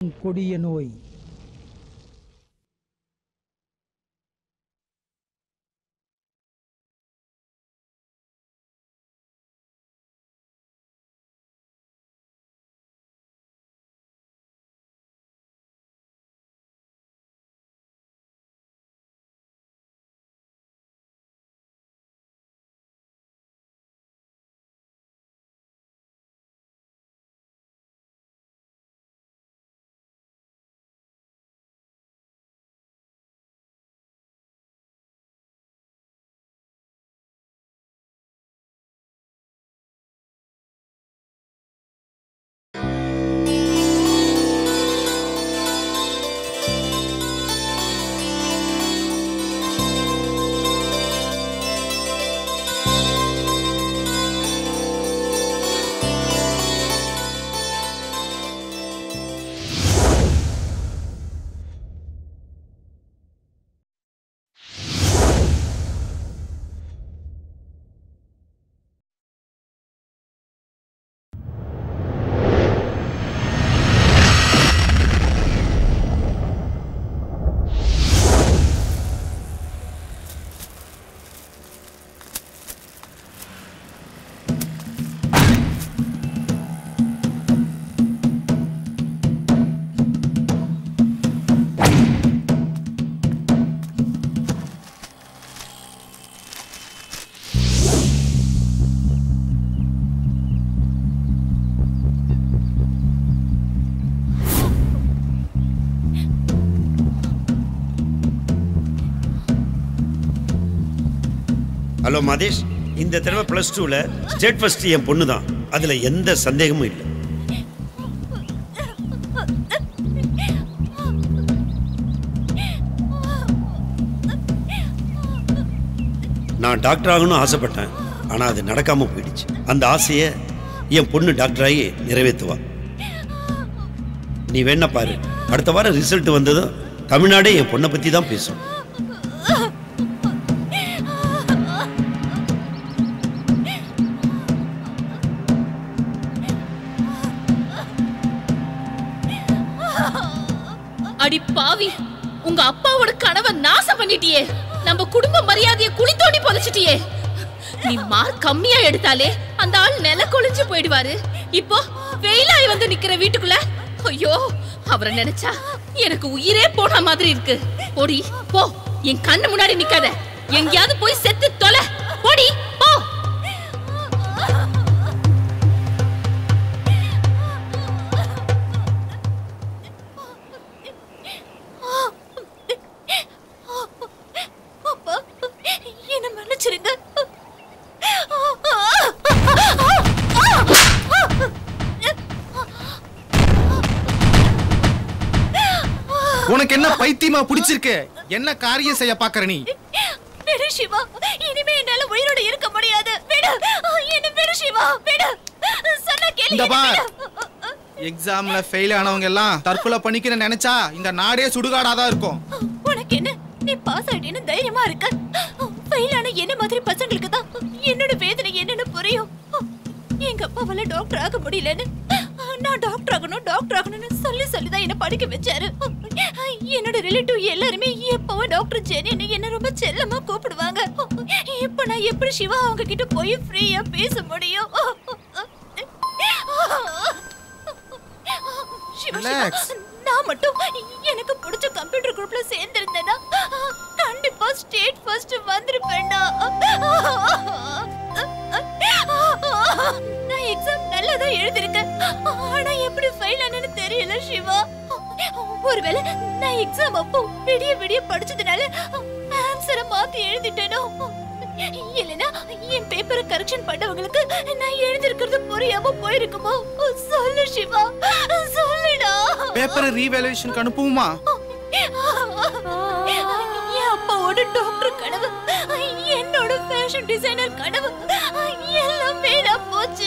கொடிய நோய் ஹலோ மதேஷ் இந்த தடவை ப்ளஸ் டூவில் ஸ்டேட் ஃபர்ஸ்ட் என் பொண்ணு தான் அதில் எந்த சந்தேகமும் இல்லை நான் டாக்டர் ஆகணும்னு ஆசைப்பட்டேன் ஆனால் அது நடக்காமல் போயிடுச்சு அந்த ஆசையை என் பொண்ணு டாக்டராகி நிறைவேற்றுவா நீ வேணா பாரு அடுத்த வாரம் ரிசல்ட் வந்ததும் தமிழ்நாடே என் பொண்ணை பற்றி தான் பேசும் அடி பாவி உங்க அப்பாவோட கனவை நாசம் பண்ணிட்டியே நம்ம குடும்ப மரியாதையை குழி தோண்டி புதைச்சிட்டியே நீ மார்க் கம்மியா எடுத்தாலே அந்த ஆள் நில கொழிஞ்சு போயிடுவாரு இப்போ வெயிலாய் வந்து நிக்கிற வீட்டுக்குள்ள ஐயோ அவரை நினைச்சா எனக்கு உயிரே போன மாதிரி இருக்கு போடி போ என் கண்ணு முன்னாடி நிக்காத எங்கேயாவது போய் செத்து தொலை போடி போ அப்பா என்ன மன்னிச்சிருங்க உனக்கு என்ன பைத்தியமா பிடிச்சிருக்கு என்ன காரியம் செய்ய பாக்குற நீ விடு சிவா இனிமே என்னால உயிரோட இருக்க முடியாது விடு என்ன விடு சிவா விடு சொன்ன கேளு இந்த என்னை பார். விடு. எக்ஸாம்ல ஃபெயில் ஆனவங்க எல்லாம் தற்கொலை பண்ணிக்கிற நினைச்சா இந்த நாடே சுடுகாடாதான் இருக்கும் உனக்கு என்ன நீ பாஸ் ஆயிட்டேன்னு தைரியமா இருக்க ஃபெயில் ஆன என்ன மாதிரி பசங்களுக்கு தான் என்னோட வேதனை என்னன்னு புரியும் எங்க அப்பாவால டாக்டர் ஆக முடியலன்னு நான் டாக்டர் ஆகணும் டாக்டர் ஆகணும்னு சொல்லி சொல்லி தான் என்ன படிக்க வச்சாரு என்னோட ரிலேட்டிவ் எல்லாருமே எப்பவும் டாக்டர் ஜெனின்னு என்ன ரொம்ப செல்லமா கூப்பிடுவாங்க இப்ப நான் எப்படி சிவா அவங்க கிட்ட போய் ஃப்ரீயா பேச முடியும் சிவா, சிவா, Relax. நான் மட்டும் எனக்கு பிடிச்ச கம்ப்யூட்டர் குரூப்ல சேர்ந்திருந்தேன்னா கண்டிப்பா ஸ்டேட் ஃபர்ஸ்ட் வந்திருப்பேன்டா நான் எக்ஸாம் நல்லா தான் எழுதிருக்கேன் ஆனா எப்படி ஃபெயில் ஆனேன்னு தெரியல சிவா ஒருவேளை நான் எக்ஸாம் அப்போ விடிய விடிய படிச்சதுனால ஆன்சரை மாத்தி எழுதிட்டேனோ இல்லனா என் பேப்பரை கரெக்ஷன் பண்ணவங்களுக்கு நான் எழுதிருக்கிறது புரியாம போயிருக்குமோ சொல்லு சிவா சொல்லுடா பேப்பரை ரீவேல்யூஷனுக்கு அனுப்புவோமா என் அப்பாவோட டாக்டர் கனவு என்னோட ஃபேஷன் டிசைனர் கனவு எல்லாம் வீணா போச்சு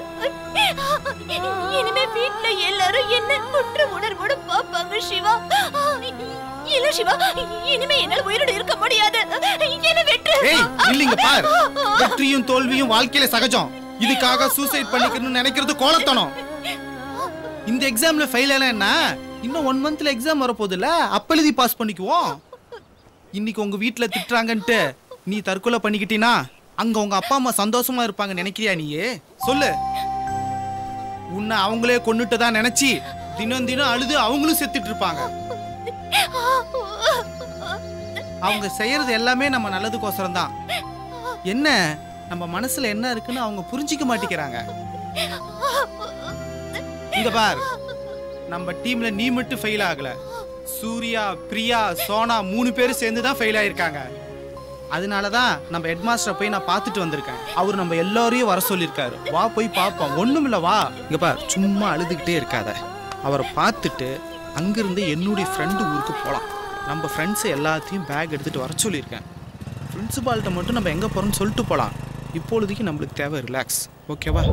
இனிமே வீட்ல எல்லாரும் என்ன குற்ற உணர்வோட பாப்பாங்க சிவா இல்ல சிவா இனிமே என்னால உயிரோட இருக்க முடியாது என்ன வெற்று ஏய் இல்லைங்க பார் வெற்றியும் தோல்வியும் வாழ்க்கையில சகஜம் இதுக்காக சூசைட் பண்ணிக்கணும்னு நினைக்கிறது கோலத்தனம் இந்த எக்ஸாம்ல ஃபெயில் ஆனா இன்னும் ஒன் மந்த்ல எக்ஸாம் வரப்போகுதுல்ல அப்ப எழுதி பாஸ் பண்ணிக்குவோம் இன்னைக்கு உங்க வீட்ல திட்டுறாங்கன்ட்டு நீ தற்கொலை பண்ணிக்கிட்டீனா அங்க உங்க அப்பா அம்மா சந்தோஷமா இருப்பாங்க நினைக்கிறியா நீயே சொல்லு உன்னை அவங்களே கொன்னுட்டு தான் நினைச்சி தினம் தினம் அழுது அவங்களும் செத்துட்டு இருப்பாங்க அவங்க செய்யறது எல்லாமே நம்ம நல்லதுக்கோசரம் தான் என்ன நம்ம மனசுல என்ன இருக்குன்னு அவங்க புரிஞ்சிக்க மாட்டேங்கிறாங்க இங்க பார் நம்ம டீம்ல நீ மட்டும் ஃபெயில் ஆகல சூர்யா பிரியா சோனா மூணு பேரும் சேர்ந்து தான் ஃபெயில் ஆயிருக்காங்க அதனால தான் நம்ம ஹெட்மாஸ்டரை போய் நான் பார்த்துட்டு வந்திருக்கேன் அவர் நம்ம எல்லாரையும் வர சொல்லியிருக்காரு வா போய் பார்ப்போம் ஒண்ணும் இல்ல வா இங்க பார் சும்மா அழுதுகிட்டே இருக்காத அவரை பார்த்துட்டு அங்கிருந்து என்னுடைய ஃப்ரெண்டு ஊருக்கு போகலாம் நம்ம ஃப்ரெண்ட்ஸ் எல்லாத்தையும் பேக் எடுத்துட்டு வர சொல்லியிருக்கேன் பிரின்சிபால்கிட்ட மட்டும் நம்ம எங்கே போகிறோம்னு சொல்லிட்டு போகலாம் இப்பொழுதைக்கு நம்மளுக்கு தேவை ரிலாக்ஸ் ஓகேவா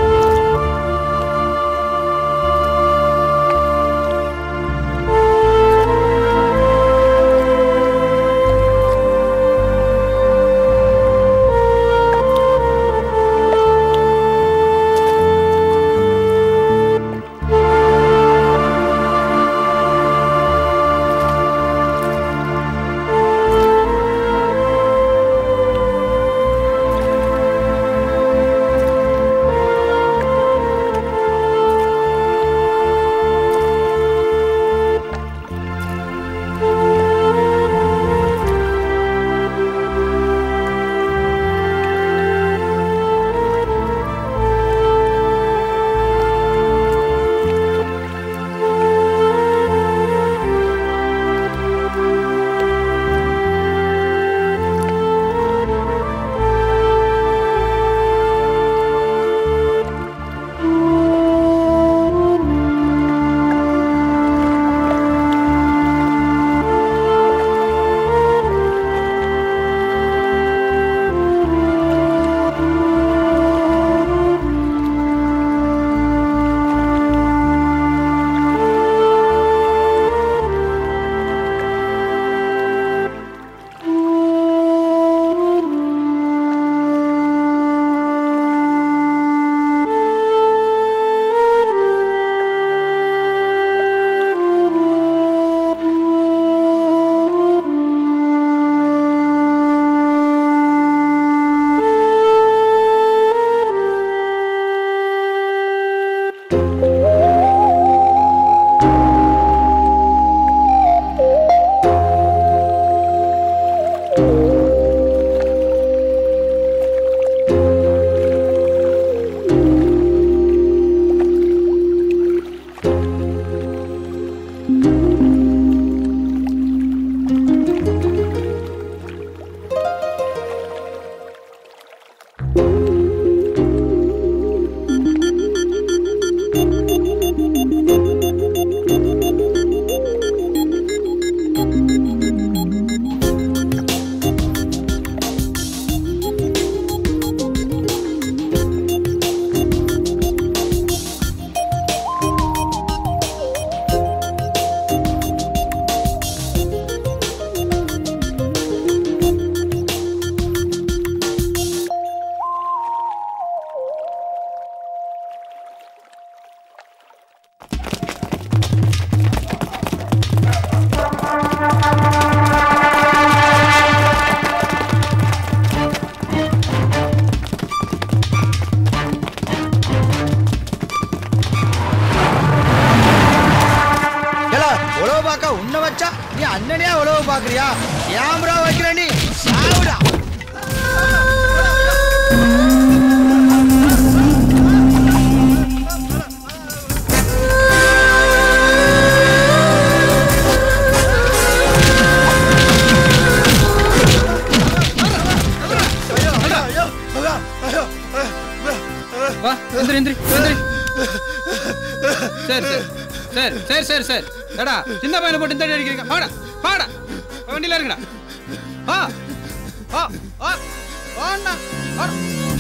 ஏலா உழவு பார்க்க உன்னை வச்சா நீ அண்ணனையா உழவு பார்க்கறியா கேமரா வைக்கிற நீ சாவுடா வா எந்திரி எந்திரி எந்திரி சரி சரி சரி சரி சரி சரி ஏடா சின்ன பையனை போட்டு இந்த அடி அடிக்கிறீங்க பாடா பாடா வண்டியில இருக்குடா வா வா வா வாண்ணா, வாடா.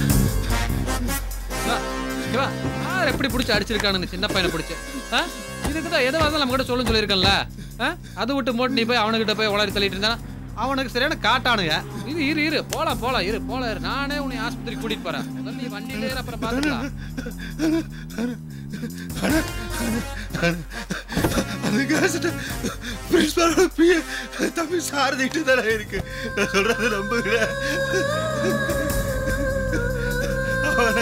வா, இங்க வா யார் எப்படி பிடிச்சி அடிச்சிருக்கானுங்க சின்ன பையனை பிடிச்சி ஆ இதுக்கு தான் எதுவாக இருந்தாலும் நம்ம கிட்ட சொல்லுன்னு சொல்லியிருக்கேன்ல ஆ அதை விட்டு போட்டு நீ போய் அவனுக்கிட்ட போய் உளறி தள்ளிட்டு இருந்தா அவனுக்கு சரியான காட்டானுங்க இது இரு இரு போலாம் போலாம் இரு போலாம் இரு நானே உன்னை ஆஸ்பத்திரி கூட்டிட்டு போறேன் முதல்ல நீ வண்டியில ஏறு, அப்புறம் பாத்துக்கலாம் அதுக்காக பிரின்சிபாலோட பிய தம்பி சாரதிட்டு தானே இருக்கு நான் சொல்றதை நம்புகிறேன் அவனை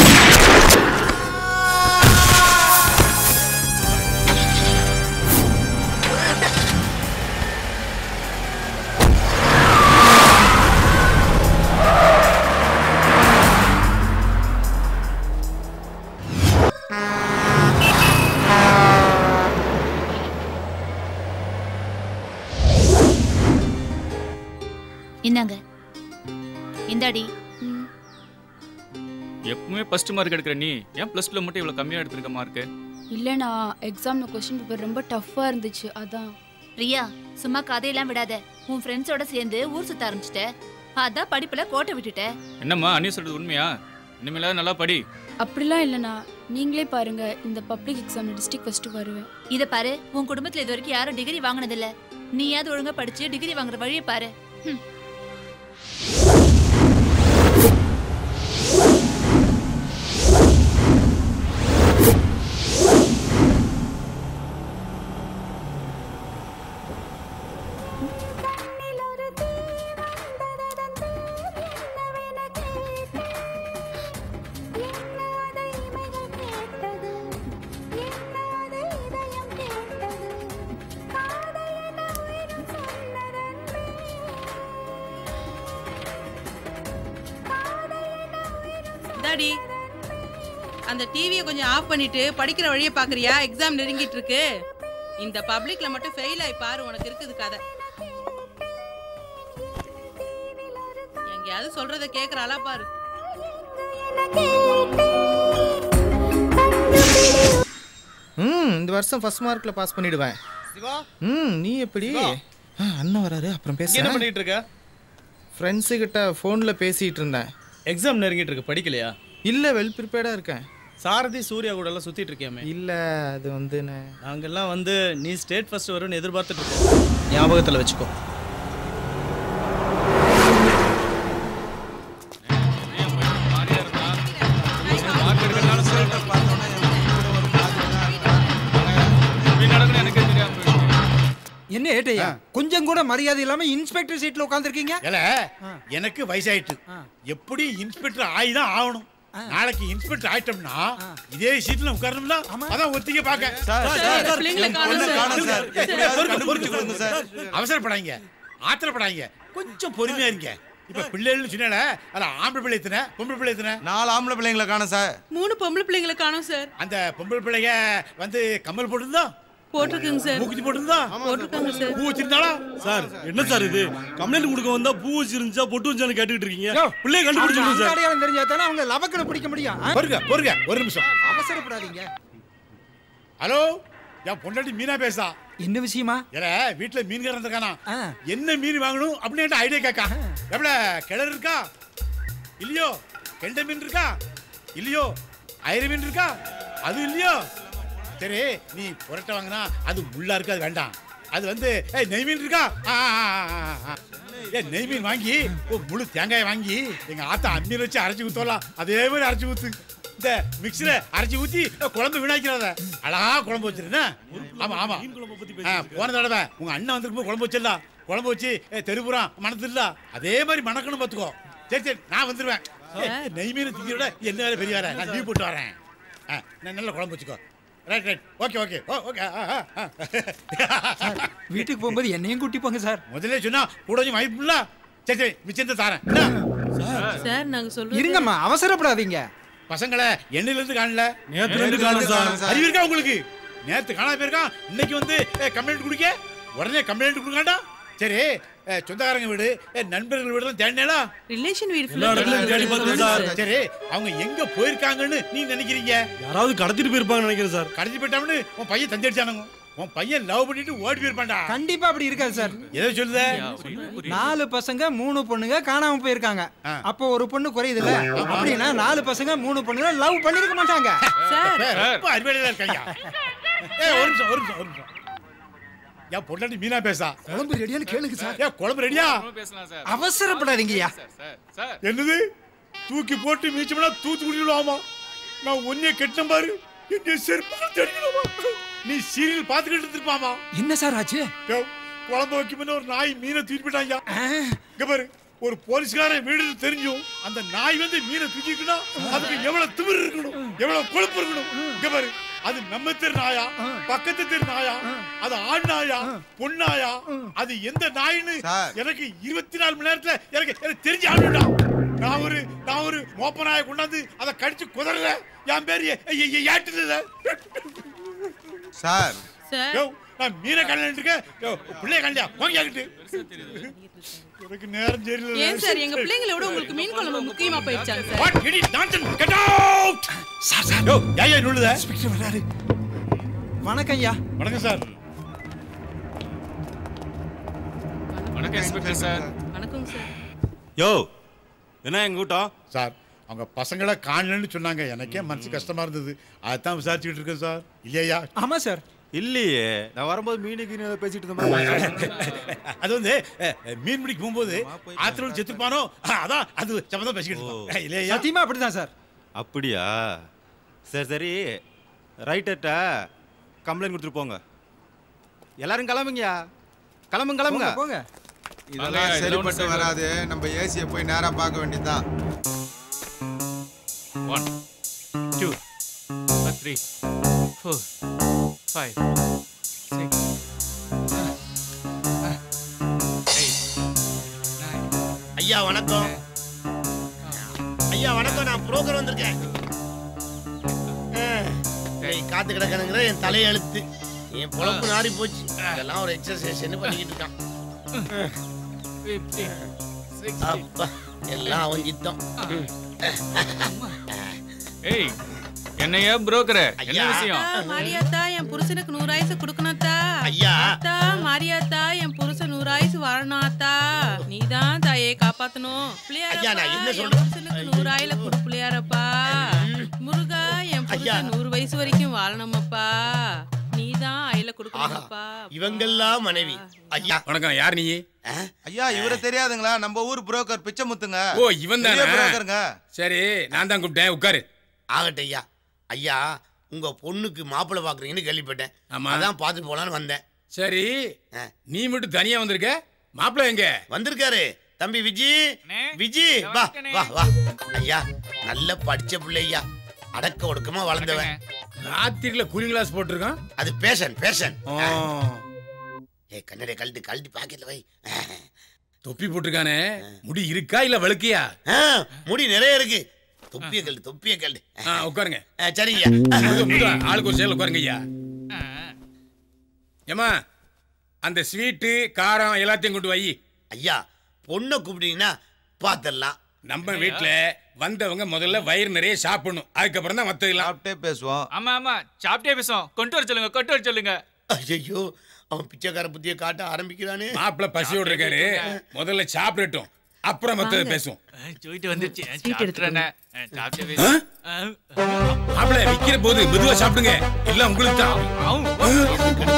இந்தாங்க இந்தாடி எப்பவுமே ஃபர்ஸ்ட் மார்க் எடுக்கிற நீ ஏன் ப்ளஸ் டூல மட்டும் இவ்வளவு கம்மியா எடுத்திருக்க மார்க்கு இல்லைண்ணா எக்ஸாமில் கொஸ்டின் பேப்பர் ரொம்ப டஃப்பாக இருந்துச்சு அதான் பிரியா சும்மா கதையெல்லாம் விடாத உன் ஃப்ரெண்ட்ஸோட சேர்ந்து ஊர் சுத்த ஆரம்பிச்சிட்ட அதான் படிப்புல கோட்டை விட்டுட்ட என்னம்மா அண்ணி சொல்றது உண்மையா இனிமேலாவது நல்லா படி அப்படிலாம் இல்லைண்ணா நீங்களே பாருங்க இந்த பப்ளிக் எக்ஸாமில் டிஸ்ட்ரிக்ட் ஃபஸ்ட்டு வருவேன் இத பாரு உன் குடும்பத்துல இது வரைக்கும் யாரும் டிகிரி வாங்கினதில்ல நீயாவது ஒழுங்கா படிச்சு டிகிரி வாங்குற வழியை பாரு ஹம். இந்தாடி அந்த டிவியை கொஞ்சம் ஆஃப் பண்ணிட்டு படிக்கிற வழியை பாக்குறியா எக்ஸாம் நெருங்கிட்டு இருக்கு இந்த பப்ளிக்ல மட்டும் ஃபெயில் ஆயி பாரு உனக்கு இருக்குது கதை எங்கேயாவது சொல்றத கேக்குறாளா பாரு ம் இந்த வருஷம் ஃபர்ஸ்ட் மார்க்ல பாஸ் பண்ணிடுவேன் சிவா ம் நீ எப்படி ஆ, அண்ணன் வராரு அப்புறம் என்ன பேச பண்ணிட்டு இருக்க ஃப்ரெண்ட்ஸு கிட்ட ஃபோனில் பேசிட்டு இருந்தேன் எக்ஸாம் நெருங்கிட்டு இருக்கு படிக்கலையா இல்லை வெல் ப்ரிப்பேர்டாக இருக்கேன் சாரதி சூர்யா கூட எல்லாம் சுத்திட்டு இருக்கியாமே இல்லை அது வந்து நான் நாங்கெல்லாம் வந்து நீ ஸ்டேட் ஃபர்ஸ்ட் வரும்னு எதிர்பார்த்துட்டு இருக்கோம் ஞாபகத்தில் வச்சுக்கோ என்ன ஏட்டையா கொஞ்சம் கூட மரியாதை இல்லாம இன்ஸ்பெக்டர் சீட்ல உட்காந்துருக்கீங்க ஏல எனக்கு வயசாயிட்டு எப்படி இன்ஸ்பெக்டர் ஆயிதான் ஆகணும் நாளைக்கு இன்ஸ்பெக்டர் ஆயிட்டோம்னா இதே சீட்ல உட்காரணும்னா அதான் ஒத்திக்க பாக்க பிள்ளைங்களை காணோம் சார். அவசரப்படாதீங்க ஆத்திரப்படாதீங்க கொஞ்சம் பொறுமையா இருங்க இப்ப பிள்ளைகள்னு சொன்னால அதுல ஆம்பளை பிள்ளை எத்தனை பொம்பளை பிள்ளை எத்தனை நாலு ஆம்பளை பிள்ளைங்களை காணும் சார் மூணு பொம்பளை பிள்ளைங்களை காணோம் சார் அந்த பொம்பளை பிள்ளைங்க வந்து கம்மல் போட்டிருந்தா போட்டிருக்குங்க சார் மூக்குத்தி போட்டிருந்தா போட்டிருக்காங்க சார் பூ வச்சிருந்தாளா சார் என்ன சார் இது கம்ப்ளைண்ட் கொடுக்க வந்தா பூ வச்சிருந்துச்சா பொட்டு வச்சான்னு கேட்டுக்கிட்டு இருக்கீங்க பிள்ளைய கண்டுபிடிச்சிருக்கோம் அவங்க சார் அடையாளம் தெரிஞ்சா தானே அவங்க லபக்கனை பிடிக்க முடியும் ஆ? பொறுங்க பொறுங்க ஒரு நிமிஷம் அவசரப்படாதீங்க ஹலோ என் பொண்டாட்டி மீனா பேசா என்ன விஷயமா ஏல வீட்டுல மீன் இருக்கானா ஆ. என்ன என்ன மீன் வாங்கணும் அப்படின்னு ஐடியா கேட்கா எவ்வளோ கிணறு இருக்கா இல்லையோ கெண்டை மீன் இருக்கா இல்லையோ ஐர மீன் இருக்கா அது இல்லையோ சரி நீ புரட்டை வாங்கினா அது முள்ளா இருக்கு அது வேண்டாம் அது வந்து ஏய் நெய் மீன் இருக்கா ஆ, ஆ, ஆ, ஆ, ஆ. ஏய் நெய் மீன் வாங்கி ஒரு முழு தேங்காயை வாங்கி எங்க ஆத்தா அம்மியில் வச்சு அரைச்சி ஊத்தலாம் அதே மாதிரி அரைச்சி ஊத்து இந்த மிக்ஸில் அரைச்சி ஊத்தி குழம்பு வீணாக்கிறாத அழகா குழம்பு வச்சிருந்தேன் ஆமா ஆமா ஆ, போன தடவை உங்க அண்ணன் வந்திருக்கும் குழம்பு வச்சிடலாம் குழம்பு வச்சு ஏ, தெருப்புறம் மணத்துல அதே மாதிரி மணக்கணும் பார்த்துக்கோ சரி சரி நான் வந்துருவேன் ஏய், நெய் மீன் திங்க விட என்ன வேலை பெரிய வேலை நான் லீவ் போட்டு வரேன் ஆ, நான் நல்ல குழம்பு வச்சுக்கோ right right okay okay oh okay வீட்டுக்கு போகும்போது என்னையும் கூட்டி போங்க சார் முதல்ல சொன்னா கூட கொஞ்சம் வாய்ப்புல சரி சரி மிச்சத்தை தாரேன் என்ன? சார் நாங்க சொல்றோம் இருங்கம்மா அவசரப்படாதீங்க பசங்களை எண்ணெயில இருந்து காணல நேத்துல இருந்து காணும் சார் அறிவு இருக்கா உங்களுக்கு நேத்து காணாம போயிருக்கான் இன்னைக்கு வந்து கம்ப்ளைண்ட் கொடுக்க உடனே கம்ப்ளைண்ட் கொடுக்காண்டா சரி ஏ, சொந்தக்காரங்க வீடு ஏ, நண்பர்கள் வீடு தேடினேலா ரிலேஷன் வீடு எல்லா இடத்துலயும் தேடி பார்த்தோம் சார் சரி அவங்க எங்க போயிருக்காங்கன்னு நீ நினைக்கிறீங்க யாராவது கடத்திட்டு போயிருப்பாங்கன்னு நினைக்கிறேன் சார் கடத்தி போயிட்டான்னு உன் பையன் தந்தடிச்சானுங்க உன் பையன் லவ் பண்ணிட்டு ஓடி போயிருப்பான்டா கண்டிப்பா அப்படி இருக்காது சார் எதை சொல்லுத நாலு பசங்க மூணு பொண்ணுங்க காணாம போயிருக்காங்க அப்போ ஒரு பொண்ணு குறையுதுல்ல அப்படின்னா நாலு பசங்க மூணு பொண்ணுங்க லவ் பண்ணிருக்க மாட்டாங்க சார் ரொம்ப அறிவாளியா இருக்காங்க ஏய் ஒரு நிமிஷம் ஒரு நிமிஷம் ஒரு நிமிஷம் என் பொண்டாட்டி மீனா பேசா குழம்பு ரெடியான்னு கேளுங்க சார் ஏ குழம்பு ரெடியா பேசலாம் சார் அவசரப்படாதீங்கய்யா சார் சார் என்னது தூக்கி போட்டு மீச்சோம்னா தூத்து குடிக்கலாமா நான் ஒன்னே கெட்ட பாரு என்ன செருப்பு தெரியுமா நீ சீரியல் பாத்துக்கிட்டு இருந்திருப்பாமா என்ன சார் ஆச்சு யோ, குழம்பு வைக்கும் ஒரு நாய் மீனை தூக்கி போயிட்டாங்க இங்க பாரு ஒரு போலீஸ்காரன் வீடு தெரிஞ்சும் அந்த நாய் வந்து மீனை தூக்கிட்டுனா அதுக்கு எவ்வளவு திமிர் இருக்கணும் எவ்வளவு கொழுப்பு இருக்கணும் இங்க பாரு அது நம்ம தெரு நாயா பக்கத்து தெரு நாயா அது ஆண் நாயா பொன்னாயா அது எந்த நாயின்னு எனக்கு இருபத்தி நாலு மணி நேரத்துல எனக்கு எனக்கு தெரிஞ்சு ஆடுடா நான் ஒரு நான் ஒரு மோப்ப நாயை கொண்டாந்து அதை கடிச்சு குதறல என் பேரு ஏட்டுல சார் சார் யோ நான் மீனை கல்யாணம் இருக்கேன் யோ பிள்ளைய கல்யாணம் கோங்கியாக்கிட்டு எனக்கு நேரம் சரியில்லை ஏன் சார் எங்க பிள்ளைங்களை விட உங்களுக்கு மீன் குழம்பு முக்கியமா போயிடுச்சாங்க sir What idiot nonsense! Get out! Sir sir யோ ஏன் ஏன் நுழுத இன்ஸ்பெக்டர் வராரு வணக்கம் ஐயா வணக்கம் சார் வணக்கம் இன்ஸ்பெக்டர் சார் வணக்கம் சார் யோ என்ன எங்க கூட்டம் சார் அவங்க பசங்களை காணலன்னு சொன்னாங்க எனக்கே மனசு கஷ்டமா இருந்தது அதான் விசாரிச்சுட்டு இருக்கேன் சார் இல்லையா ஆமா சார் இல்லையே நான் வரும்போது மீனு கீனு ஏதோ பேசிட்டு இருந்தேன் அது வந்து அஹ், மீன் பிடிக்க போகும்போது ஆத்திரோடு செத்துப்பானோ அதான் அது சம்மந்தம் பேசிக்கிட்டு இருக்கோம். இல்லையா சத்தியமா அப்படிதான் சார் அப்படியா சரி சரி ரைட்டர்ட்ட கம்ப்ளைண்ட் கொடுத்துட்டு போங்க எல்லாரும் கிளம்புங்கயா கிளம்புங்க கிளம்புங்க போங்க இதெல்லாம் வாங்கய்யா, சரிப்பட்டு இதெல்லாம் வராது நம்ம ஏசியை போய் நேரா பார்க்க வேண்டியதுதான் one two three four five six ஐயா வணக்கம் ஐயா வணக்கம் நான் புரோக்கர் வந்திருக்கேன் ஆ, நீ காத்து கிடக்கணுங்கிற என் தலையெழுத்து என் பொழப்பு நாரி போச்சு இதெல்லாம் ஒரு எக்ஸசைஸ் பண்ணிக்கிட்டு இருக்கான் அப்பா எல்லாம் அவன் சித்தம் ம். ஏய் என்னையா புரோக்கர் என்ன ஐயா. விஷயம் அத்தா, மாரியாத்தா என் புருஷனுக்கு நூறு ஆயுசு கொடுக்கணும்த்தா ஐயா. அத்தா மாரியாத்தா என் புருஷன் நூறு ஆயுசு வாழணும் அத்தா நீதான் தாயே காப்பாத்தணும் ஐயா, நான் என்ன பிள்ளையாரப்பா, என் சொல்றேன்? புருஷனுக்கு நூறு ஆயில கொடு பிள்ளையாரப்பா முருகா என் புருஷன் நூறு வயசு வரைக்கும் வாழணுமப்பா நீதான் அயில கொடுக்கணுமப்பா இவங்கெல்லாம் மனைவி ஐயா வணக்கம் யார் நீ ஐயா இவரை தெரியாதுங்களா நம்ம ஊர் புரோக்கர் பிச்சைமுத்துங்க ஓ இவன் பெரிய தானே புரோக்கருங்க சரி நான் தான் கூப்பிட்டேன் உட்காரு ஆகட்டும் ஐயா ஐயா உங்க பொண்ணுக்கு மாப்பிள்ளை பாக்குறீங்கன்னு கேள்விப்பட்டேன் ஆமா. அதான் பார்த்துட்டு போலான்னு வந்தேன் சரி நீ மட்டும் தனியா வந்திருக்க மாப்பிள்ளை எங்க வந்திருக்காரு தம்பி விஜி விஜி இதோ வா இருக்கேனே. வா வா ஐயா நல்ல படிச்ச பிள்ளை ஐயா அடக்க ஒடுக்கமா வளர்ந்தவன் ராத்திரில கூலிங் கிளாஸ் போட்டிருக்கான் அது பேஷன் பேஷன் ஆ, ஏ கண்ணடை கழட்டி கழட்டி பாக்கெட்ல வை தொப்பி போட்டிருக்கானே முடி இருக்கா இல்ல வழுக்கையா ஆ, முடி நிறைய இருக்கு தொப்பிய கழட்டு தொப்பிய கழட்டு ஆ, உட்காருங்க ஆ, சரிங்க முது- முது, ஆளுக்கு ஒரு சேல் உட்காருங்க ஐயா ஏமா அந்த ஸ்வீட்டு காரம் எல்லாத்தையும் கொண்டு வை ஐயா பொண்ணை கூப்பிட்டீங்கன்னா பாத்திரலாம் நம்ம வீட்ல வந்தவங்க முதல்ல வயிறு நிறைய சாப்பிடணும் அதுக்கப்புறம் தான் மத்ததெல்லாம் சாப்பிட்டே பேசுவோம் ஆமா ஆமா சாப்பிட்டே பேசுவோம் கொண்டு வர சொல்லுங்க கொண்டு வர சொல்லுங்க ஐயோ அவன் பிச்சைக்கார புத்திய காட்ட ஆரம்பிக்கிறானே மாப்பிள்ள பசியோட இருக்காரு முதல்ல சாப்பிடட்டும் அப்புறம் மத்தத பேசுவோம் போயிட்டு வந்துருச்சு சாப்பிட்டுறேனே சாப்பிட்டே பேசு மாப்பிள்ள விக்கிற போது மெதுவா சாப்பிடுங்க எல்லாம் உங்களுக்கு தான்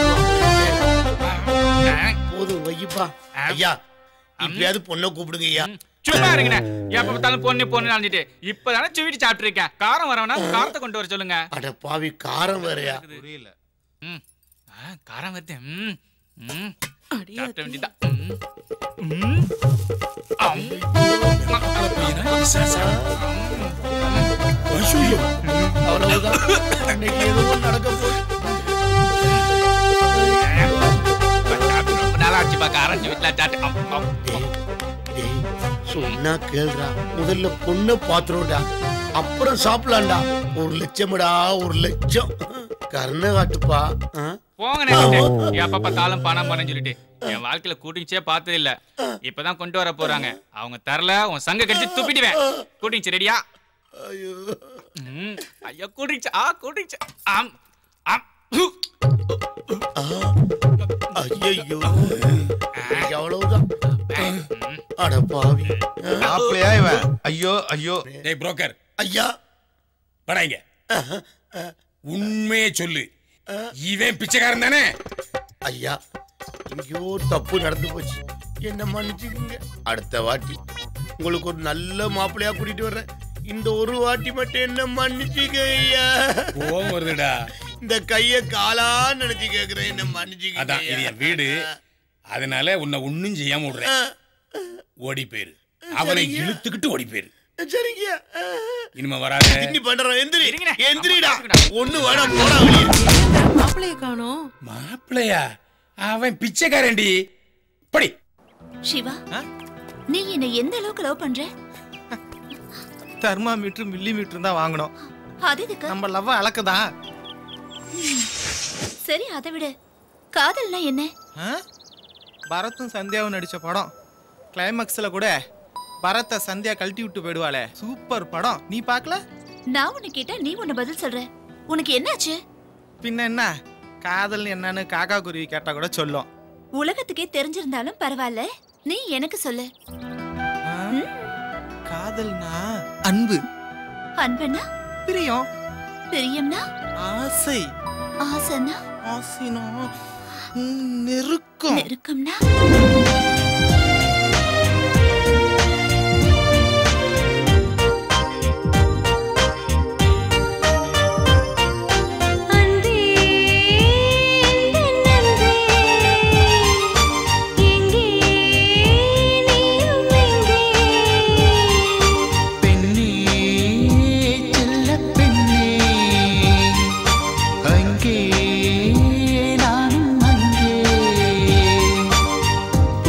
போதும் வைப்பா ஐயா இப்பயாவது பொண்ணை கூப்பிடுங்க ஐயா சும்மா இருங்கண்ணே எப்ப பார்த்தாலும் பொண்ணு பொண்ணு நினைச்சிட்டு இப்பதானே சுவீட்டு சாப்பிட்டு இருக்கேன் காரம் வரவனா காரத்தை கொண்டு வர சொல்லுங்க அட பாவி காரம் வேறயா புரியல ம் ஆ, காரம் வருது ம் ம் சாப்பிட வேண்டியதான் ம் ம் அம். அவ்வளவுதான் அன்னைக்கு எதுவும் நடக்க போகுது ரொம்ப நாள் ஆச்சுப்பா காரம் வீட்டுல சாப்பிட்டு அம், அம். டேய், சொன்னா கேளுடா முதல்ல பொண்ணை பாத்துருடா அப்புறம் சாப்பிடலாம்டா ஒரு லட்சம்டா ஒரு லட்சம் கருணை காட்டுப்பா ஆ? போங்கண்ணே எப்ப பார்த்தாலும் பணம் பணம் சொல்லிட்டு என் வாழ்க்கையில கூட்டிங்ஸே பார்த்தது இல்ல இப்பதான் கொண்டு வர போறாங்க அவங்க தரல உன் சங்க கடிச்சு துப்பிடுவேன் கூட்டிங்ஸ் ரெடியா ம், ஐயா கூட்டிங்ஸ் ஆ கூட்டிங்ஸ் ஆம் ஆம் ஹு. ஐயையோ இன்னைக்கு அவ்வளவுதான் அட பாவி மாப்பிள்ளையா இவன் ஐயோ ஐயோ டேய் புரோக்கர் ஐயா படாங்க உண்மையே சொல்லு இவன் பிச்சைக்காரன் தானே ஐயா எங்கேயோ தப்பு நடந்து போச்சு என்ன மன்னிச்சுக்கோங்க அடுத்த வாட்டி உங்களுக்கு ஒரு நல்ல மாப்பிள்ளையா கூட்டிட்டு வர்றேன் இந்த ஒரு வாட்டி மட்டும் என்ன மன்னிச்சுக்க ஐயா கோவம் வருதுடா இந்த கைய காலா நினைச்சு கேக்குறேன் என்ன மன்னிச்சுக்க அதான் இது என் வீடு அதனால உன்னை ஒண்ணும் செய்யாம விடுறேன் ஓடி போயிரு அவனை சரிங்க. இழுத்துக்கிட்டு ஓடி போயிரு சரிங்க இனிமே வராத திண்ணி பண்றோம் எந்திரி எந்திரிடா ஒண்ணு வேணாம் போடா மாப்பிளைய காணோம் மாப்பிள்ளையா அவன் பிச்சைக்காரன்டி படி சிவா நீ என்ன எந்த அளவுக்கு லவ் பண்ற தெர்மா மீட்டர் மில்லி மீட்டர் தான் வாங்கணும் அது எதுக்கு நம்ம லவ் அளக்குதான் சரி அதை விடு காதல்னா என்ன ஆ? பரத்தும் சந்தியாவும் நடிச்ச படம் கிளைமாக்ஸ்ல கூட பரத்தை சந்தியா கழட்டி விட்டு போயிடுவாளே சூப்பர் படம் நீ பார்க்கல நான் உன்னை கேட்டா நீ உன்னை பதில் சொல்ற உனக்கு என்னாச்சு பின்ன என்ன காதல் என்னன்னு காக்கா குருவி கேட்டா கூட சொல்லும் உலகத்துக்கே தெரிஞ்சிருந்தாலும் பரவாயில்ல நீ எனக்கு சொல்லு காதல்னா அன்பு அன்புனா பிரியம் பிரியம்னா ஆசை ஆசைனா ஆசினா நெருக்கம் நெருக்கம்னா பெண்ணே செல்லப் பெண்ணே அங்கே நானும் அங்கே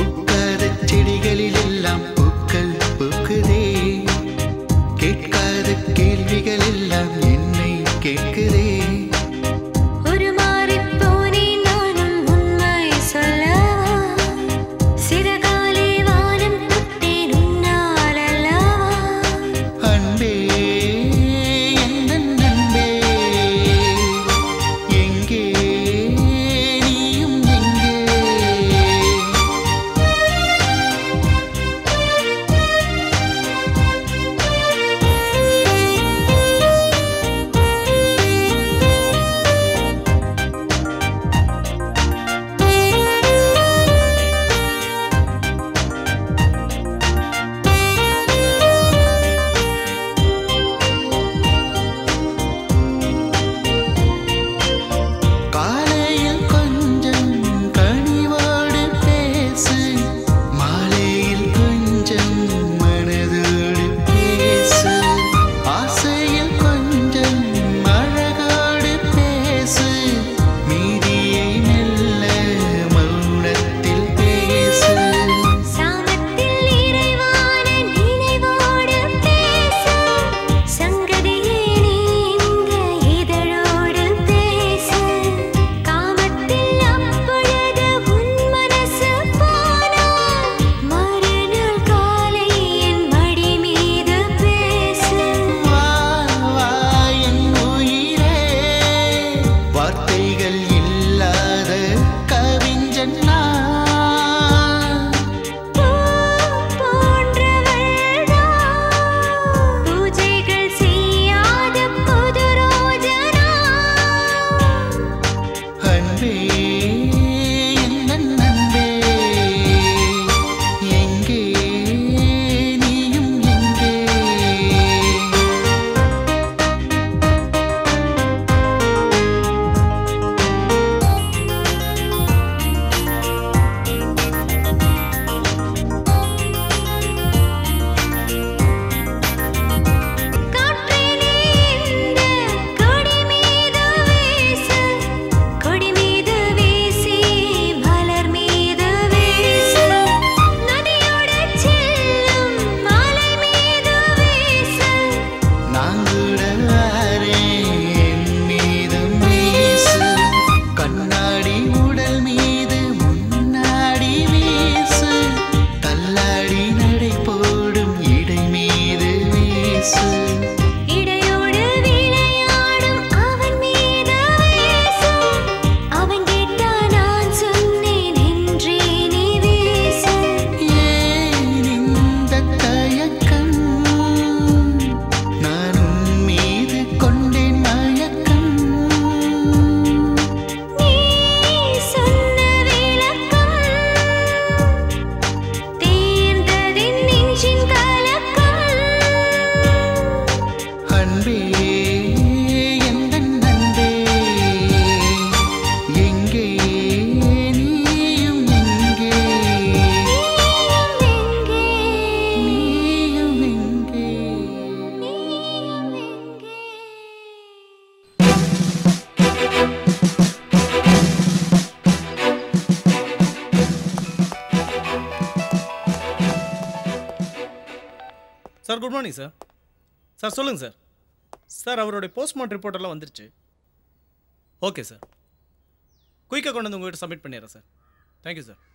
sir good morning sir sir சொல்லுங்கள் சார் சார் அவருடைய போஸ்ட்மார்ட்டம் ரிப்போர்ட் எல்லாம் வந்துருச்சு ஓகே சார் குயிக்காக கொண்டு வந்து உங்ககிட்ட சப்மிட் பண்ணிடுறேன் சார் தேங்க்யூ சார்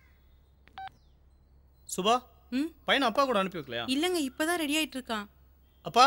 சுபா ம் பையனை அப்பா கூட அனுப்பி வைக்கலையா இல்லைங்க இப்பதான் ரெடி ஆயிட்டு இருக்கான் அப்பா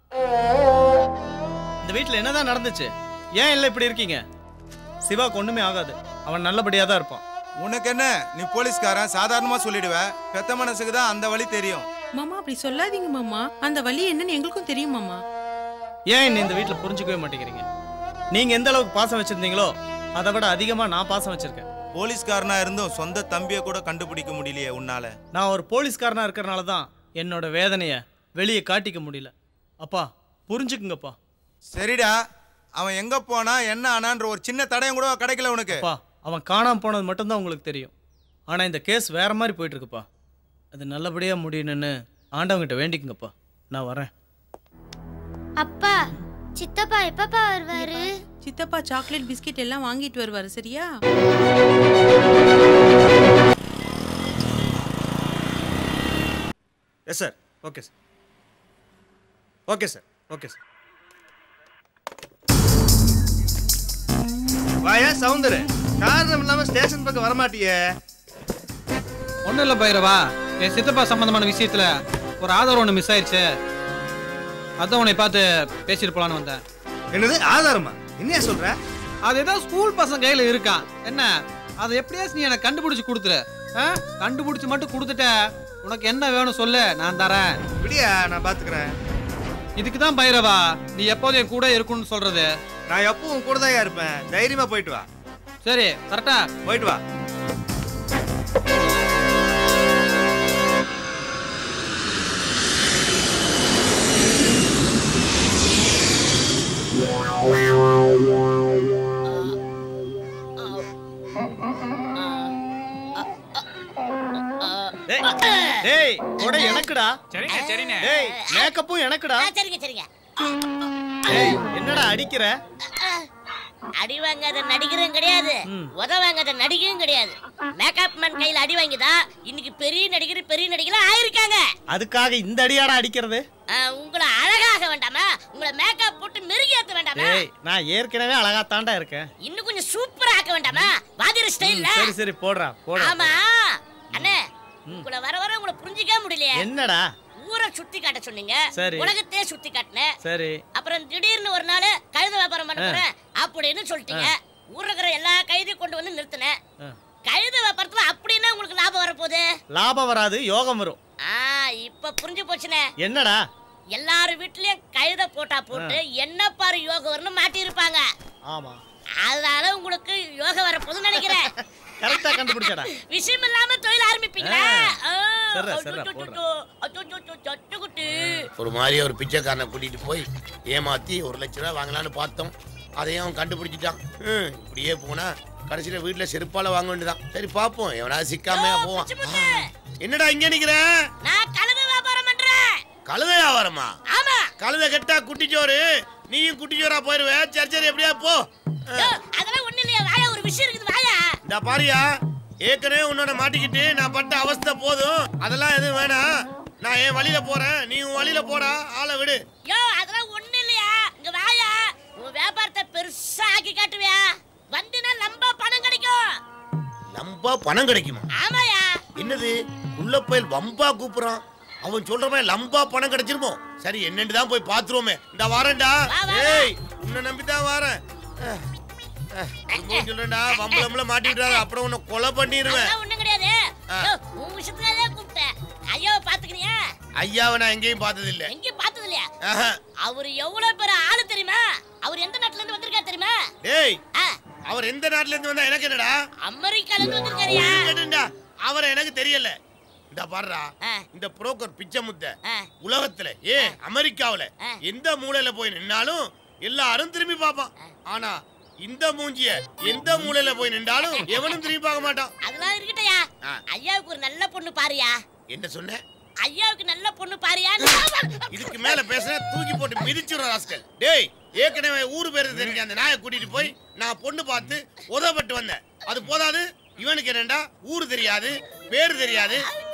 இந்த வீட்டில் என்னதான் நடந்துச்சு ஏன் இல்லை இப்படி இருக்கீங்க சிவாக்கு ஒண்ணுமே ஆகாது அவன் நல்லபடியாக தான் இருப்பான் உனக்கு என்ன நீ போலீஸ்காரன் சாதாரணமா சொல்லிடுவ பெத்த மனசுக்கு தான் அந்த வழி தெரியும் மாமா அப்படி சொல்லாதீங்க மாமா அந்த வலி என்னன்னு எங்களுக்கும் தெரியும் மாமா ஏன் என்ன இந்த வீட்டில் புரிஞ்சுக்கவே மாட்டேங்கிறீங்க நீங்க எந்த அளவுக்கு பாசம் வச்சிருந்தீங்களோ அதை விட அதிகமாக நான் பாசம் வச்சிருக்கேன் போலீஸ்காரனா இருந்தும் சொந்த தம்பியை கூட கண்டுபிடிக்க முடியலையே உன்னால நான் ஒரு போலீஸ்காரனா இருக்கிறனால தான் என்னோட வேதனையை வெளியே காட்டிக்க முடியல அப்பா புரிஞ்சுக்குங்கப்பா சரிடா அவன் எங்க போனா என்ன ஆனான்ற ஒரு சின்ன தடயம் கூட கிடைக்கல உனக்கு அப்பா அவன் காணாம போனது மட்டும்தான் உங்களுக்கு தெரியும் ஆனால் இந்த கேஸ் வேற மாதிரி போயிட்டு இருக்குப்பா அது நல்லபடியாக முடியணும்னு ஆண்டவங்கிட்ட வேண்டிக்குங்கப்பா நான் வரேன் அப்பா சித்தப்பா எப்பப்பா வருவாரு சித்தப்பா சாக்லேட் பிஸ்கெட் எல்லாம் வாங்கிட்டு வருவாரு சரியா yes sir okay sir okay sir okay sir வாயா சவுந்தரு காரணம் இல்லாம ஸ்டேஷன் பக்கம் வரமாட்டியே ஒன்றும் இல்லை பைரவா என் சித்தப்பா சம்பந்தமான விஷயத்துல ஒரு ஆதாரம் ஒன்று மிஸ் ஆயிடுச்சு அதான் உன்னை பார்த்து பேசிட்டு போலான்னு வந்தேன் என்னது ஆதாரமா என்னையா சொல்ற அது ஏதோ ஸ்கூல் பசங்க கையில இருக்கான் என்ன அதை எப்படியாச்சும் நீ எனக்கு கண்டுபிடிச்சு கொடுத்துரு ஆ? கண்டுபிடிச்சு மட்டும் கொடுத்துட்ட உனக்கு என்ன வேணும் சொல்லு நான் தரேன் இப்படியா நான் பாத்துக்கிறேன் இதுக்கு தான் பைரவா நீ எப்போதும் என் கூட இருக்கணும்னு சொல்றது நான் எப்பவும் கூட தான் இருப்பேன் தைரியமா போயிட்டு வா சரி கரெக்டா போயிட்டு வா டேய், டேய் கொடை எனக்குடா சரிண்ணே சரிண்ணே டேய் மேக்கப்பும் எனக்குடா சரிங்க சரிங்க டேய் என்னடா அடிக்கிற அடி வாங்காத நடிகரும் கிடையாது உத வாங்காத நடிகரும் கிடையாது மேக்கப் மேன் கையில அடி வாங்கிதா இன்னைக்கு பெரிய நடிகர் பெரிய நடிகர் ஆயிருக்காங்க அதுக்காக இந்த அடியாடா அடிக்கிறது ஆ, உங்களை அழகாக வேண்டாமா உங்களை மேக்கப் போட்டு மெருகேத்த வேண்டாமா டேய் நான் ஏற்கனவே அழகா தாண்டா இருக்கேன் இன்னும் கொஞ்சம் சூப்பரா ஆக்க வேண்டாமா வாதிர ஸ்டைல்ல சரி சரி போடுறா போடுறா ஆமா அண்ணே உங்களை வர வர உங்களை புரிஞ்சிக்க முடியலையே என்னடா ஊரை சுத்தி காட்ட சொன்னீங்க சரி. உலகத்தையே சுத்தி காட்டினேன் சரி அப்புறம் திடீர்னு ஒரு நாள் கழுத வியாபாரம் பண்ண ஆ. போறேன் அப்படின்னு சொல்லிட்டீங்க ஊர்ல இருக்கிற எல்லா கைதையும் கொண்டு வந்து நிறுத்தினேன் ஆ. கழுத வியாபாரத்துல அப்படின்னா உங்களுக்கு லாபம் வரப்போகுது லாபம் வராது யோகம் வரும் ஆ இப்ப புரிஞ்சு போச்சுனே என்னடா எல்லார் வீட்லயும் கழுத போட்டா போட்டு என்ன பாரு யோகம் வரணும் மாட்டி இருப்பாங்க ஆமா அதனால உங்களுக்கு யோகம் வரப்போகுதுன்னு நினைக்கிறேன் கரெக்டா கண்டுபிடிச்சடா விஷயம் இல்லாம தொழில் ஆரம்பிப்பீங்களா ஆ, சரிடா, அச்சோ, சரிடா, அச்சோ, போடுறா. அச்சோ, அச்சோ, அச்சோ, அச்சோ, குட்டி. ஒரு மாதிரி ஒரு பிச்சைக்காரனை கூட்டிட்டு போய் ஏமாத்தி ஒரு லட்ச ரூபா வாங்கலாம்னு பார்த்தோம் அதையும் அவன் கண்டுபிடிச்சிட்டான் ஹம், இப்படியே போனா கடைசியில வீட்டுல செருப்பால வாங்க வேண்டியதான் சரி பாப்போம் எவனாவது சிக்காம போவான் ஆ, என்னடா இங்க நிக்கிற நான் கழுத வியாபாரம் பண்றேன் கழுத வியாபாரமா ஆமா கழுத கெட்டா குட்டிச்சோறு நீயும் குட்டிச்சோரா போயிருவ சரி சரி எப்படியா போ யோ, அதெல்லாம் ஒண்ணு இல்லையா வாயா ஒரு விஷயம் இருக்குது வாயா இந்த பாரியா ஏற்கனவே உன்னோட மாட்டிக்கிட்டு நான் பட்ட அவஸ்தை போதும் அதெல்லாம் எதுவும் வேணாம் நான் என் வழியில போறேன் நீ உன் வழியில போடா ஆளை விடு யோ அதெல்லாம் ஒண்ணு இல்லையா இங்க வாயா உன் வியாபாரத்தை பெருசா ஆக்கி காட்டுவியா வந்தினா லம்பா பணம் கிடைக்கும் லம்பா பணம் கிடைக்குமா ஆமாயா என்னது உள்ள போய் வம்பா கூப்பிடுறான் அவன் சொல்ற மாதிரி லம்பா பணம் கிடைச்சிருமோ சரி என்னன்னு தான் போய் பாத்துருவோமே இந்த வரேன்டா ஏய் உன்னை நம்பி தான் வரேன் அஹ், அஹ், திரும்பவும் சொல்றேன்டா வம்பளம்பள மாட்டிக்கிட்டாரு அப்புறம் உன்னை கொலை பண்ணிடுவேன் அதெல்லாம் ஒண்ணும் கிடையாது ஆ. யோ, உன் விஷயத்துக்காக கூப்பிட்டேன் ஐயாவை பாத்துக்கிறியா ஐயாவை நான் எங்கேயும் பார்த்தது இல்ல எங்கேயும் பார்த்தது இல்லையா ஆஹா. அவர் எவ்வளவு பெரிய ஆளு தெரியுமா அவர் எந்த நாட்டுல இருந்து வந்திருக்காரு தெரியுமா டேய் ஆ, அவர் எந்த நாட்டுல இருந்து வந்தா எனக்கு என்னடா அமெரிக்கால இருந்து வந்திருக்காருயா கேட்டுண்டா அவரை எனக்கு தெரியல இந்த பாருடா ஆ. இந்த புரோக்கர் பிச்சை முத்த ஆ. உலகத்துல ஏ அமெரிக்காவுல எந்த மூலையில போய் நின்னாலும் எல்லாரும் திரும்பி பார்ப்பான் ஆனா இந்த மூஞ்சிய எந்த மூலையில போய் நின்றாலும் எவனும் திரும்பி பார்க்க மாட்டான் அதெல்லாம் இருக்கட்டையா ஆ. ஐயாவுக்கு ஒரு நல்ல பொண்ணு பாரியா என்ன சொன்ன ஐயாவுக்கு நல்ல பொண்ணு பாரியா இதுக்கு மேல பேசுனா தூக்கி போட்டு மிதிச்சிடும் ராஸ்கல் டேய் ஏற்கனவே ஊரு பேரு தெரிஞ்ச அந்த நாயை கூட்டிட்டு போய் நான் பொண்ணு பார்த்து உதவப்பட்டு வந்தேன் அது போதாது இவனுக்கு என்னண்டா ஊரு தெரியாது பேரு தெரியாது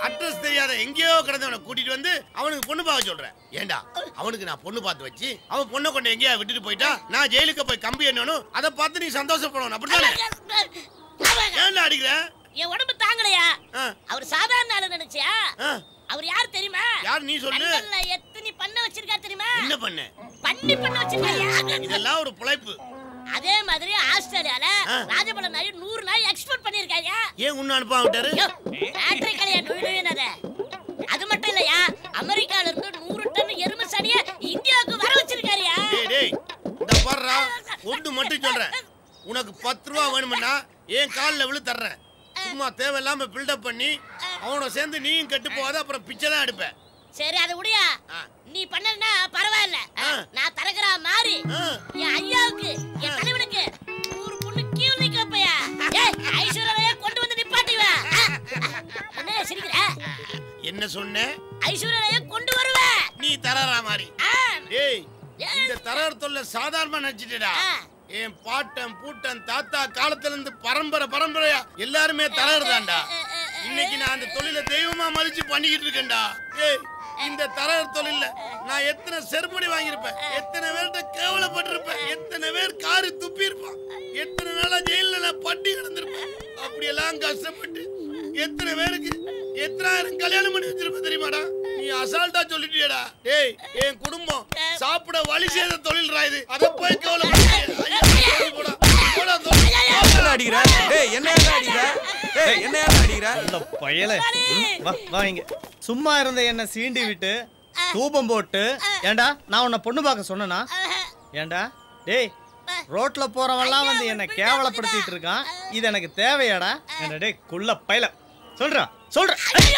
அட்ரஸ் தெரியாத எங்கேயோ கிடந்தவனை கூட்டிட்டு வந்து அவனுக்கு பொண்ணு பார்க்க சொல்றேன் ஏண்டா அவனுக்கு நான் பொண்ணு பார்த்து வச்சு அவன் பொண்ணை கொண்டு எங்கேயா விட்டுட்டு போயிட்டா நான் ஜெயிலுக்கு போய் கம்பி என்னணும் அதை பார்த்து நீ சந்தோஷப்படணும் அப்படித்தானே ஏன்டா அடிக்கிற என் உடம்பு தாங்கலையா அவர் சாதாரண ஆளு நினைச்சியா அவர் யார் தெரியுமா யார் நீ சொல்லு. லண்டன்ல எத்தனை பண்ண வச்சிருக்காரு தெரியுமா என்ன பண்ண பண்ணி பண்ண வச்சிருக்காரு இதெல்லாம் ஒரு பிழைப்பு அதே மாதிரி ஆஸ்திரேலியால ராஜபல நாய் நூறு நாய் எக்ஸ்போர்ட் பண்ணிருக்காங்க ஏன் உன்னை அனுப்பாம விட்டாரு பேட்டரி கலையா நுழையினத அது மட்டும் இல்லையா அமெரிக்கால இருந்து நூறு டன் எருமை சனிய இந்தியாவுக்கு வர வச்சிருக்காருயா டேய் டேய் இந்த பாருடா ஒன்று மட்டும் சொல்றேன் உனக்கு பத்து ரூபா வேணும்னா என் காலில் விழு தர்றேன் சும்மா தேவையில்லாம பில்டப் பண்ணி அவனோட சேர்ந்து நீயும் கெட்டு போகாத அப்புறம் பிச்சை தான் எடுப்பேன் சரி அது முடியா நீ பண்ணனா பரவாயில்ல நான் தரகரா மாறி என் ஐயாவுக்கு என் தலைவனுக்கு நூறு பொண்ணு கியூ நிக்கப்பையா ஏய் ஐஸ்வர்யாவையே கொண்டு வந்து நிப்பாட்டுவ என்ன சிரிக்கிற என்ன சொன்ன ஐஸ்வர்யாவையே கொண்டு வருவ நீ தரறா மாதிரி டேய் இந்த தரர் தொல்லை சாதாரணமா நினைச்சிட்டடா என் பாட்டன் பூட்டன் தாத்தா காலத்துல இருந்து பரம்பரை பரம்பரையா எல்லாருமே தரர்தான்டா இன்னைக்கு நான் அந்த தொழிலை தெய்வமா மதிச்சு பண்ணிக்கிட்டு இருக்கேன்டா ஏய் இந்த தரர் தொழில்ல நான் எத்தனை செருப்படி வாங்கியிருப்பேன் எத்தனை பேர்கிட்ட கேவலப்பட்டிருப்பேன் எத்தனை பேர் காரி துப்பி இருப்பான் எத்தனை நாளா ஜெயில நான் பட்டி கிடந்திருப்பேன் அப்படியெல்லாம் கஷ்டப்பட்டு எத்தனை பேருக்கு எத்தனாயிரம் கல்யாணம் பண்ணி வச்சிருப்ப தெரியுமாடா நீ அசால்ட்டா சொல்லிட்டியடா டேய் என் குடும்பம் சாப்பிட வழி செய்த தொழில்ரா இது அத போய் என்ன அடிக்கிற டேய் என்ன ஏன்டா அடிக்கிற டேய் என்ன ஏன்டா அடிக்கிற இந்த பயலே ம், வா வா இங்க சும்மா இருந்த என்ன சீண்டி விட்டு தூபம் போட்டு ஏண்டா நான் உன்னை பொண்ணு பார்க்க சொன்னனா ஏண்டா டேய் ரோட்ல போறவன்லாம் வந்து என்ன கேவலப்படுத்திட்டு இருக்கான் இது எனக்கு தேவையாடா ஏண்டா டேய் குள்ள பயல சொல்றா சொல்றா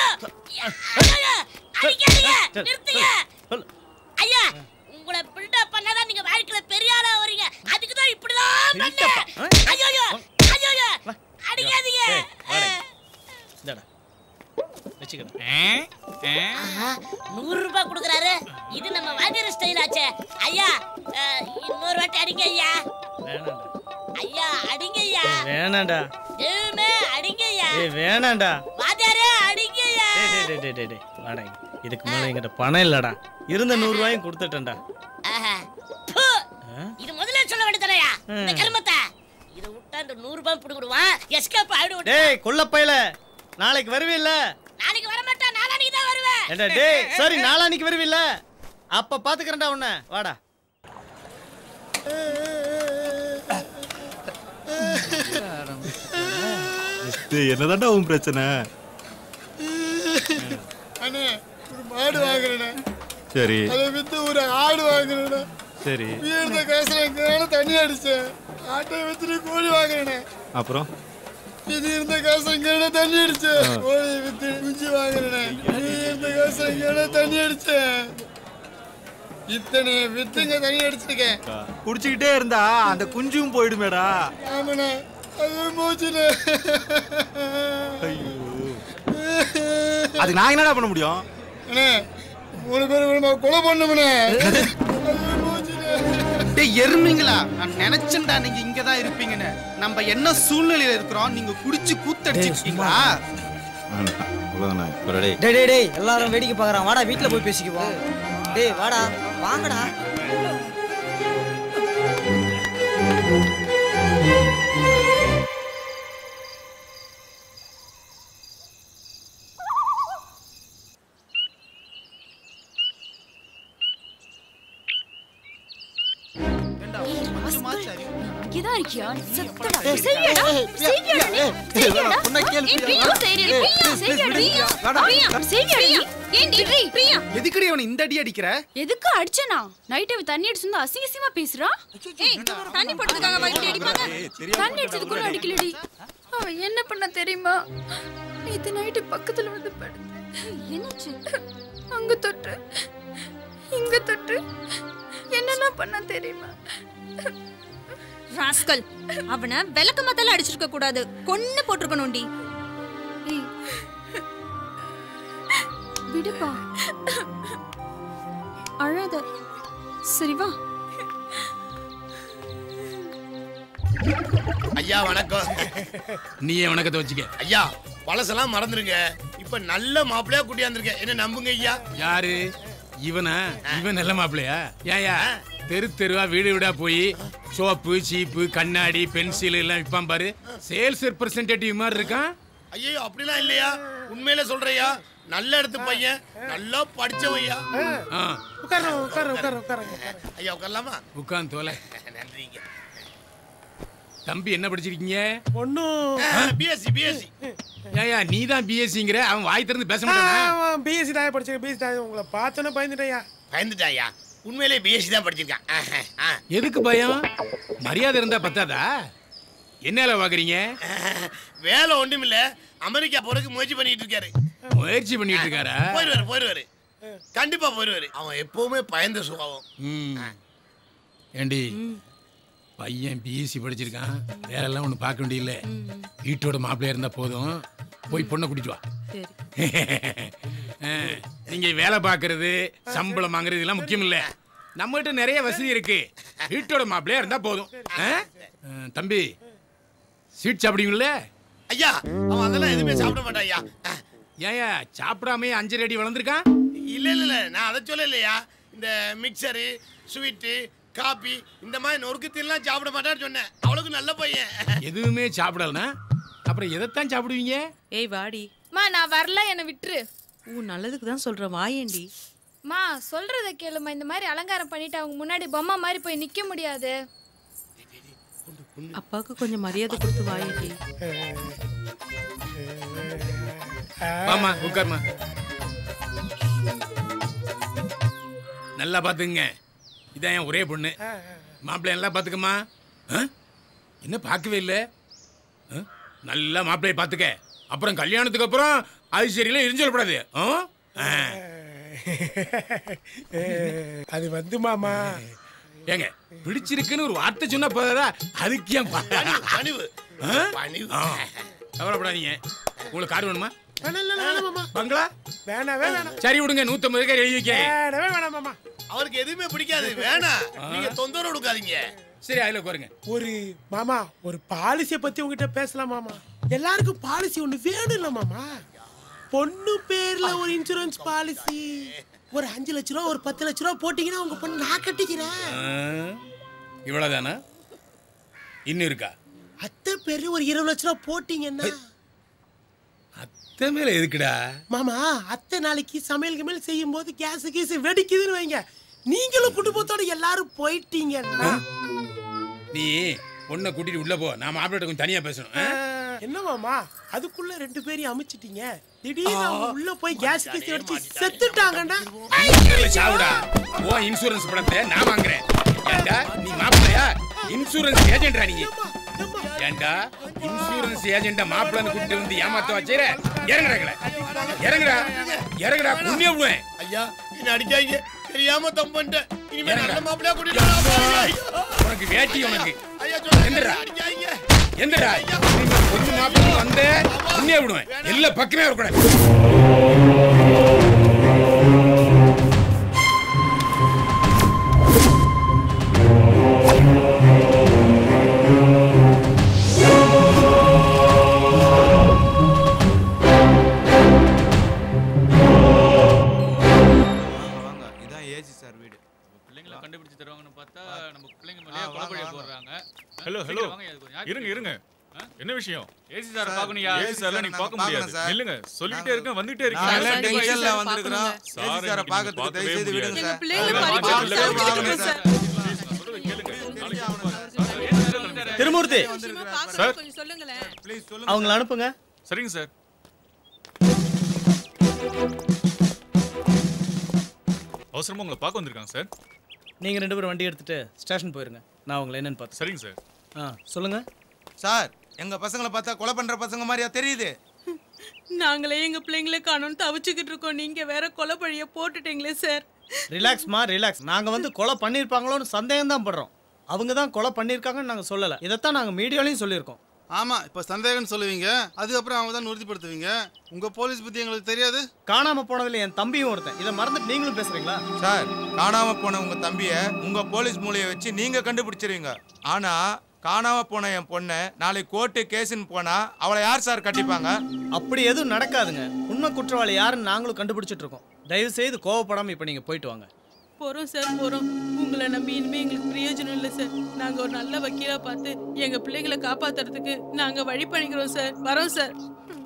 அடிக்காதீங்க நிறுத்துங்க ஐயா உங்களை பில்டப் பண்ணாதான் நீங்க வாழ்க்கையில பெரிய ஆளா வரீங்க அதுக்கு தான் இப்படிலாம் பண்ணேன் ஐயோ ஐயோ ஐயோ ஐயோ அடிக்காதீங்க ஏய், வாடா இங்க. இந்தாடா வச்சுக்கிறேன் ஆஹா, நூறு ரூபாய் கொடுக்குறாரு இது நம்ம வாத்தியார் ஸ்டைல் ஆச்சே ஐயா அஹ், இன்னொரு வாட்டி அடிங்க ஐயா வேணாம்டா ஐயா அடிங்க ஐயா ஏய், வேணாம்டா தெய்வமே அடிங்க ஐயா ஏய் வேணாம்டா வாத்தியாரே அடிங்க ஐயா டேய் டேய் டேய் டேய், டேய் டேய் வாடா இங்க. இதுக்கு மேல என்கிட்ட பணம் இல்லடா இருந்த நூறு ரூபாயும் கொடுத்துட்டேன்டா ஆஹா. ப்பு. ஆ? இது முதல்ல சொல்ல வேண்டியதானயா இந்த ம். கருமத்தை இத விட்டா இந்த நூறு ரூபாய் புடுங்கிடுவான் எஸ்கேப் ஆயிடு டேய் கொல்ல பயல நாளைக்கு வருவீல்ல நாளைக்கு வர மாட்டேன் நாளைக்கு தான் வருவேன் ஏண்டா டேய் சரி நாளான்னைக்கு வருவீல்ல அப்ப பாத்துக்கறேன்டா உன்னை வாடா என்னதான்டா உன் பிரச்சனை அண்ணே ஒரு மாடு வாங்குறேண்ணே சரி அதை வித்து ஒரு ஆடு வாங்குறேண்ணே சரி வீழ்ந்த காசுல எங்கேயான தண்ணி அடிச்சேன் ஆட்டை வித்துட்டு கோழி வாங்குறேண்ணே அப்புறம் இது இருந்த காசு எங்கேயான தண்ணி அடிச்சேன் ஆ. கோழி வித்து குஞ்சு வாங்குறேண்ணே இது இருந்த காசு எங்கேயான தண்ணி அடிச்சேன் இத்தனை வித்துங்க தண்ணி அடிச்சிருக்கேன் குடிச்சுக்கிட்டே இருந்தா அந்த குஞ்சும் போயிடுமேடா ஆமாண்ணே அதுவும் போச்சுண்ணே அதுக்கு நான் என்னடா பண்ண முடியும் அண்ணே மூணு பேர் வேணுமா கொலை பண்ணுமண்ணே டேய் எருமைங்களா நான் நினைச்சேன்டா நீங்க இங்க தான் இருப்பீங்கன்னு நம்ம என்ன சூழ்நிலையில இருக்கிறோம் நீங்க குடிச்சு கூத்தடிச்சிருக்கீங்களா அவ்வளோதானே டேய் டேய் டேய் எல்லாரும் வேடிக்கை பார்க்கறான் வாடா வீட்ல போய் பேசிக்குவோம் டேய் வாடா வாங்கடா இங்கதான் இருக்கியா செத்தடா ஏய், சரியாடா ஏய், சரியாடா நீ? ஏய், சரியாடா சொன்னா கேளு, ஏய், பிரியா. பிரியா சரியாடா ஏய், பிரியா ஏய், சரியாடா பிரியா, பிரியா வாடா. பிரியா சரியாடா நீ? ஏண்டி ட்ரீ பிரியா எதுக்குடி அவனை இந்த அடி அடிக்கிற எதுக்கு அடிச்சனா நைட் அவ தண்ணி அடிச்சு வந்து அசிங்க அசிங்கமா பேசுறா ஏய் தண்ணி போட்டதுக்காக வைட்டி அடிப்பாங்க தண்ணி அடிச்சது கூட அடிக்கலடி அவ என்ன பண்ண தெரியுமா நேத்து நைட்டு பக்கத்துல வந்து படுத்து என்னாச்சு அங்க தொட்டு இங்க தொட்டு என்னென்ன பண்ண தெரியுமா ராஸ்கல் அவனை விளக்க மத்தால அடிச்சிருக்க கூடாது கொன்னு போட்டிருக்கணும்டி விடுப்பா அழாத சரி வா ஐயா வணக்கம் நீயே வணக்கத்தை வச்சுக்க ஐயா பழசெல்லாம் மறந்துருங்க இப்ப இப்ப நல்ல மாப்பிள்ளையா கூட்டியாந்துருக்கேன் என்ன நம்புங்க ஐயா யாரு இவனா இவன் நல்ல மாப்பிள்ளையா ஏயா தெரு தெருவா வீடு வீடா போய் சோப்பு சீப்பு கண்ணாடி பென்சில் எல்லாம் விற்பான் பாரு சேல்ஸ் ரெப்ரசன்டேட்டிவ் மாதிரி இருக்கான் ஐயோ அப்படிலாம் இல்லையா உண்மையில சொல்றையா நல்ல இடத்து பையன் நல்லா படிச்சவையா ஆ, உட்கார உட்கார உட்கார உட்கார ஐயா உட்காரலாமா உட்கார்ந்து தோலை நன்றிங்க தம்பி என்ன படிச்சிருக்கீங்க ஒன்னும் பிஎஸ்சி பிஎஸ்சி ஏயா நீ தான் பிஎஸ்சிங்கிற அவன் வாய் திறந்து பேச மாட்டானா பிஎஸ்சி தான் படிச்சிருக்கேன் பிஎஸ்சி தான் உங்களை பார்த்தோன்னே பயந்துட்டேயா பயந்துட்டாயா உண்மையிலே பிஎஸ்சி தான் படிச்சிருக்கான் ஆஹா, ஆ. எதுக்கு பயம் மரியாதை இருந்தா பத்தாதா என்ன பாக்குறீங்க வேலை ஒண்ணும் இல்ல அமெரிக்கா போறதுக்கு முயற்சி பண்ணிட்டு இருக்காரு முயற்சி பண்ணிட்டு இருக்காரா போயிருவாரு போயிருவாரு கண்டிப்பா போயிருவாரு அவன் எப்பவுமே பயந்த சுபாவம் ம். ஏண்டி பையன் பிஎஸ்சி படிச்சிருக்கான் வேற எல்லாம் ஒண்ணு பார்க்க வேண்டியதில்ல வீட்டோட மாப்பிள்ளையா இருந்தா போதும் போய் பொண்ணை கூட்டிட்டு வா ஆ, நீங்க வேலை பார்க்கறது சம்பளம் வாங்குறது இதெல்லாம் முக்கியம் இல்ல நம்மகிட்ட நிறைய வசதி இருக்கு வீட்டோட மாப்பிள்ளையா இருந்தா போதும் ஆ? ஆ, தம்பி ஸ்வீட் சாப்பிடுவீங்கல்ல ஐயா அவன் அதெல்லாம் எதுவுமே சாப்பிட மாட்டான் ஐயா ஏயா சாப்பிடாமே அஞ்சரை அடி வளர்ந்துருக்கான் இல்ல இல்ல இல்ல நான் அதை சொல்ல இல்லையா இந்த மிக்சரு ஸ்வீட்டு காபி இந்த மாதிரி நொறுக்கத்தெல்லாம் சாப்பிட மாட்டான்னு சொன்னேன் அவளுக்கு நல்ல பையன் எதுவுமே சாப்பிடலனா அப்புறம் எதைத்தான் சாப்பிடுவீங்க ஏய் வாடி மா நான் வரல என்னை விட்டுரு உன் நல்லதுக்கு தான் சொல்றேன் வாயேண்டி மா சொல்றத கேளுமா இந்த மாதிரி அலங்காரம் பண்ணிட்டு அவங்க முன்னாடி பொம்மை மாதிரி போய் நிக்க முடியாது அப்பாவுக்கு கொஞ்சம் மரியாதை கொடுத்து வாயேண்டி வாமா உட்காருமா நல்லா பாத்துங்க இதான் என் ஒரே பொண்ணு மாப்பிள்ளை நல்லா பாத்துக்கம்மா ஆ? என்ன பார்க்கவே இல்லை ஆ? நல்லா மாப்பிள்ளைய பாத்துக்க அப்புறம் கல்யாணத்துக்கு அப்புறம் அது சரியில்லை இருந்து சொல்லக்கூடாது ஆ? ஆ. அது வந்து மாமா ஏங்க பிடிச்சிருக்குன்னு ஒரு வார்த்தை சொன்னா போதாதா அதுக்கு ஏன் பா- பணிவு ஆ? பணிவு ஆ. கவலைப்படாதீங்க உங்களுக்கு கார் வேணுமா வேணாம் இல்ல, இல்ல, வேணாம் மாமா பங்களா வேணாவே வேணாம் சரி விடுங்க நூத்தம்பது ரூபாய் எழுதி வைக்க வேணவே வேணாம் மாமா அவருக்கு எதுவுமே பிடிக்காது வேணாம் நீங்க தொந்தரவு கொடுக்காதீங்க சரி அதுல உட்காருங்க ஒரு மாமா ஒரு பாலிசியை பத்தி உங்ககிட்ட பேசலாம் மாமா எல்லாருக்கும் பாலிசி ஒண்ணு வேணும் இல்ல மாமா பொண்ணு பேர்ல ஒரு இன்சூரன்ஸ் பாலிசி ஒரு அஞ்சு லட்ச ரூபா ஒரு பத்து லட்ச ரூபா போட்டீங்கன்னா உங்க பொண்ணு நான் கட்டிக்கிறேன் ஆ, இவ்வளவுதானா இன்னும் இருக்கா அத்தை பேர்ல ஒரு இருபது லட்ச ரூபா போட்டீங்கன்னா அத்தை மேல எதுக்குடா மாமா அத்தை நாளைக்கு சமையலுக்கு மேல் செய்யும் போது கேஸ் கீஸ் வெடிக்குதுன்னு வைங்க நீங்களும் குடும்பத்தோட எல்லாரும் போயிட்டீங்கன்னா நீ பொண்ணை கூட்டிட்டு உள்ள போ நான் மாப்பிள்ளை கொஞ்சம் தனியா பேசணும் ஆ? என்ன மாமா அதுக்குள்ள ரெண்டு பேரையும் அமைச்சிட்டீங்க திடீர்னு அவங்க உள்ள போய் கேஸ் கீஸ் வெடிச்சு செத்துட்டாங்கன்னா இல்ல, சாவுடா ஓ இன்சூரன்ஸ் பணத்தை நான் வாங்குறேன் ஏண்டா நீ மாப்பிள்ளையா இன்சூரன்ஸ் ஏஜென்டா நீ ஏண்டா இன்சூரன்ஸ் ஏஜென்ட மாப்பிள்ளன்னு கூட்டிட்டு வந்து ஏமாத்த வச்சேர இறங்குறாங்களே இறங்குடா இறங்குடா புண்ணிய விடுவேன் ஐயா என்ன அடிக்காதீங்க தெரியாம தப்பு பண்ணிட்டேன் இனிமே நல்ல மாப்பிள்ளையா கூட்டிட்டு வரலாம் ஐயா. உனக்கு வேட்டி உனக்கு ஐயா சொல்லுங்க எந்திரா அடிக்காதீங்க எந்திரா நீங்க பொண்ணு மாப்பிள்ளை வந்து புண்ணிய விடுவேன் எல்லா பக்கமே வரக்கூடாது வாங்க இதான் ஏசி சார் வீடு பிள்ளைங்களை கண்டுபிடிச்சு தருவாங்கன்னு பார்த்தா நம்ம பிள்ளைங்க மேலே கொலப்பழிய போடுறாங்க ஹலோ சீக்கிரம் ஹலோ வாங்க, இதுக்கு ஒரு ஞாபகம் இருங்க இருங்க என்ன விஷயம் ஏசி சார் பார்க்கணும்யா. ஏசி சார்லாம் நீங்க பார்க்க முடியாது இல்லங்க சொல்லிட்டே இருக்கேன் வந்துட்டே நாங்க இருக்கீங்க எல்லாம் டென்ஷன்ல வந்திருக்கிறோம். சார், ஏசி சாரை இன்னைக்கு பார்க்கறதுக்கு பார்க்கவே தயவு செய்து முடியாது. விடுங்க சார். எங்க பிள்ளைங்களை அதெல்லாம் படிக்க பார்த்து வச்சு வாங்க சார். திருமூர்த்தி சார் கொஞ்சம் சொல்லுங்களேன் ப்ளீஸ் அவங்கள அனுப்புங்க சரிங்க சார் அவசரமா உங்களை பார்க்க வந்திருக்காங்க சார் நீங்க ரெண்டு பேரும் வண்டி எடுத்துட்டு ஸ்டேஷன் போயிருங்க நான் உங்களை என்னன்னு பார்த்து சரிங்க சார் ஆ சொல்லுங்க சார் எங்க பசங்களை பார்த்தா கொலை பண்ற பசங்க மாதிரியா தெரியுது நாங்களே எங்க பிள்ளைங்கள காணோம்னு தவிச்சுக்கிட்டு இருக்கோம் நீங்க வேற கொலை பழிய போட்டுட்டீங்களே சார் ரிலாக்ஸ்மா ரிலாக்ஸ் நாங்க வந்து கொலை பண்ணியிருப்பாங்களோன்னு சந்தேகம் தான் படுறோம் அவங்க தான் கொலை பண்ணியிருக்காங்கன்னு நாங்க சொல்லல இதைத்தான் நாங்க மீடியாலையும் சொல்லியிருக்கோம் ஆமா இப்ப சந்தேகம்னு சொல்லுவீங்க அதுக்கப்புறம் அவங்க தான் உறுதிப்படுத்துவீங்க உங்க போலீஸ் பத்தி எங்களுக்கு தெரியாது காணாம போனதுல என் தம்பியும் ஒருத்தன் இதை மறந்துட்டு நீங்களும் பேசுறீங்களா சார் காணாம போன உங்க தம்பிய உங்க போலீஸ் மூலையை வச்சு நீங்க கண்டுபிடிச்சிருவீங்க ஆனா காணாம போன என் பொண்ணை நாளைக்கு கோர்ட்டு கேஸ்ன்னு போனா அவளை யார் சார் கட்டிப்பாங்க அப்படி எதுவும் நடக்காதுங்க உண்மை உண்மை குற்றவாளி யாருன்னு நாங்களும் கண்டுபிடிச்சிட்டு இருக்கோம் தயவு செய்து கோவப்படாம இப்போ நீங்க போயிட்டு வாங்க போறோம் சார் போறோம் உங்களை நம்பி இனிமே எங்களுக்கு பிரயோஜனம் இல்லை சார் நாங்க ஒரு நல்ல வக்கீலா பார்த்து எங்க பிள்ளைங்களை காப்பாத்துறதுக்கு நாங்க வழி பண்ணிக்கிறோம் சார் வரோம் சார்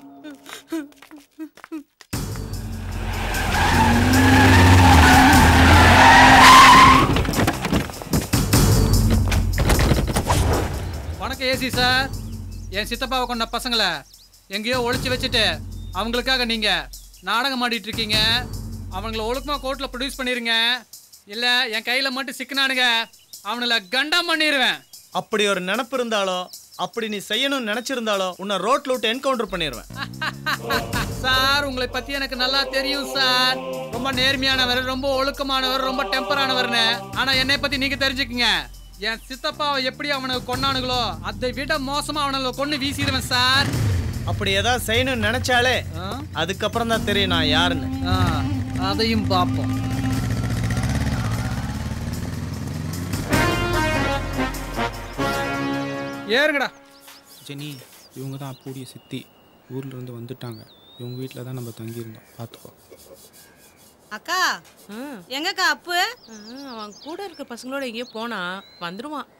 வணக்கம் ஏசி சார் என் சித்தப்பாவை கொண்ட பசங்களை எங்கேயோ ஒளிச்சு வச்சுட்டு அவங்களுக்காக நீங்க நாடகம் ஆடிட்டு இருக்கீங்க அவங்கள ஒழுக்கமா கோர்ட்ல ப்ரொடியூஸ் பண்ணிருங்க இல்ல என் கையில மட்டும் சிக்கினானுங்க அவங்கள கண்டம் பண்ணிடுவேன் அப்படி ஒரு நினப்பு இருந்தாலோ அப்படி நீ செய்யணும்னு நினைச்சிருந்தாலோ உன்னை ரோட்ல விட்டு என்கவுண்டர் பண்ணிடுவேன் சார் உங்களை பத்தி எனக்கு நல்லா தெரியும் சார் ரொம்ப நேர்மையானவர் ரொம்ப ஒழுக்கமானவர் ரொம்ப டெம்பரானவர்னு ஆனா என்னை பத்தி நீங்க தெரிஞ்சுக்குங்க என் சித்தப்பாவை எப்படி அவனுக்கு கொன்னானுங்களோ அதை விட மோசமா அவனுங்களை கொன்னு வீசிடுவேன் சார் அப்படி ஏதாவது செய்யணும்னு நினைச்சாலே அதுக்கப்புறம் தான் தெரியும் நான் யாருன்னு அதையும் பார்ப்போம் ஏறுங்கடா ஜெனி இவங்க தான் அப்புடைய சித்தி ஊர்ல இருந்து வந்துட்டாங்க இவங்க வீட்டில் தான் நம்ம தங்கியிருந்தோம் பார்த்துக்கோ அக்கா எங்கக்கா அப்பு அவன் கூட இருக்க பசங்களோட எங்கேயோ போனா வந்துருவான்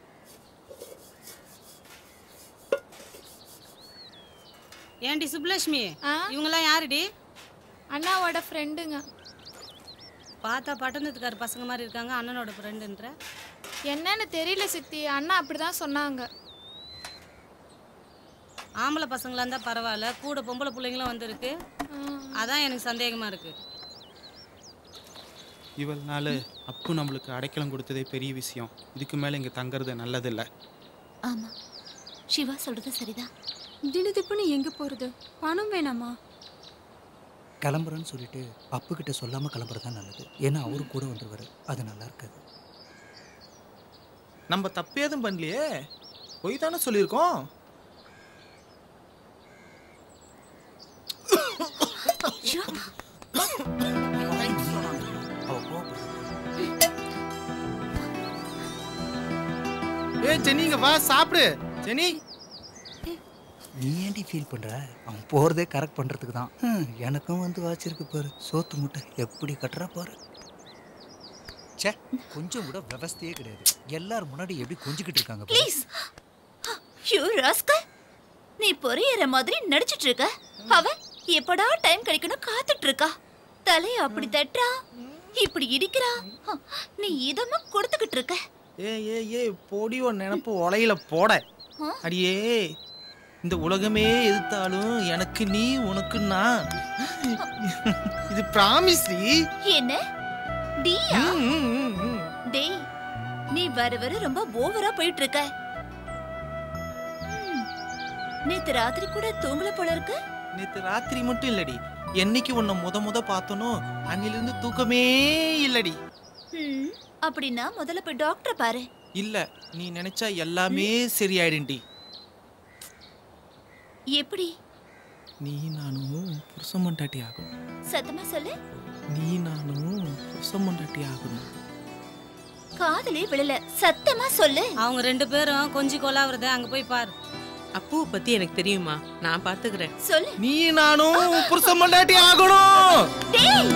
ஏண்டி சுப்லட்சுமி இவங்கெல்லாம் யாருடி அண்ணாவோட ஃப்ரெண்டுங்க பார்த்தா பட்டணத்துக்கார பசங்க மாதிரி இருக்காங்க அண்ணனோட ஃப்ரெண்டுன்ற என்னன்னு தெரியல சித்தி அண்ணா அப்படிதான் சொன்னாங்க ஆம்பளை பசங்களா இருந்தா பரவாயில்ல கூட பொம்பளை பிள்ளைங்களும் வந்திருக்கு அதான் எனக்கு சந்தேகமா இருக்கு இவள் நாள் அப்பு நம்மளுக்கு அடைக்கலம் கொடுத்ததே பெரிய விஷயம் இதுக்கு மேலே இங்கே தங்குறது நல்லதில்லை ஆமா சிவா சொல்றது சரிதான் திடுதிப்புன்னு எங்க போறது பணம் வேணாமா கிளம்புறேன்னு சொல்லிட்டு அப்பு கிட்ட சொல்லாம கிளம்புறது தான் நல்லது ஏன்னா அவரு கூட வந்துருவாரு அது நல்லா இருக்காது நம்ம தப்பு எதுவும் பண்ணலையே பொய் தானே சொல்லியிருக்கோம் ஏ ஜெனி இங்க வா சாப்பிடு ஜெனி நீ ஏன்டி ஃபீல் பண்ற அவன் போறதே கரெக்ட் பண்றதுக்கு தான் ஹம், எனக்கும் வந்து வாச்சிருக்கு பாரு சோத்து முட்டை எப்படி கட்டுறா பாரு ச்சே கொஞ்சம் கூட விவஸ்தையே கிடையாது எல்லாரும் முன்னாடி எப்படி கொஞ்சிக்கிட்டு இருக்காங்க பாரு. ப்ளீஸ் யூ ராஸ்கல் நீ பொரியற மாதிரி நடிச்சிட்டு இருக்க அவ எப்படா டைம் கிடைக்கணும் காத்துட்டு இருக்கா தலைய அப்படி தட்டா இப்படி இடிக்கிறா ஹ, நீ இதமா கொடுத்துக்கிட்டு இருக்க ஏ ஏ ஏ பொடி ஒரு நினப்பு உலையில போட ஆ? அடியே இந்த உலகமே எதிர்த்தாலும் எனக்கு நீ உனக்கு நான் இது ப்ராமிஸ் என்ன டீயா டேய் நீ வர வர ரொம்ப ஓவரா போயிட்டு இருக்க ம், நேத்து ராத்திரி கூட தூங்கல போல இருக்கு நேத்து ராத்திரி மட்டும் இல்லடி என்னைக்கு உன்னை முத முத பார்த்தனோ அன்னிலிருந்து தூக்கமே இல்லடி ம், அப்படின்னா முதல்ல போய் டாக்டரை பாரு இல்ல நீ நினைச்சா எல்லாமே சரியாயிடும்டி எப்படி நீ நானும் புருஷன் மண்டாட்டி ஆகணும் சத்தமா சொல்லு நீ நானும் புருஷன் மண்டாட்டி ஆகணும் காதலே விழல சத்தமா சொல்லு அவங்க ரெண்டு பேரும் கொஞ்சம் கொலாவுறத அங்க போய் பாரு அப்புவை பத்தி எனக்கு தெரியுமா நான் பாத்துக்கிறேன் சொல்லு நீ நானும் புருஷன் மண்டாட்டி ஆகணும் டேய்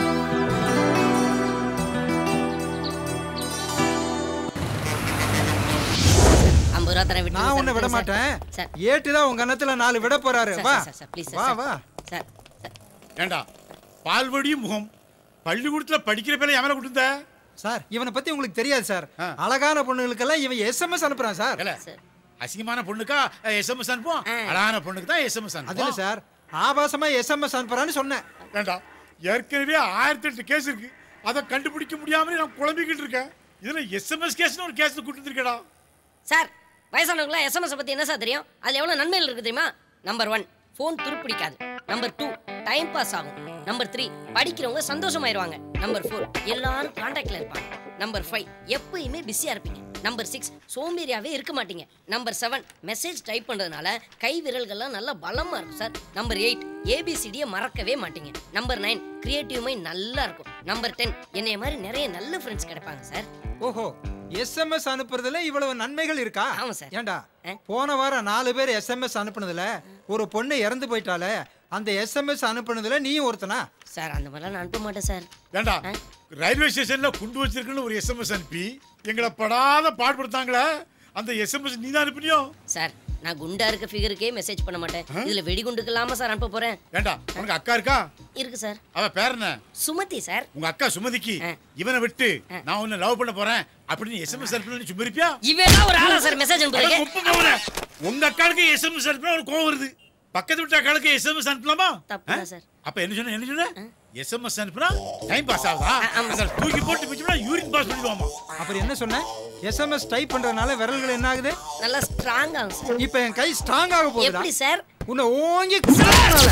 ஐம்பது ரூபா தரேன் விட்டு நான் உன்னை விட மாட்டேன் ஏட்டு தான் உங்க அண்ணத்துல நாலு விட போறாரு சார், வா சார், சார், please, வா சார், வா சார் ஏண்டா பால்வடியும் முகம் பள்ளிக்கூடத்துல படிக்கிற பேரை எவனை கொடுத்த சார் இவனை பத்தி உங்களுக்கு தெரியாது சார் அழகான பொண்ணுங்களுக்கெல்லாம் இவன் எஸ்எம்எஸ் அனுப்புறான் சார் அசிங்கமான பொண்ணுக்கா எஸ்எம்எஸ் அனுப்புவோம் அழகான பொண்ணுக்கு தான் எஸ்எம்எஸ் அது இல்ல சார் ஆபாசமா எஸ்எம்எஸ் அனுப்புறான்னு சொன்னேன் ஏண்டா ஏற்கனவே ஆயிரத்தி எட்டு கேஸ் இருக்கு அதை கண்டுபிடிக்க முடியாமலே நான் குழம்பிக்கிட்டு இருக்கேன் இதுல எஸ்எம்எஸ் கேஸ்னு ஒரு கேஸ் கூட்டு இருக்கடா சார் வயசானவங்களா எஸ்எம்எஸ் பத்தி என்ன சார் தெரியும் அதுல எவ்வளவு நன்மைகள் இருக்கு தெரியுமா நம்பர் ஒன் ஃபோன் துருப்பிடிக்காது நம்பர் டூ டைம் பாஸ் ஆகும் நம்பர் த்ரீ படிக்கிறவங்க சந்தோஷமாயிருவாங்க நம்பர் ஃபோர் எல்லாரும் கான்டாக்ட்ல இருப்பாங்க நம்பர் ஃபைவ் எப்பயுமே பிஸியா இருப்பீங்க நம்பர் சிக்ஸ் சோம்பேறியாவே இருக்க மாட்டீங்க நம்பர் செவன் மெசேஜ் டைப் பண்றதுனால கை விரல்கள்லாம் நல்லா பலமா இருக்கும் சார் நம்பர் எயிட் ஏபிசிடியை மறக்கவே மாட்டீங்க நம்பர் நைன் கிரியேட்டிவ் மைண்ட் நல்லா இருக்கும் நம்பர் டென் என்னைய மாதிரி நிறைய நல்ல ஃப்ரெண்ட்ஸ் கிடைப்பாங்க சார் ஓஹோ எஸ்எம்எஸ் அனுப்புறதுல இவ்வளவு நன்மைகள் இருக்கா ஆமா சார் ஏண்டா போன வாரம் நாலு பேர் எஸ்எம்எஸ் அனுப்புனதுல ஒரு பொண்ணு இறந்து போயிட்டாலே அந்த எஸ்எம்எஸ் அனுப்புனதுல நீயும் ஒருத்தனா சார் அந்த மாதிரிலாம் நான் அனுப்ப மாட்டேன் சார் ஏண்டா ரயில்வே ஸ்டேஷன்ல குண்டு வச்சிருக்குன்னு ஒரு எஸ்எம்எஸ் அனுப்பி எங்களை படாத பாடுபடுத்தாங்களே அந்த எஸ்எம்எஸ் நீ தான் அனுப்பினியோ சார் நான் குண்டா இருக்க ஃபிகருக்கே மெசேஜ் பண்ண மாட்டேன் இதுல வெடிகுண்டுக்கு இல்லாம சார் அனுப்ப போறேன் ஏண்டா உனக்கு அக்கா இருக்கா இருக்கு சார் அவ பேர் என்ன சுமதி சார் உங்க அக்கா சுமதிக்கு இவனை விட்டு நான் உன்னை லவ் பண்ண போறேன் அப்படின்னு எஸ்எம்எஸ் அனுப்பி சும்மா இருப்பியா இவன் ஒரு ஆளா சார் மெசேஜ் அட குப்பை மவனே. உங்க அக்காளுக்கு எஸ்எம்எஸ் அனுப்பினா ஒரு கோவம் வருது பக்கத்து வீட்டு அக்காளுக்கு எஸ்எம்எஸ் அனுப்பலாமா தப்பு ஆ? சார் அப்ப என்ன சொன்ன என்ன சொன்ன எஸ்எம்எஸ் அனுப்புனா டைம் பாஸ் ஆகுதா அதை தூக்கி போட்டு பிடிச்சோம்னா யூரின் பாஸ் பண்ணிடுவாமா அப்புறம் என்ன சொன்ன எஸ்எம்எஸ் டைப் பண்றதுனால விரல்கள் என்ன ஆகுது நல்லா ஸ்ட்ராங் ஆகும் சார் இப்போ என் கை ஸ்ட்ராங் ஆக போகுதா எப்படி சார் உன்னை ஓங்கி குத்துறதுனால.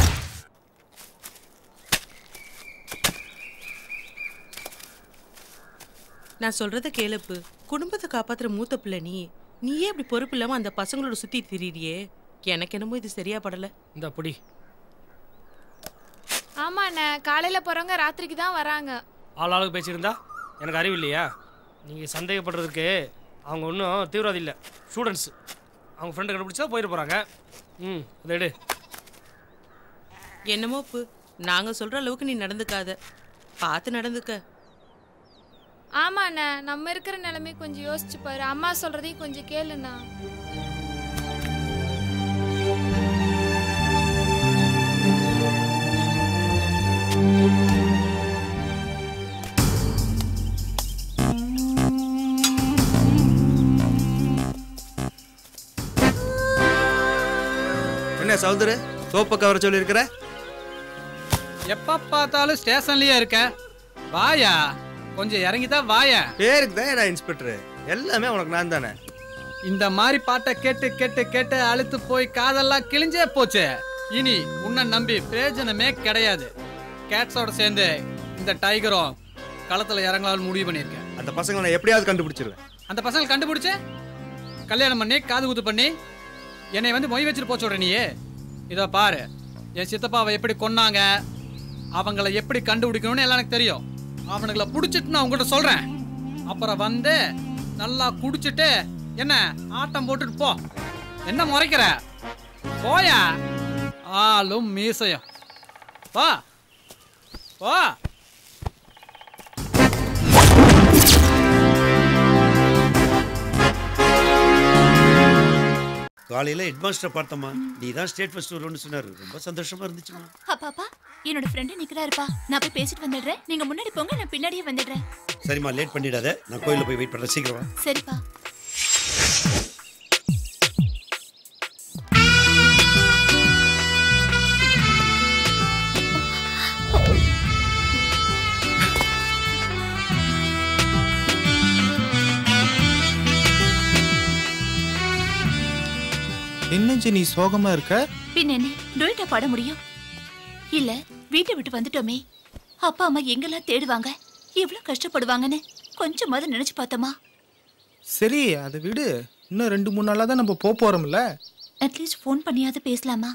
நான் சொல்றத கேளுப்பு குடும்பத்தை காப்பாத்துற மூத்த பிள்ளை நீ நீயே இப்படி பொறுப்பு இல்லாம அந்த பசங்களோட சுத்தி திரியிறியே எனக்கு என்னமோ இது சரியா படல இந்த பொடி ஆமா அண்ணே காலையில போறவங்க ராத்திரிக்கு தான் வராங்க ஆள் ஆளுக்கு பேசியிருந்தா எனக்கு அறிவு இல்லையா நீங்கள் சந்தேகப்படுறதுக்கு அவங்க ஒன்றும் தீவிரவாதி இல்லை ஸ்டூடெண்ட்ஸ் அவங்க ஃப்ரெண்டு கண்டுபிடிச்சா போயிட்டு போகிறாங்க ம் இதை எடு என்னமோ பு நாங்க சொல்ற அளவுக்கு நீ நடந்துக்காத பார்த்து நடந்துக்க ஆமா அண்ணே நம்ம இருக்கிற நிலைமை கொஞ்சம் யோசிச்சு பாரு அம்மா சொல்றதையும் கொஞ்சம் கேளுண்ணா என்ன சௌதரு சோப்பை கவர சொல்லியிருக்கிற எப்ப பார்த்தாலும் ஸ்டேஷன்லயே இருக்க வாயா கொஞ்சம் இறங்கி தான் வாயா பேருக்கு தான் நான் இன்ஸ்பெக்டர் எல்லாமே உனக்கு நான் தானே இந்த மாதிரி பாட்டை கேட்டு கேட்டு கேட்டு அழுத்து போய் காதெல்லாம் கிழிஞ்சே போச்சு இனி உன்னை நம்பி பிரயோஜனமே கிடையாது கேட்ஸோட சேர்ந்து இந்த டைகரும் களத்துல இறங்கலாம்னு முடிவு பண்ணியிருக்கேன் அந்த பசங்களை நான் எப்படியாவது கண்டுபிடிச்சிருவேன் அந்த பசங்களை கண்டுபிடிச்சு கல்யாணம் பண்ணி காது குத்து பண்ணி என்னை வந்து மொய் வச்சுட்டு போச்சு சொல்ற நீயே இதோ பாரு என் சித்தப்பாவை எப்படி கொன்னாங்க அவங்கள எப்படி கண்டுபிடிக்கணும்னு எல்லாம் எனக்கு தெரியும் அவனுங்களை பிடிச்சிட்டு நான் உங்ககிட்ட சொல்றேன் அப்புறம் வந்து நல்லா குடிச்சிட்டு என்ன ஆட்டம் போட்டுட்டு போ என்ன முறைக்கிற போயா ஆளும் மீசையும் வா வா காலையில ஹெட்மாஸ்டரை பார்த்தம்மா நீ தான் ஸ்டேட் ஃபர்ஸ்ட் வரும்னு சொன்னாரு ரொம்ப சந்தோஷமா இருந்துச்சுமா அப்பாப்பா என்னோட ஃப்ரெண்டு நிக்கிறாருப்பா நான் போய் பேசிட்டு வந்துடுறேன் நீங்க முன்னாடி போங்க நான் பின்னாடியே வந்துடுறேன் சரிம்மா லேட் பண்ணிடாத நான் கோயில்ல போய் வெயிட் பண்றேன் சீக்கிரம் வா. சரிப்பா என்ன நீ சோகமா இருக்க பின்ன என்ன டொயிட்டா பாட முடியும் இல்ல வீட்டை விட்டு வந்துட்டோமே அப்பா அம்மா எங்கெல்லாம் தேடுவாங்க எவ்வளவு கஷ்டப்படுவாங்கன்னு கொஞ்சமாவது நினைச்சு பார்த்தோமா சரி அதை விடு இன்னும் ரெண்டு மூணு நாளாக தான் நம்ம போக போறோம்ல அட்லீஸ்ட் ஃபோன் பண்ணியாவது பேசலாமா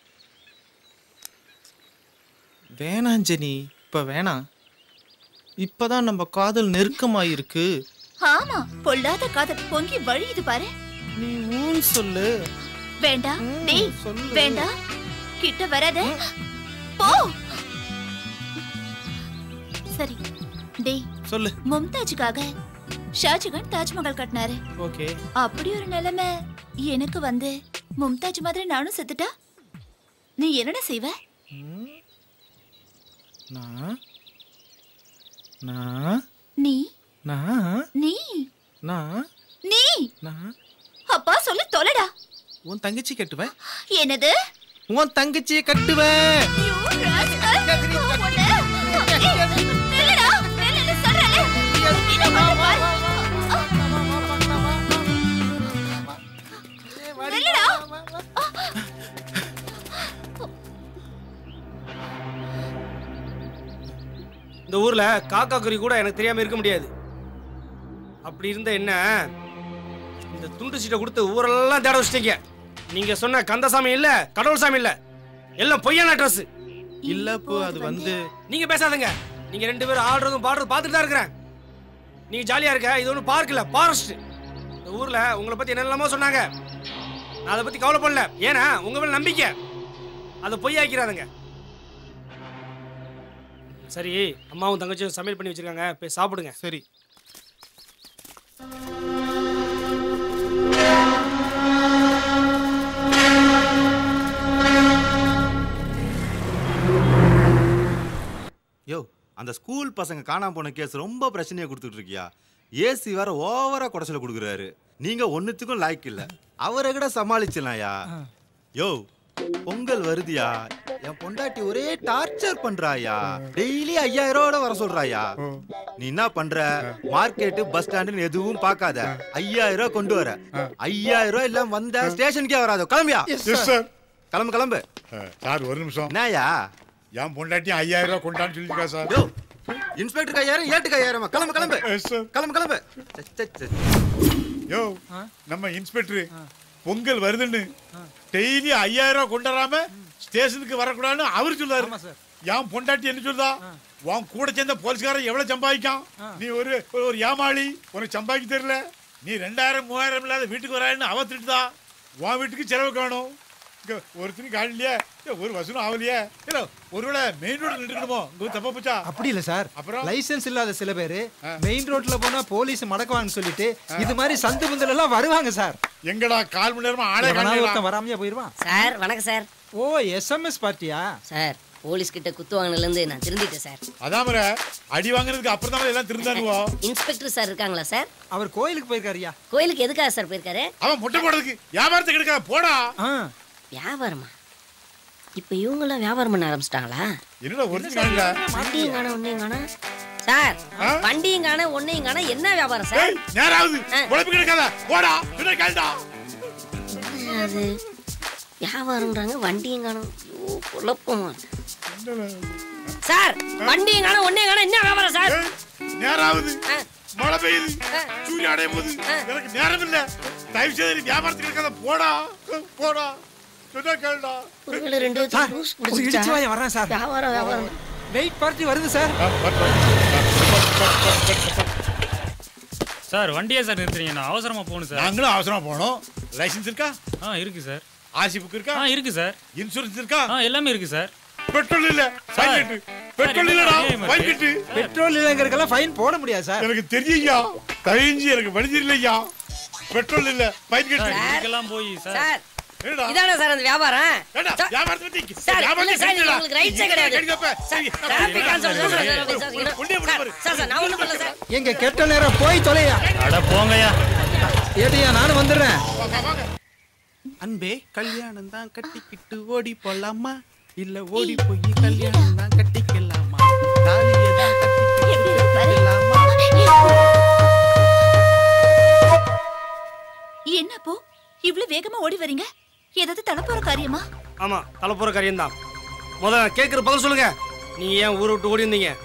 வேணாம் ஜெனி இப்ப வேணாம் இப்பதான் நம்ம காதல் நெருக்கமாயிருக்கு ஆமா பொல்லாத காதல் பொங்கி வழியுது பாரு நீ ஊன் சொல்லு வேண்டாம் டேய் வேண்டாம் கிட்ட வராத போ சரி டேய் சொல்லு மும்தாஜுக்காக ஷாஜகான் தாஜ்மஹால் கட்டினாரு ஓகே அப்படி ஒரு நிலைமை எனக்கு வந்து மும்தாஜ் மாதிரி நானும் செத்துட்டா நீ என்னடா செய்வ நான் நான் நீ நான் நீ நான் நீ நான் அப்பா சொல்லி தொலைடா உன் தங்கச்சி கட்டுவேன் என்னது உன் தங்கச்சியை கட்டுவேன் ஐயோ, ராஸ்கல். உன்னை- ஏய், நில்லுடா, நில்லுன்னு சொல்றேன்ல. இன்னும் கொஞ்சம் பாரு. நில்லுடா. இந்த ஊர்ல காக்கா குறி கூட எனக்கு தெரியாம இருக்க முடியாது அப்படி இருந்த என்ன இந்த துண்டு சீட்டை கொடுத்து ஊரெல்லாம் தேட வச்சிட்டீங்க நீங்க சொன்ன கந்தசாமி இல்ல கடவுள் சாமி இல்ல எல்லாம் பொய்யான ட்ரெஸ் இல்ல போ அது வந்து நீங்க பேசாதீங்க நீங்க ரெண்டு பேரும் ஆடுறதும் பாடுறதும் பார்த்துட்டு தான் இருக்கிறேன் நீங்க ஜாலியா இருக்க இது ஒன்றும் பார்க் இல்ல ஃபாரஸ்ட் இந்த ஊர்ல உங்களை பத்தி என்னெல்லாமோ சொன்னாங்க நான் அதை பத்தி கவலைப்படல ஏன்னா உங்க மேல நம்பிக்கை அதை பொய்யாக்கிறானுங்க சரி அம்மாவும் தங்கச்சியும் சமையல் பண்ணி வச்சிருக்காங்க போய் சாப்பிடுங்க சரி யோ அந்த ஸ்கூல் பசங்க காணாம போன கேஸ் ரொம்ப பிரச்சனையை கொடுத்துட்டு இருக்கியா ஏசி வேற ஓவரா குடைச்சல கொடுக்குறாரு நீங்க ஒன்னுத்துக்கும் லாய்க்கு இல்ல அவரை கூட சமாளிச்சலாம்யா யோ பொங்கல் வருதியா என் பொண்டாட்டி ஒரே டார்ச்சர் பண்றாயா டெய்லி ஐயாயிரம் ரூபாயோட வர சொல்றாயா நீ என்ன பண்ற மார்க்கெட் பஸ் ஸ்டாண்டுன்னு எதுவும் பார்க்காத ஐயாயிரம் ரூபாய் கொண்டு வர ஐயாயிரம் ரூபாய் இல்லாம வந்த ஸ்டேஷனுக்கே வராது கிளம்பியா Yes, sir. கிளம்பு கிளம்பு சார் ஒரு நிமிஷம் என்னயா என் பொண்டாட்டி ஐயாயிரம் ரூபாய் கொண்டான்னு சொல்லிருக்கா சார் இன்ஸ்பெக்டர் ஐயாயிரம் ஏட்டுக்கு ஐயாயிரமா கிளம்பு கிளம்பு கிளம்பு கிளம்பு யோ நம்ம இன்ஸ்பெக்டர் பொங்கல் வருதுன்னு டெய்லி ஐயாயிரம் ரூபாய் கொண்டாடாம ஸ்டேஷனுக்கு வரக்கூடாதுன்னு அவர் சொல்றாரு என் பொண்டாட்டி என்ன சொல்றா உன் கூட சேர்ந்த போலீஸ்காரன் எவ்வளவு சம்பாதிக்கான் நீ ஒரு ஒரு- ஒரு ஏமாளி உனக்கு சம்பாதிக்க தெரியல நீ ரெண்டாயிரம் மூவாயிரம் இல்லாத வீட்டுக்கு வரான்னு அவ திட்டுதா உன் வீட்டுக்கு செலவு காணும் இங்க ஒருத்தனுக்கு ஆள் இல்லையா ஏய், ஒரு வசூலும் ஆகலையே இல்ல ஒருவேளை மெயின் ரோட்ல நின்றுக்கணுமோ இங்க தப்பா போச்சா அப்படி இல்ல சார் அப்புறம்? லைசென்ஸ் இல்லாத சில பேர் மெயின் ரோட்ல போனா போலீஸ் மடக்குவாங்கன்னு சொல்லிட்டு இது மாதிரி சந்து பந்தல் எல்லாம் வருவாங்க சார் எங்கடா கால் மணி நேரமா ஆளே எவனாவது காணல ஒருத்தன் வராமையா போயிருவான் சார் வணக்கம் சார் ஓ எஸ்எம்எஸ் பார்ட்டியா சார் போலீஸ் கிட்ட குத்து வாங்கினதுலேருந்து நான் திருந்திட்டேன் சார் அதாமர அடி வாங்குறதுக்கு அப்புறம் தான் எல்லாம் திருந்தானுவோ இன்ஸ்பெக்டர் சார் இருக்காங்களா சார் அவர் கோயிலுக்கு போயிருக்காருயா கோயிலுக்கு எதுக்காக சார் போயிருக்காரு அவன் முட்டை போடுறதுக்கு வியாபாரத்துக்கு எடுக்க போடா வியாபாரமா இப்போ இவங்கெல்லாம் வியாபாரம் பண்ண ஆரம்பிச்சிட்டாங்களா என்னடா ஒரிஜினல் இல்ல வண்டியும் காண ஒன்னையும் காண சார் வண்டியும் காண ஒன்னையும் காண என்ன வியாபாரம் சார் நேராவது உழைப்பு கிடைக்காத போடா பின்ன கேள்டா அது வியாபாரம்ன்றாங்க வண்டியும் காணும் ஐயோ குழப்பமா சார் வண்டியும் காண ஒன்னையும் காண என்ன வியாபாரம் சார் நேராவது மழை பெய்யுது சூரியன் அடையும் போது எனக்கு நேரம் இல்ல தயவு செய்து நீ வியாபாரத்துக்கு எடுக்காத போடா போடா சொன்னா கேளுடா ஒருவேளை ரெண்டு சார் லூஸ் ஒரு பிடிச்சிருச்சா? இடிச்சு வாயை வர்றேன் சார் வியாபாரம் வியாபாரம் வெயிட் பார்ட்டி வருது சார் சார் வண்டியே சார் நிறுத்துறீங்க நான் அவசரமா போகணும் சார் நாங்களும் அவசரமா போனோம் லைசென்ஸ் இருக்கா ஆ இருக்கு சார் ஆர்சி புக் இருக்கா ஆ இருக்கு சார் இன்சூரன்ஸ் இருக்கா ஆ எல்லாமே இருக்கு சார் பெட்ரோல் இல்ல ஃபைன் கட்டு பெட்ரோல் இல்லடா ஃபைன் கட்டு பெட்ரோல் இல்லைங்கிறதுக்கெல்லாம் ஃபைன் போட முடியாது சார் எனக்கு தெரியும்யா தயஞ்சி எனக்கு வழி தெரியலையா பெட்ரோல் இல்ல ஃபைன் கட்டு இதுக்கெல்லாம் போய் சார் சார் என்னடா? இதானே சார் அந்த வியாபாரம் ஏண்டா, சார், வியாபாரத்தை பத்தி- சார், வியாபாரத்தை இல்ல சார், கெடுக்கலடா. உங்களுக்கு ரைட்ஸே கிடையாது. கெடுக்கப்ப. சரி, traffic cancel sir, sir, sir, sir, உன்னை சார், விட சார், பாரு. சார், சார், நான் ஒண்ணும் பண்ணல சார். எங்க கெட்ட நேரம் போய் தொலையா அட போங்கய்யா ஏட்டையா நானும் வந்துடுறேன் அன்பே கல்யாணம் தான் கட்டிக்கிட்டு ஓடி போலாமா இல்ல ஓடி போய் கல்யாணம் தான் கட்டிக்கலாமா தாலியை தான் கட்டிக்கிட்டு கட்டிக்கலாமா என்னப்போ இவ்ளோ வேகமா ஓடி வரீங்க ஏதாவது தலப்போற காரியமா ஆமா தலைப்புற காரியம் தான் முதல்ல கேட்குற பதில் சொல்லுங்க நீங்க ஏன் ஊரை விட்டு ஓடி வந்தீங்க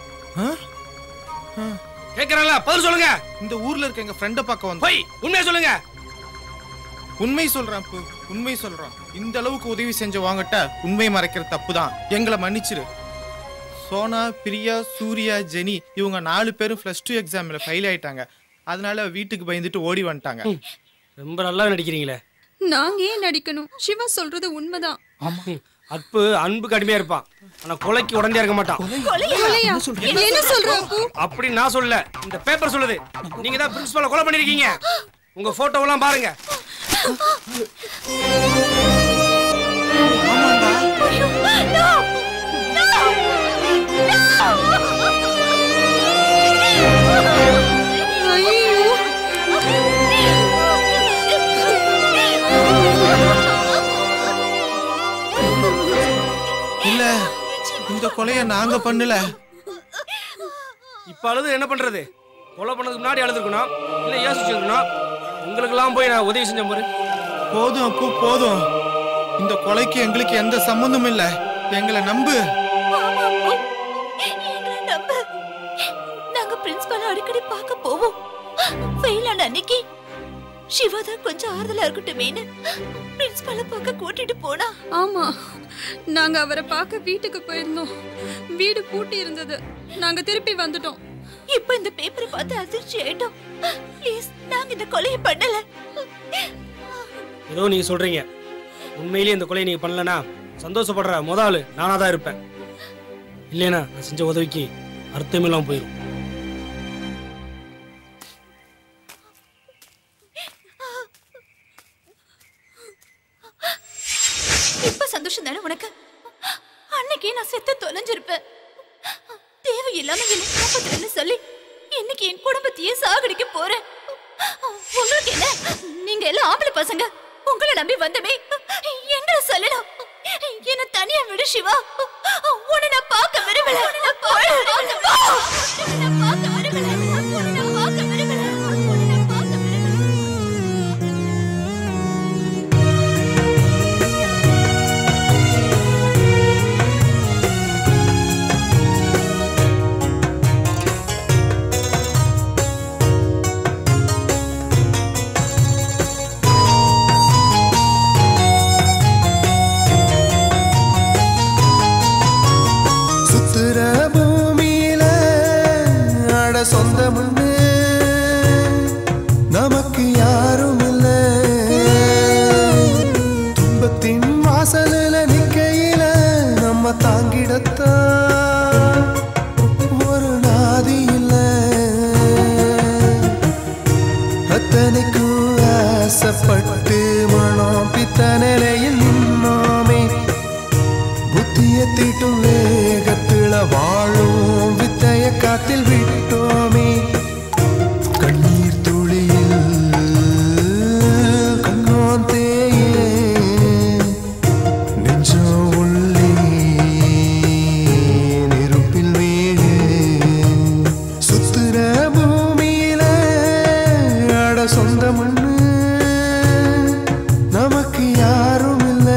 கேட்கறல பதில் சொல்லுங்க இந்த ஊர்ல இருக்க எங்க ஃப்ரெண்ட பார்க்க வந்தோம் போய் உண்மையை சொல்லுங்க உண்மை சொல்றேன் அப்பு உண்மை சொல்றோம் இந்த அளவுக்கு உதவி செஞ்ச வாங்கட்ட உண்மை மறைக்கிற தப்பு தான் எங்களை மன்னிச்சிரு சோனா பிரியா சூர்யா ஜெனி இவங்க நாலு பேரும் பிளஸ் டூ எக்ஸாம்ல ஃபெயில் ஆயிட்டாங்க அதனால வீட்டுக்கு பயந்துட்டு ஓடி வந்துட்டாங்க ரொம்ப நல்லா நடிக்கிறீங்களே நாங்க ஏன் நடிக்கணும் சிவா சொல்றது உண்மைதான் அப்பு அன்பு கடுமையா இருப்பான் ஆனா கொலைக்கு உடனே இருக்க மாட்டான் கொலையா? என்ன சொல்ற அப்பு அப்படி நான் சொல்லல இந்த பேப்பர் சொல்லுது நீங்க தான் பிரின்சிபலை கொலை பண்ணிருக்கீங்க உங்க போட்டோவெல்லாம் பாருங்க இல்ல இந்த கொலைய நாங்க பண்ணல இப்ப அழுது என்ன பண்றது கொலை பண்ணதுக்கு முன்னாடி அழுதுருக்கணும் இல்ல யோசிச்சிருக்கணும் உங்களுக்கெல்லாம் போய் நான் உதவி செஞ்ச பாரு போதும் அப்பு போதும் இந்த கொலைக்கு எங்களுக்கு எந்த சம்பந்தமும் இல்ல எங்களை நம்பு எங்களை நம்பு நாங்க பிரின்சிபல் அடிக்கடி பார்க்க போவோம் ஃபெயில் ஆன அன்னைக்கு சிவா தான் கொஞ்சம் ஆறுதலா இருக்கட்டுமேனு பிரின்சிபலை பார்க்க கூட்டிட்டு போனா ஆமா நாங்க அவரை பார்க்க வீட்டுக்கு போயிருந்தோம் வீடு பூட்டி இருந்தது நாங்க திருப்பி வந்துட்டோம் இப்போ இந்த பேப்பரை பார்த்து அதிர்ச்சி ஆயிட்டோம் ப்ளீஸ் நாங்க இந்த கொலையை பண்ணல ஏதோ நீங்க சொல்றீங்க உண்மையிலேயே இந்த கொலையை நீங்க பண்ணலனா சந்தோஷப்படுற முத ஆளு நானாக தான் இருப்பேன் இல்லைனா நான் செஞ்ச உதவிக்கு அர்த்தமில்லாமல் போயிடும் இப்ப சந்தோஷம் தானே உனக்கு அன்னைக்கே நான் செத்து தொலைஞ்சிருப்பேன் தேவையில்லாம என்ன காப்பாத்துறேன்னு சொல்லி இன்னைக்கு என் குடும்பத்தையே சாகடிக்க போறேன் உங்களுக்கு என்ன நீங்க எல்லாம் ஆம்பளை பசங்க உங்களை நம்பி வந்தமே எங்களை சொல்லலாம் என்ன தனியா விடு சிவா உன்னை நான் பார்க்க விரும்பல உன்னை நான் பார்க்க விரும்பல. உன்னை நான் பார்க்க விரும்பல. உன்னை நான் பார்க்க விரும்பல. உன்னை நான் பார்க்க விரும்பல. சுத்துற பூமியில அட சொந்தமுன்னு நமக்கு யாரும் இல்ல துன்பத்தின் வாசலில் நிக்கையில நம்ம தாங்கிடத்தான் ஒரு நாதி இல்ல அத்தனைக்கும் ஆசைப்பட்டு மனம் பித்த நிலையில் நின்னோமே புத்திய தீட்டும் வேகத்துல வாழும் வித்தைய காத்தில் விட்டோமே கண்ணீர் துளியில் கண்ணோன் தேயே நெஞ்சம் உள்ளே நெருப்பில் வேகு சுத்துற பூமியில அட சொந்த மண்ணு நமக்கு யாரும் இல்லை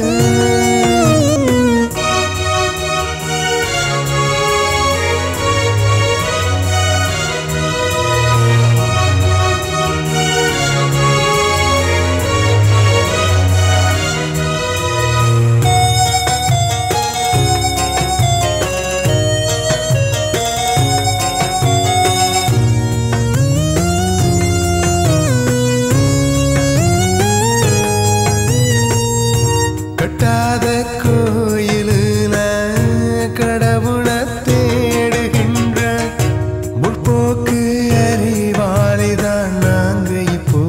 கட்டாத கோயிலுல கடவுளை தேடுகின்ற முற்போக்கு அறிவாளிதான் நாங்க இப்போ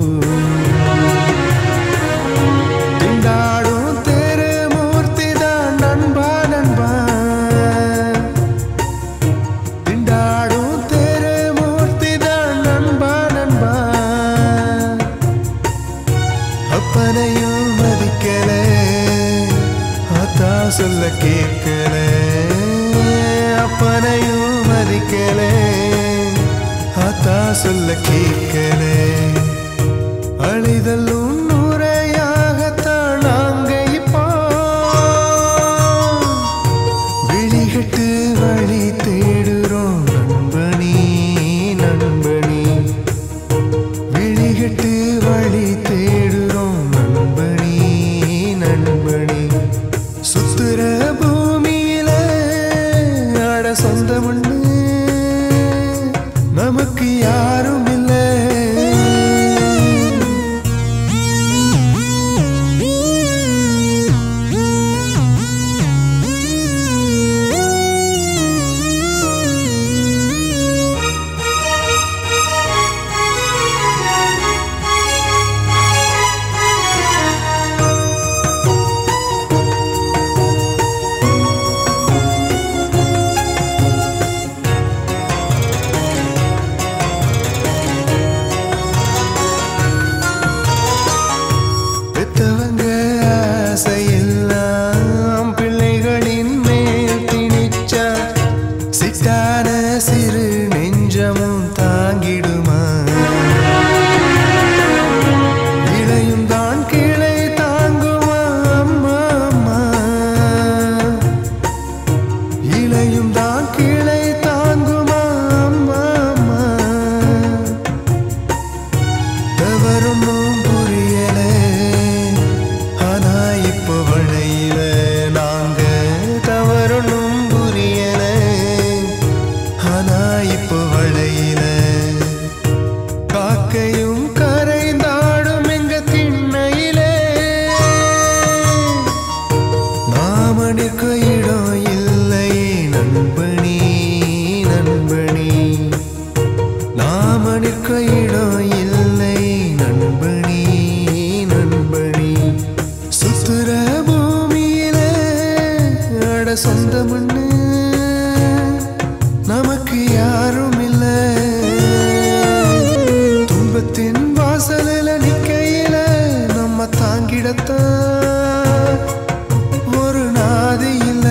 திண்டாடும் தெருமூர்த்தி தான் நண்பா நண்பா திண்டாடும் தெருமூர்த்தி தான் நண்பா நண்பா அப்பனையும் மதிக்கல அத்தா சொல்ல கேட்கல அப்பனையும் மதிக்கல அத்தா சொல்ல கேட்கல அழிதலும் நுரையாகத்தான் நாங்க இப்போ விழிகட்டு வழி தேடுறோம் நண்பனி நண்பனி விழிகட்டு வழி தேடுறோம் நண்பனி நண்பனி சுத்துற பூமியில அட சொந்த மண்ணு நமக்கு யாரும் இல்லை அட சொந்தம்னு நமக்கு யாரும் இல்ல துன்பத்தின் வாசலில் நிக்கையில நம்ம தாங்கிடத்தான் ஒரு நாதி இல்ல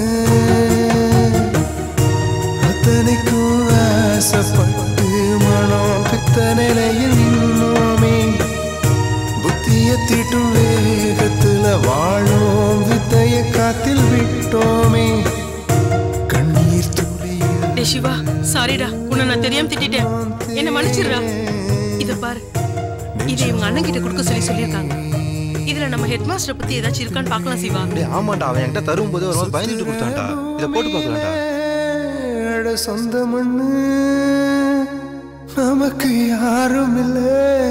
அத்தனைக்கும் ஆசைப்பட்டு மனம் பித்த நிலையில் நின்னோமே புத்திய தீட்டும் வேகத்துல வாழும் வித்தைய காத்தில் விட்டோமே கண்ணீர் துளியில் டே சிவா சாரிடா உன்னை நான் தெரியாம திட்டிட்டேன் என்ன மன்னிச்சிடுறா இத பாரு இதை இவங்க அண்ணன் கிட்ட கொடுக்க சொல்லி சொல்லியிருக்காங்க இதுல நம்ம ஹெட் மாஸ்டர் பத்தி ஏதாச்சும் இருக்கான்னு பார்க்கலாம் சிவா டேய் ஆமாண்டா அவன் என்கிட்ட தரும்போது ஒரு மாதிரி பயந்துட்டு கொடுத்தான்டா இதை போட்டு பார்க்கலாம்டா அட சொந்த மண்ணு நமக்கு யாரும் இல்லை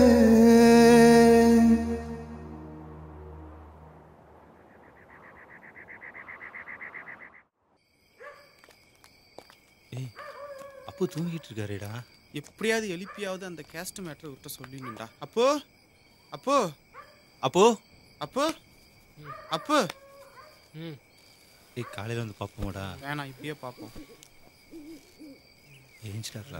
அப்போ தூங்கிட்டு இருக்காருடா எப்படியாவது எழுப்பியாவது அந்த கேஸ்ட் மேட்டரை விட்ட சொல்லிடணும்டா அப்போ அப்போ அப்போ அப்போ அப்போ ஏய் காலையில வந்து பார்ப்போமாடா வேணாம் இப்பயே பார்ப்போம் ஏஞ்சிட்டாரா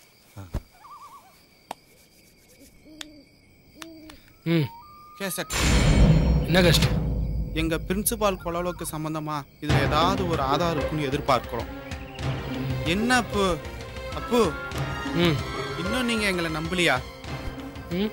ம் கேசட் என்ன கஷ்டம் எங்க பிரின்சிபால் கொலவுக்கு சம்பந்தமா இதுல ஏதாவது ஒரு ஆதாரம் இருக்குன்னு எதிர்பார்க்கிறோம் என்ன அப்போ அப்போ ம் இன்னும் நீங்க எங்களை நம்பலையா ம்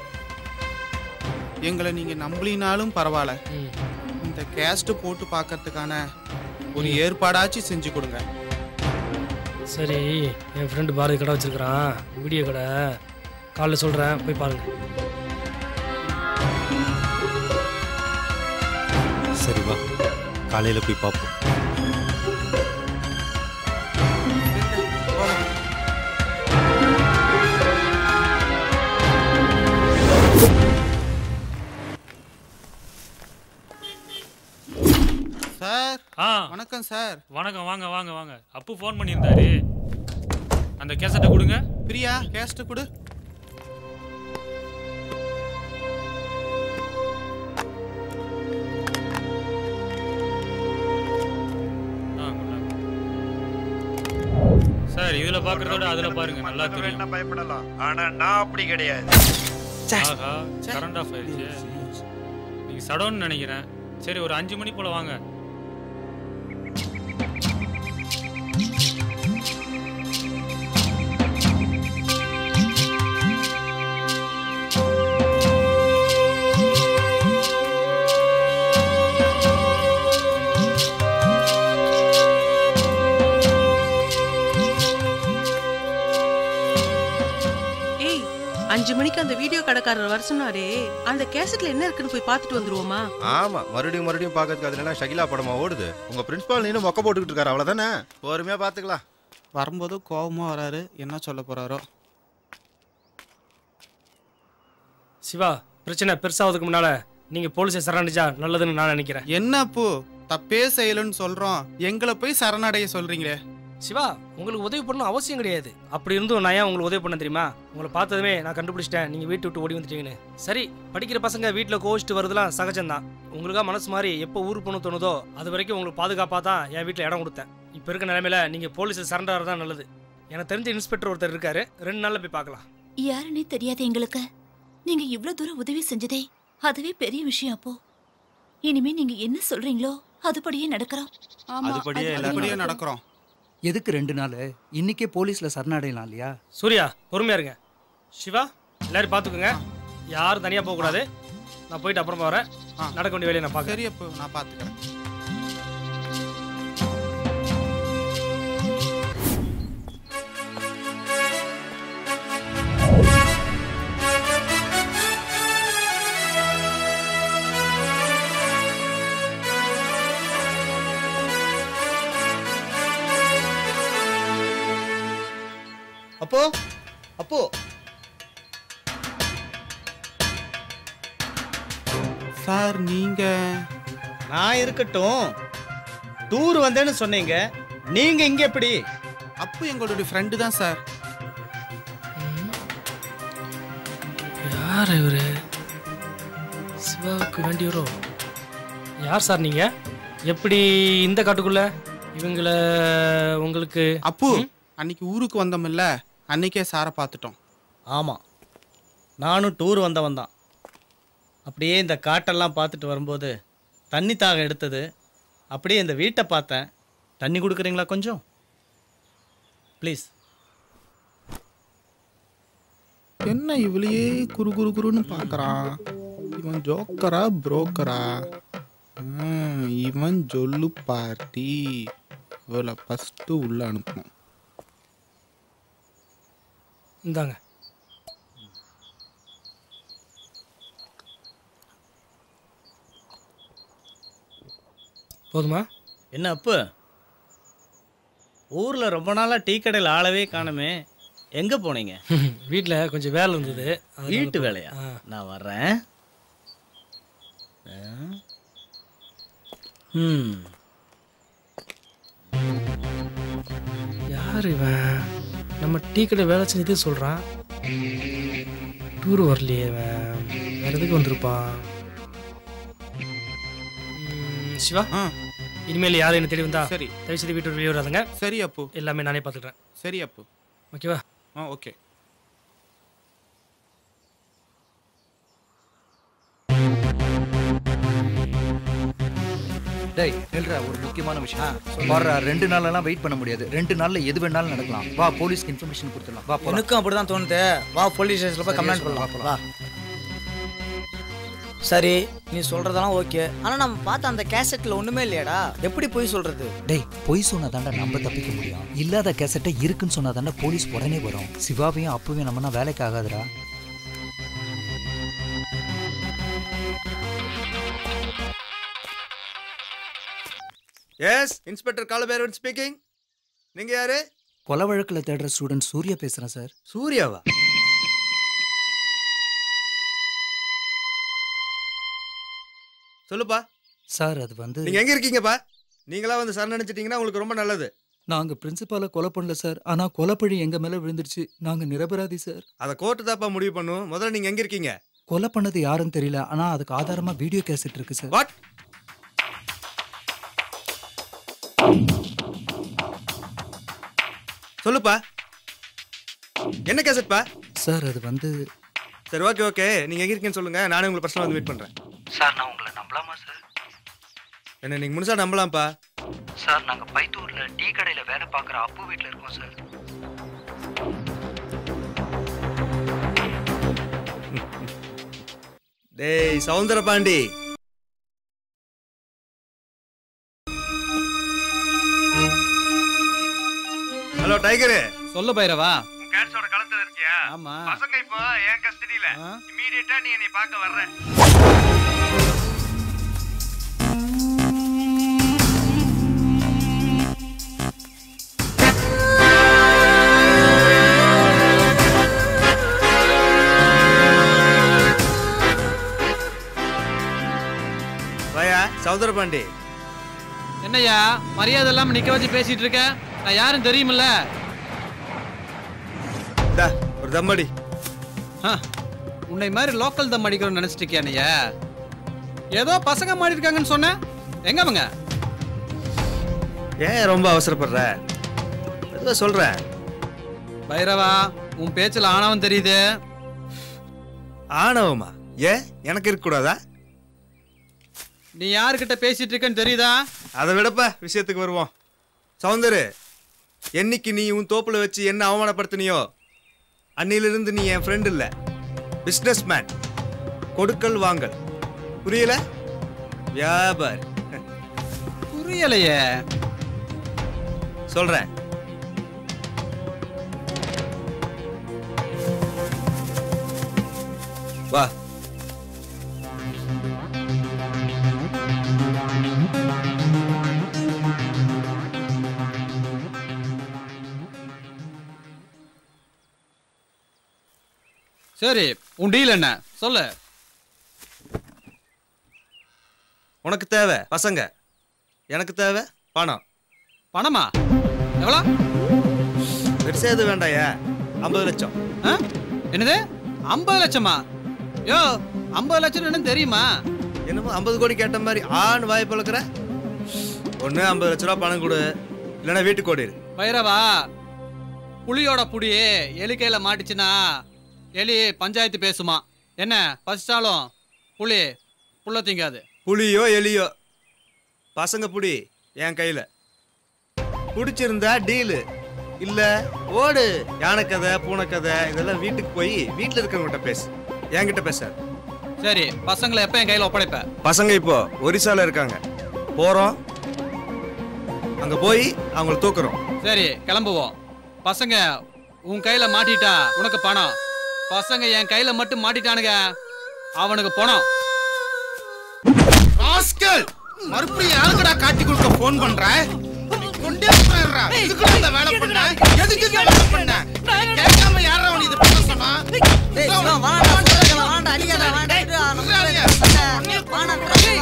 எங்களை நீங்க நம்பலினாலும் பரவாயில்ல இந்த கேஸ்ட் போட்டு பார்க்கறதுக்கான ஒரு ஏற்பாடாச்சும் செஞ்சு கொடுங்க சரி என் ஃப்ரெண்டு பாரதி கடை வச்சிருக்கிறான் வீடியோ கடை காலைல சொல்கிறேன் போய் பாருங்க சரி வா காலையில போய் பார்ப்போம் சார் ஆ வணக்கம் சார் வணக்கம் வாங்க வாங்க வாங்க அப்பு ஃபோன் பண்ணியிருந்தாரு அந்த கேசட்டை கொடுங்க பிரியா கேஸ்ட் கொடு ஆ கொண்டாங்க. சார் இதுல பாக்குறத விட அதுல பாருங்க நல்லா தெரியும் பயப்படலாம் ஆனா நான் அப்படி கிடையாது ஆஹா கரண்ட் ஆஃப் ஆயிடுச்சு நீங்க சடோன்னு நினைக்கிறேன் சரி ஒரு அஞ்சு மணி போல வாங்க ஏய் அஞ்சு மணிக்கு அந்த வீடியோ கடைக்காரர் வர சொன்னாரே அந்த கேசட்ல என்ன இருக்குன்னு போய் பார்த்துட்டு வந்துருவோமா ஆமா மறுபடியும் மறுபடியும் பார்க்கறதுக்கு அதுல என்ன ஷகிலா படமா ஓடுது உங்க பிரின்சிபால் நீனும் மொக்க போட்டுக்கிட்டு இருக்காரு அவ்வளவுதானே பொறுமையா பாத்துக்கலாம் வரும்போது கோபமா வராரு என்ன சொல்ல போறாரோ சிவா பிரச்சனை பெருசாவதுக்கு முன்னால நீங்க போலீஸை சரணடைஞ்சா நல்லதுன்னு நான் நினைக்கிறேன் என்ன அப்போ தப்பே செய்யலன்னு சொல்றோம் எங்களை போய் சரணடைய சொல்றீங்களே சிவா உங்களுக்கு உதவி பண்ணணும் அவசியம் கிடையாது அப்படி இருந்தும் நான் ஏன் உங்களுக்கு உதவி பண்ண தெரியுமா உங்களை பார்த்ததுமே நான் கண்டுபிடிச்சிட்டேன் நீங்க வீட்டை விட்டு ஓடி வந்துட்டீங்கன்னு சரி படிக்கிற பசங்க வீட்டில் கோவிச்சிட்டு வருதுலாம் சகஜம்தான் உங்களுக்கா மனசு மாதிரி எப்போ ஊருக்கு போகணும் தோணுதோ அது வரைக்கும் உங்களுக்கு பாதுகாப்பாக தான் என் வீட்டில் இடம் கொடுத்தேன் இப்போ இருக்க நிலைமையில நீங்க போலீஸை சரண்டர் தான் நல்லது எனக்கு தெரிஞ்ச இன்ஸ்பெக்டர் ஒருத்தர் இருக்காரு ரெண்டு நாள்ல போய் பார்க்கலாம் யாருன்னே தெரியாது எங்களுக்கு நீங்க இவ்ளோ தூரம் உதவி செஞ்சதே அதுவே பெரிய விஷயம் அப்போ இனிமே நீங்க என்ன சொல்றீங்களோ அதுபடியே நடக்கிறோம் அதுபடியே எல்லாருபடியே நடக்கிறோம் எதுக்கு ரெண்டு நாள் இன்னைக்கே போலீஸ்ல சரணடையலாம் இல்லையா சூர்யா பொறுமையா இருங்க சிவா எல்லாரும் பார்த்துக்குங்க யாரும் தனியாக போகக்கூடாது நான் போயிட்டு அப்புறமா வரேன் நடக்க வேண்டிய வேலையை நான் பார்க்குறேன் சரி அப்போ நான் பாத்துக்கிறேன் அப்போ அப்போ சார் நீங்க நான் இருக்கட்டும் டூர் வந்தேன்னு சொன்னீங்க நீங்க இங்க எப்படி அப்போ எங்களுடைய ஃப்ரெண்டு தான் சார் யார் இவரு சிவாவுக்கு வேண்டியவரோ யார் சார் நீங்க எப்படி இந்த காட்டுக்குள்ள இவங்கள உங்களுக்கு அப்பு அன்னைக்கு ஊருக்கு வந்தோம்ல அன்னைக்கே சாரை பார்த்துட்டோம் ஆமாம் நானும் டூர் வந்தவன் தான் அப்படியே இந்த காட்டெல்லாம் பார்த்துட்டு வரும்போது தண்ணி தாகம் எடுத்தது அப்படியே இந்த வீட்டை பார்த்தேன் தண்ணி கொடுக்குறீங்களா கொஞ்சம் ப்ளீஸ் என்ன இவளையே குரு குரு குருன்னு பார்க்கறான் இவன் ஜோக்கரா புரோக்கரா ம், இவன் ஜொல்லு பார்ட்டி இவளை ஃபஸ்ட்டு உள்ள அனுப்பணும் இந்தாங்க போதுமா என்ன அப்பு ஊரில் ரொம்ப நாளாக டீ கடையில் ஆளவே காணுமே எங்கே போனீங்க வீட்டில் கொஞ்சம் வேலை இருந்தது அதனால வீட்டு போ- வேலையா ஆ. நான் வர்றேன் ஆ. ம் யார் இவன் நம்ம டீ கடை வேலை செஞ்சதே சொல்கிறான் டூர் வரலையே இவன் வேற எதுக்கு வந்திருப்பான் ம், சிவா இனிமேல் யாரும் என்ன தேடி வந்தா சரி. தயவு செய்து வீட்டு வெளியே வராதுங்க சரி அப்பு எல்லாமே நானே பார்த்துக்கிறேன் சரி அப்பு ஓகேவா ஆ ஓகே டேய் நில்றா ஒரு முக்கியமான விஷயம் வர்ற ரெண்டு நாளெல்லாம் வெயிட் பண்ண முடியாது ரெண்டு நாள்ல எது வேணாலும் நடக்கலாம் வா போலீஸ்க்கு இன்ஃபர்மேஷன் கொடுத்துடலாம் வா போலாம் எனக்கும் அப்படிதான் தோணுது வா போலீஸ் ஸ்டேஷன்ல போய் சரியா கம்ப்ளைண்ட் சொன்ன, பண்ணலாம் வா, வா சரி நீ சொல்றதெல்லாம் ஓகே ஆனா நம்ம பார்த்த அந்த கேசட்ல ஒண்ணுமே இல்லையாடா எப்படி போய் சொல்றது டேய் பொய் சொன்னா தாண்டா நம்ம தப்பிக்க முடியும் இல்லாத கேசட்டை இருக்குன்னு சொன்னா தாண்டா போலீஸ் உடனே வரும் சிவாவையும் அப்பவையும் நம்மனா வேலைக்கு ஆகாதுடா எஸ் இன்ஸ்பெக்டர் காலபேரவன் ஸ்பீக்கிங் நீங்க யாரு கொலை வழக்குல தேடுற ஸ்டூடெண்ட் சூர்யா பேசுறேன் சார் சூர்யாவா சொல்லுப்பா சார் அது வந்து நீங்க எங்க இருக்கீங்கப்பா நீங்களா வந்து சரணடைஞ்சிட்டீங்கன்னா உங்களுக்கு ரொம்ப நல்லது நாங்க பிரின்சிபால கொலை பண்ணல சார் ஆனா கொலைப்பழி எங்க மேல விழுந்துருச்சு நாங்க நிரபராதி சார் அதை கோர்ட்டு தாப்பா முடிவு பண்ணும் முதல்ல நீங்க எங்க இருக்கீங்க கொலை பண்ணது யாருன்னு தெரியல ஆனா அதுக்கு ஆதாரமா வீடியோ கேசட் இருக்கு சார் வாட் சொல்லுப்பா என்ன கேசட்பா சார் அது வந்து சரி ஓகே ஓகே நீங்க எங்க இருக்கீங்கன்னு சொல்லுங்க நானே உங்களுக்கு பர்சனலாக வந்து மீட் பண்றேன் சார் நான் உங்களை நம்பலாமா சார் என்ன நீங்க முழுசா நம்பலாம்ப்பா சார் நாங்க பைத்தூர்ல டீ கடையில வேலை பார்க்குற அப்பு வீட்ல இருக்கோம் சார் டேய் சவுந்தர பாண்டி ஹலோ டைகரு சொல்லு பைரவா கேட்ஸோட களத்துல இருக்கியா ஆமா பசங்க இப்போ என் கஸ்டடியில இமீடியட்டா நீ என்னை பார்க்க வர்ற வாயா சவுந்தர பாண்டி என்னய்யா மரியாதை இல்லாம நிக்க வச்சு பேசிட்டு இருக்க நான் யாரும் தெரியுமில்ல இந்தா, ஒரு தம்மடி ஆ, உன்னை மாதிரி லோக்கல் தம் அடிக்கிறோம்னு நினைச்சிட்டு இருக்கியா நீ ஏதோ பசங்க மாடி இருக்காங்கன்னு சொன்ன எங்க அவங்க ஏன் ரொம்ப அவசரப்படுற ஏதோ சொல்றேன் பைரவா உன் பேச்சுல ஆணவம் தெரியுது ஆணவமா ஏன் எனக்கு இருக்கக்கூடாதா நீ யாருக்கிட்ட பேசிட்டு இருக்கன்னு தெரியுதா அதை விடப்பா விஷயத்துக்கு வருவோம் சௌந்தரு என்னைக்கு நீ உன் தோப்புல வச்சு என்ன அவமானப்படுத்தினியோ அன்னிலிருந்து நீ என் ஃப்ரெண்ட் இல்ல பிஸ்னஸ் மேன் கொடுக்கல் வாங்கல் புரியல வியாபாரி புரியலையே சொல்றேன் வா சரி உன் டீல் என்ன சொல்லு உனக்கு தேவை பசங்க எனக்கு தேவை பணம் பணமா எவ்வளோ பெருசா எதுவும் வேண்டாயா ஐம்பது லட்சம் ஆ? என்னது ஐம்பது லட்சமா யோ ஐம்பது லட்சம் என்னன்னு தெரியுமா என்னமோ ஐம்பது கோடி கேட்ட மாதிரி ஆண் வாய் பழக்கிற ஒன்று ஐம்பது லட்ச ரூபா பணம் கொடு இல்லைன்னா வீட்டுக்கு ஓடிடு பைரவா புலியோட புடி எலி கையில மாட்டுச்சுன்னா எலி பஞ்சாயத்து பேசுமா என்ன பசிச்சாலும் புலி புள்ள திங்காது புலியோ எலியோ பசங்க புடி என் கையில் பிடிச்சிருந்தா டீலு இல்ல ஓடு யானை கதை பூனை கதை இதெல்லாம் வீட்டுக்கு போய் வீட்டில் இருக்கிறவங்ககிட்ட பேசு என்கிட்ட பேசாது சரி பசங்களை எப்ப என் கையில ஒப்படைப்ப பசங்க இப்போ ஒரிசால இருக்காங்க போறோம் அங்க போய் அவங்கள தூக்குறோம் சரி கிளம்புவோம் பசங்க உன் கையில மாட்டிட்டா உனக்கு பணம் பசங்க என் கையில மட்டும் மாட்டிட்டானுங்க அவனுக்கு பணம் ராஸ்கல் மறுபடியும் யாருக்குடா காட்டி கொடுக்க ஃபோன் பண்ற நீ கொண்டே போயிடுறா இதுக்கு இந்த வேலை பண்ண எதுக்கு இந்த வேலை பண்ண கேட்காம யாரா உனக்கு இது பண்ண சொன்னா டேய் சிவா வாடா சொல்றேன் வாடா அடிக்காத வாடா இது நம்ம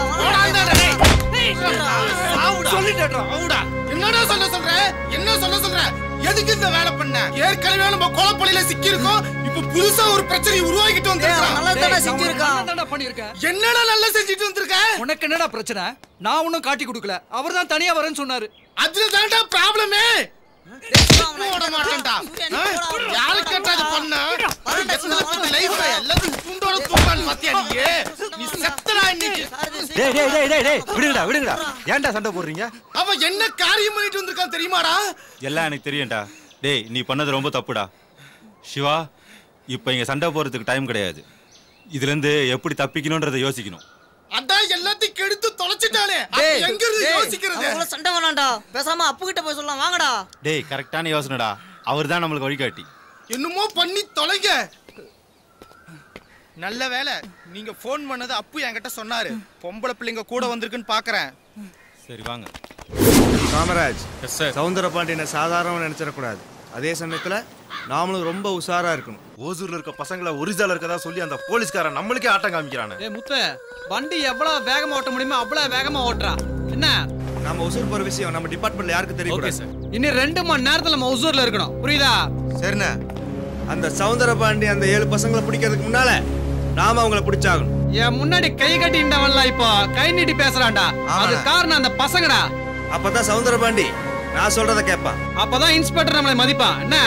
சொல்லிட்டேன் என்னடா சொல்ல சொல்ற என்ன சொல்ல சொல்ற எதுக்கு இந்த வேலை பண்ண ஏற்கனவே நம்ம கோலப்பள்ளியில சிக்கி இருக்கோம் இப்ப புதுசா ஒரு பிரச்சனை உருவாக்கிட்டு வந்திருக்கான் பண்ணிருக்கேன் என்னடா நல்லா செஞ்சுட்டு வந்திருக்க உனக்கு என்னடா பிரச்சனை நான் ஒன்னும் காட்டி கொடுக்கல அவர் தான் தனியா வரேன்னு சொன்னாரு அதுல தான்டா ப்ராப்ளமே போட மாட்டேன்டா ஆ? யாரு கேட்டா இது பண்ண லைஃப் எல்லாத்தையும் துண்டோட தூக்கான்னு பாத்தியா நீ நீ செத்தடா இன்னைக்கு டேய் டேய் டேய் டேய் டேய் விடுங்கடா விடுங்கடா ஏன்டா சண்டை போடுறீங்க அவன் என்ன காரியம் பண்ணிட்டு வந்திருக்கான் தெரியுமாடா எல்லாம் எனக்கு தெரியும்டா டேய் நீ பண்ணது ரொம்ப தப்புடா சிவா இப்போ இங்க சண்டை போறதுக்கு டைம் கிடையாது இதுல இருந்து எப்படி தப்பிக்கணும்ன்றதை யோசிக்கணும் அதான் எல்லாத்தையும் கெடுத்து தொலைச்சிட்டானே அப்ப டேய் எங்க இருந்து டேய், யோசிக்கிறது அவங்கள சண்டை வேணாம்டா பேசாம அப்பு கிட்ட போய் சொல்லலாம் வாங்கடா டேய் கரெக்டான யோசனைடா அவர் தான் நம்மளுக்கு வழிகாட்டி என்னமோ பண்ணி தொலைங்க நல்ல வேலை நீங்க ஃபோன் பண்ணது அப்பு என்கிட்ட சொன்னாரு பொம்பளை பிள்ளைங்க கூட வந்திருக்குன்னு பாக்குறேன் சரி வாங்க காமராஜ் சவுந்தர பாண்டியனை சாதாரண நினைச்சிடக்கூடாது அதே சமயத்துல நாமளும் ரொம்ப உஷாரா இருக்கணும் ஓசூர்ல இருக்க பசங்களை ஒரிஜினல் இருக்கதா சொல்லி அந்த போலீஸ்காரன் நம்மளுக்கே ஆட்டம் காமிக்கிறானே ஏ முத்து வண்டி எவ்வளவு வேகமா ஓட்ட முடியுமோ அவ்வளவு வேகமா ஓட்டுறா என்ன நம்ம ஒசூர் போற விஷயம் நம்ம டிபார்ட்மெண்ட்ல யாருக்கு தெரியக்கூடாது சார் இன்னும் ரெண்டு மணி நேரத்துல நம்ம ஒசூர்ல இருக்கணும் புரியுதா சரிண்ணா அந்த சவுந்தர பாண்டி அந்த ஏழு பசங்களை பிடிக்கிறதுக்கு முன்னால நாம அவங்கள பிடிச்சாகணும் என் முன்னாடி கை கட்டிண்டவன்ல இப்போ கை நீட்டி பேசுறான்டா அது காரணம் அந்த பசங்கடா அப்பதான் சவுந்தர பாண்டி நான் சொல்றத கேட்பான் அப்பதான் இன்ஸ்பெக்டர் நம்மளை மதிப்பான் என்ன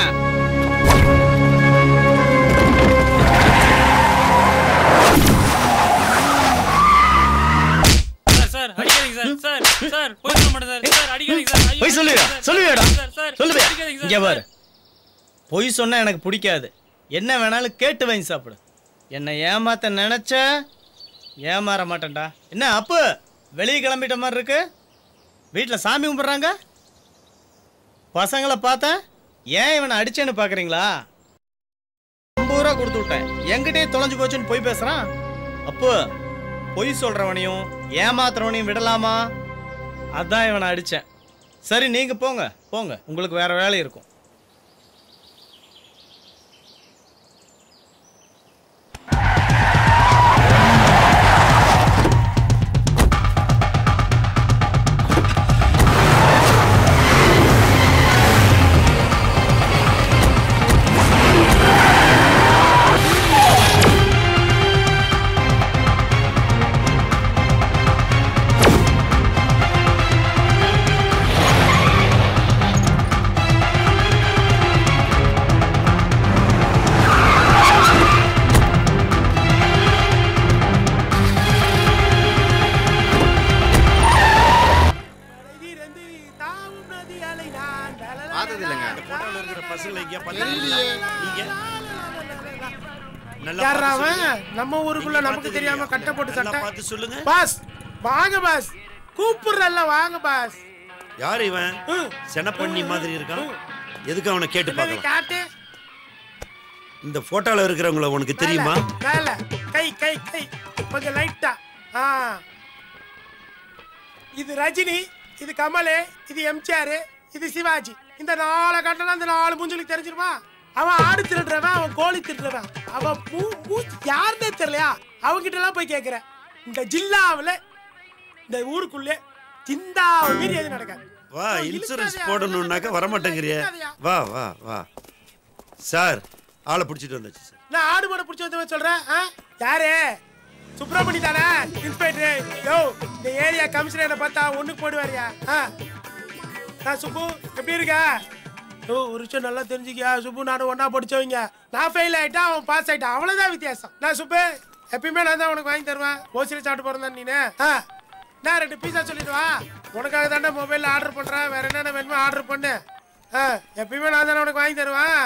சார் அடிக்காதீங்க சார் சார் சார் போய் சொல்ல மாட்டேன் சார் சார் அடிக்காதீங்க சார் ஐயோ, பொய் சொல்லுவியா சார், சொல்லுவியாடா சார், சார், சொல்லுவியா அடிக்காதீங்க இங்க சார், பாரு பொய் சொன்னா எனக்கு பிடிக்காது என்ன வேணாலும் கேட்டு வாங்கி சாப்பிடு என்னை ஏமாத்த நினைச்ச ஏமாற மாட்டேன்டா என்ன அப்பு வெளியே கிளம்பிட்ட மாதிரி இருக்கு வீட்டில் சாமி கும்பிட்றாங்க பசங்களை பார்த்தா ஏன் இவனை அடிச்சேன்னு பார்க்குறீங்களா ஐம்பது ரூபா கொடுத்து விட்டேன் என்கிட்டயே தொலைஞ்சு போச்சுன்னு பொய் பேசுகிறான் அப்போ பொய் சொல்கிறவனையும் ஏமாத்துறவனையும் விடலாமா அதான் இவனை அடித்தேன் சரி நீங்கள் போங்க போங்க உங்களுக்கு வேற வேலை இருக்கும் பார்த்தது இல்லைங்க இந்த போட்டோல இருக்கிற பசங்களை எங்கேயா பார்த்தீங்களா நீங்க நல்லா யாரா பார்த்து அவன் சொல்லுங்க. நம்ம ஊருக்குள்ள நீங்க நமக்கு பார்த்தது தெரியாம இல்லையா? கட்ட போட்டு நல்லா சட்டை பார்த்து சொல்லுங்க பாஸ் வாங்க பாஸ் கூப்பிடுறல்ல வாங்க பாஸ் யார் இவன் செனப்பண்ணி மாதிரி இருக்கான் எதுக்கு அவனை கேட்டு என்னது பார்க்கலாம் காட்டு இந்த போட்டோல இருக்கிறவங்கள உனக்கு தெரியுமா மேல கை கை கை கொஞ்சம் லைட்டா ஆ இது ரஜினி இது கமல் இது எம்ஜிஆர் இது சிவாஜி இந்த நாலு கட்டணம் இந்த நாலு மூஞ்சலுக்கு தெரிஞ்சிருமா அவன் ஆடு திருடுறவன் அவன் கோழி திருடுறவன் அவன் மூ மூ யாருன்னே தெரியலையா அவங்கிட்ட எல்லாம் போய் கேட்கிறேன் இந்த ஜில்லாவுல இந்த ஊருக்குள்ளே சிந்தாவை மீறி எது நடக்காது வா இன்சூரன்ஸ் போடணும்னாக்க வரமாட்டேங்கிறிய வா வா வா சார் ஆளை பிடிச்சிட்டு வந்தாச்சு சார் நான் ஆடு மாடு பிடிச்சி வந்து சொல்றேன் ஆ? யாரு சுப்பிரமணி தானே இன்ஸ்பெக்டர் யோ இந்த ஏரியா கமிஷனரை பார்த்தா ஒண்ணுக்கு போடுவாரியா ஆ நான் சுப்பு எப்படி இருக்க ஓ ஒரு விஷயம் நல்லா தெரிஞ்சுக்கியா சுப்பு நானும் ஒண்ணா படிச்சவங்க நான் ஃபெயில் ஆயிட்டா அவன் பாஸ் ஆயிட்டான் அவ்வளவுதான் வித்தியாசம் நான் சுப்பு எப்பயுமே நான் தான் உனக்கு வாங்கி தருவேன் ஓசியில் சாப்பிட்டு போறேன் நீனு ஆ நான் ரெண்டு பீஸா சொல்லிட்டு வா உனக்காக தானே மொபைல்ல ஆர்டர் பண்றேன் வேற என்னென்ன வேணுமோ ஆர்டர் பண்ணு ஆ எப்பயுமே நான் தானே உனக்கு வாங்கி தருவேன்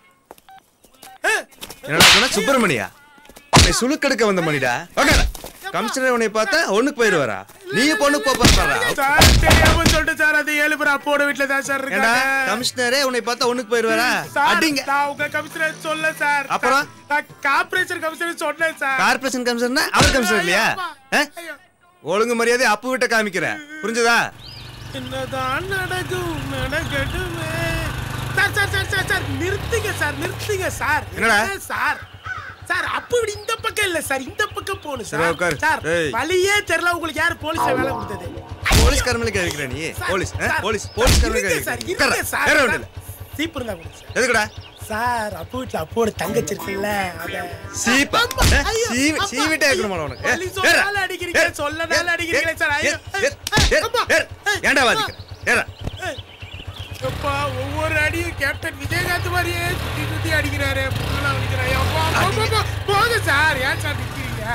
என்னடா சொன்ன சுப்பிரமணியா நீ சுழுக்கெடுக்க வந்த மணிடா ஓகே கமிஷனர் உன்னை பார்த்தா ஒண்ணுக்கு போயிடுவாரா நீ பொண்ணுக்கு போக போறா சார் தெரியாம சொல்லிட்டு சார் அது ஏழு பேர் அப்போட வீட்டுல தான் சார் ஏண்டா இருக்காங்க கமிஷனரே உன்னை பார்த்தா ஒண்ணுக்கு போயிடுவாரா சார், அடிங்க நான் உங்க கமிஷனர் சொல்ல சார் அப்புறம்? நான் கார்பரேஷன் கமிஷனர் சொன்னேன் சார் கார்பரேஷன் கமிஷனர் அவர் கமிஷனர் இல்லையா ஆ? ஒழுங்கு மரியாதை அப்பு விட்ட காமிக்கிற புரிஞ்சுதா என்னதான் நடக்கும் நடக்கட்டுமே sir sir sir sir sir நிறுத்துங்க சார் நிறுத்துங்க சார் என்னடா? என்ன சார் சார் அப்ப இப்படி இந்த பக்கம் இல்ல சார் இந்த பக்கம் போகணும் சரி, சார் உட்காரு. சார் ஏய். வழியே தெரியல உங்களுக்கு யார் போலீஸ்ல வேலை கொடுத்தது போலீஸ் கர்மலுக்கு இருக்கிற நீ போலீஸ் ஆ? சார், போலீஸ் போலீஸ் இருங்க கர்மலுக்கு சார் இருக்கிற இருங்க சார் வேற சார். ஒண்ணு இல்ல சீப்பு இருந்தா கொடுங்க சார் எதுக்குடா சார் அப்போ வீட்டுல அப்போட தங்கச்சி இருக்குல்ல அத சீப்பா ஆ? ஐயோ, சீவி அம்மா. சீவிட்டே இருக்கணுமா உனக்கு வலி ஏ, ஏறா. சொன்னாலும் அடிக்கிறீங்க ஏறு, சொல்லனாலும் ஏறு, அடிக்கிறீங்க சார் ஐயோ ஏறு, ஏறு, ஏறு, ஏறு. ஏன்டா வாதிக்கிற ஏறா அப்பா ஒவ்வொரு அடியும் கேப்டன் விஜயகாந்த் மாதிரியே சுத்தி சுத்தி அடிக்கிறாரு புல்லா அடிக்கிறாரு அப்பா, அப்பா, அப்பா, போங்க சார் ஏன் சார் நிக்கிறீங்க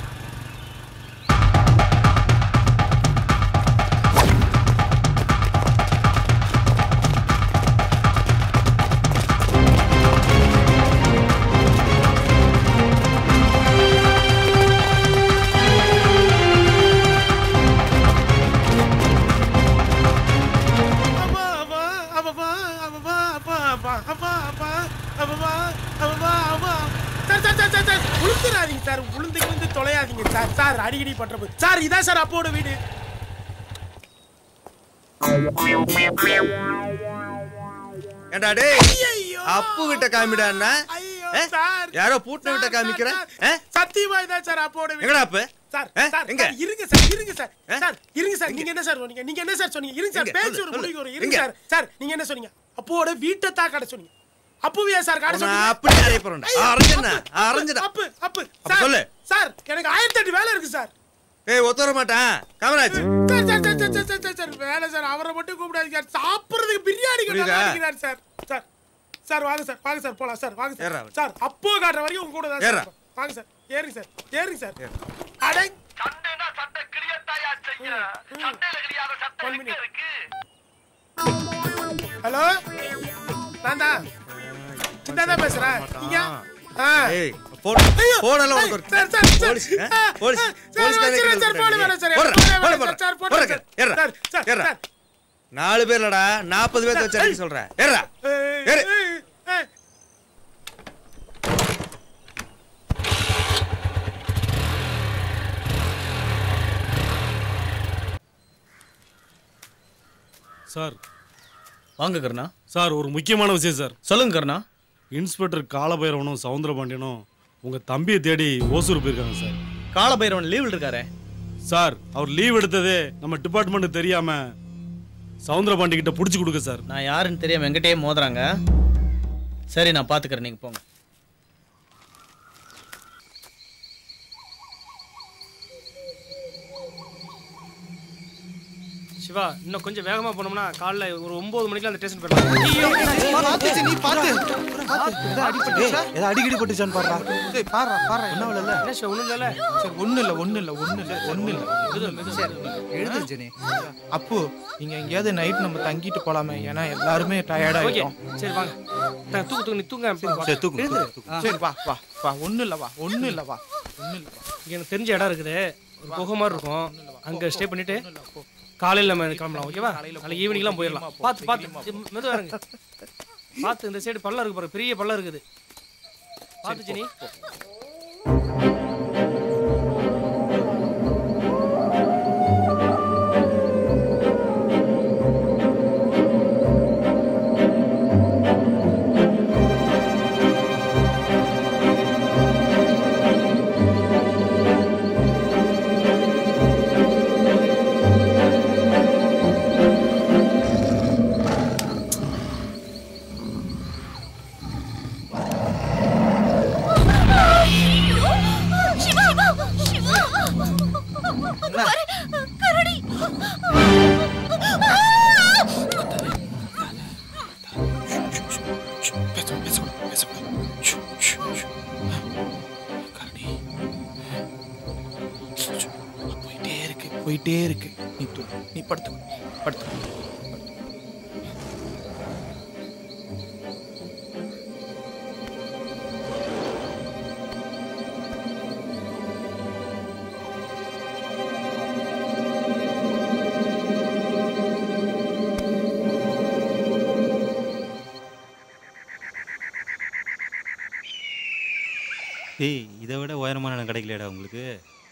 அப்பா, அப்பா, அப்பா, அப்பா, அப்பா, அப்பா, அப்பா, அப்பா, அப்பா, அப்பா, அப்பா. Sir, sir, sir, sir, sir, உளுந்துடாதீங்க சார் உளுந்து விழுந்து தொலையாதீங்க சார் சார் அடிக்கடி பண்ற சார் இதான் சார் அப்போட வீடு ஏண்டா டேய் அப்பு விட்ட காமிடான்னா ஏ? யாரோ பூட்டின விட்ட காமிக்கிற ஆ? சத்தியமா இதான் சார் அப்போட வீடு எங்கடா அப்பு சார் ஆ? சார் எங்க? சார், இருங்க சார் இருங்க சார் சார் இருங்க சார் நீங்க என்ன சார் சொன்னீங்க நீங்க என்ன சார் சொன்னீங்க இருங்க சார் எங்க? பேச்சு சொல்லு, ஒரு சொல்லு. முடிவு வரும் இருங்க எங்க? சார் சார் நீங்க என்ன சொன்னீங்க அப்போட வீட்டை தான் கடை சொன்னீங்க அப்புவியா சார் கடை உன்னை சொன்னீங்க அப்படி அறைய போறேன்டா. ஐயோ, அரைஞ்சேன்னா, அப்பு, அப்பு, அரைஞ்சுடா. அப்பு அப்பு அப்ப சார், சொல்லு. சார் எனக்கு ஆயிரத்தி எட்டு வேலை இருக்கு சார் ஏய் ஒத்து வர மாட்டான் Kamaraj sir sir sir sir sir sir sir வேலை சார் அவரை மட்டும் கூப்பிடாதீங்க சார் சாப்பிடுறதுக்கு பிரியாணி புரியுதா? கட்டாரு சார் சார் சார் வாங்க சார் வாங்க சார் போலாம் சார் வாங்க ஏறா. சார் சார் அப்போ காட்டுற வரைக்கும் உங்க கூட தான் ஏறா. சார் வாங்க சார் ஏறுங்க சார் ஏறுங்க சார் அடை ஹலோ நான் தான் சித்தா தான் பேசுறேன் நீங்க ஆ ஏய் போன் போன் எல்லாம் உனக்கு ஒரு சார் சார் சார் போலீஸ் ஆ? போலீஸ் சார் போலீஸ் வச்சிருங்க சார் போன் வேணாம் சார் போடுறா, போன் போடுறா, வேணாம் சார் போடுறா, போன் போடுறா, சார் ஏறுடா, சார் சார் ஏறுடா. சார் நாலு பேர்லடா நாற்பது பேர்த்த வச்சு அடிக்க சொல்றேன் ஏறா ஏறு ஏய், சார் வாங்க கருணா சார் ஒரு முக்கியமான விஷயம் சார் சொல்லுங்க கருணா இன்ஸ்பெக்டர் காலபைரவனும் சவுந்தரபாண்டியனும் உங்க தம்பியை தேடி ஓசூர் போயிருக்காங்க சார் காலபைரவன் லீவில் இருக்காரே சார் அவர் லீவ் எடுத்ததே நம்ம டிபார்ட்மெண்ட் தெரியாம சவுந்தரபாண்டி கிட்ட புடிச்சு கொடுக்க சார் நான் யாருன்னு தெரியாம எங்கிட்டயே மோதுறாங்க சரி நான் பாத்துக்கிறேன் நீங்க போங்க சிவா இன்னும் கொஞ்சம் வேகமா போனோம்னா காலைல ஒரு ஒன்பது மணிக்கு அந்த ஸ்டேஷன் போயிடலாம் பார்த்துச்சு, நீ பார்த்து. ஏதோ அடிக்கடி பட்டுச்சான்னு பாடுறா டேய் பாடுறா பாடுறா என்ன இல்ல என்ன சிவா ஒண்ணும் இல்ல சரி ஒண்ணு இல்ல ஒண்ணு இல்ல ஒண்ணு இல்ல ஒண்ணு இல்ல சரி எழுது ஜெனி அப்பு நீங்க எங்கேயாவது நைட் நம்ம தங்கிட்டு போலாமே ஏன்னா எல்லாருமே டயர்ட் ஓகே ஆயிட்டோம் சரி வாங்க த- தூக்கு தூக்கு நீ தூங்க சரி, தூக்கு, எழுந்து. தூக்கு, தூக்கு. சரி, வா, வா, வா. ஒண்ணும் இல்ல, வா. ஒண்ணும் இல்ல, வா. ஒண்ணும் இல்ல, வா. இங்க எனக்கு தெரிஞ்ச இடம் இருக்குது ஒரு குகை மாதிரி இருக்கும் அங்க ஸ்டே பண்ணிட்டு காலையில நம்ம கிளம்பலாம் ஓகேவா நாளைக்கு ஈவினிங்லாம் போயிடலாம் பார்த்து பார்த்து மெதுவா இருங்க பார்த்து இந்த சைடு பள்ளம் இருக்கு பாரு பெரிய பள்ளம் இருக்குது பார்த்து ஜெனி ஆ வந்துகிட்டே இருக்கு நீ தூ நீ படுத்து படுத்து ஏய் இதை விட உயரமான இடம் கிடைக்கலடா உங்களுக்கு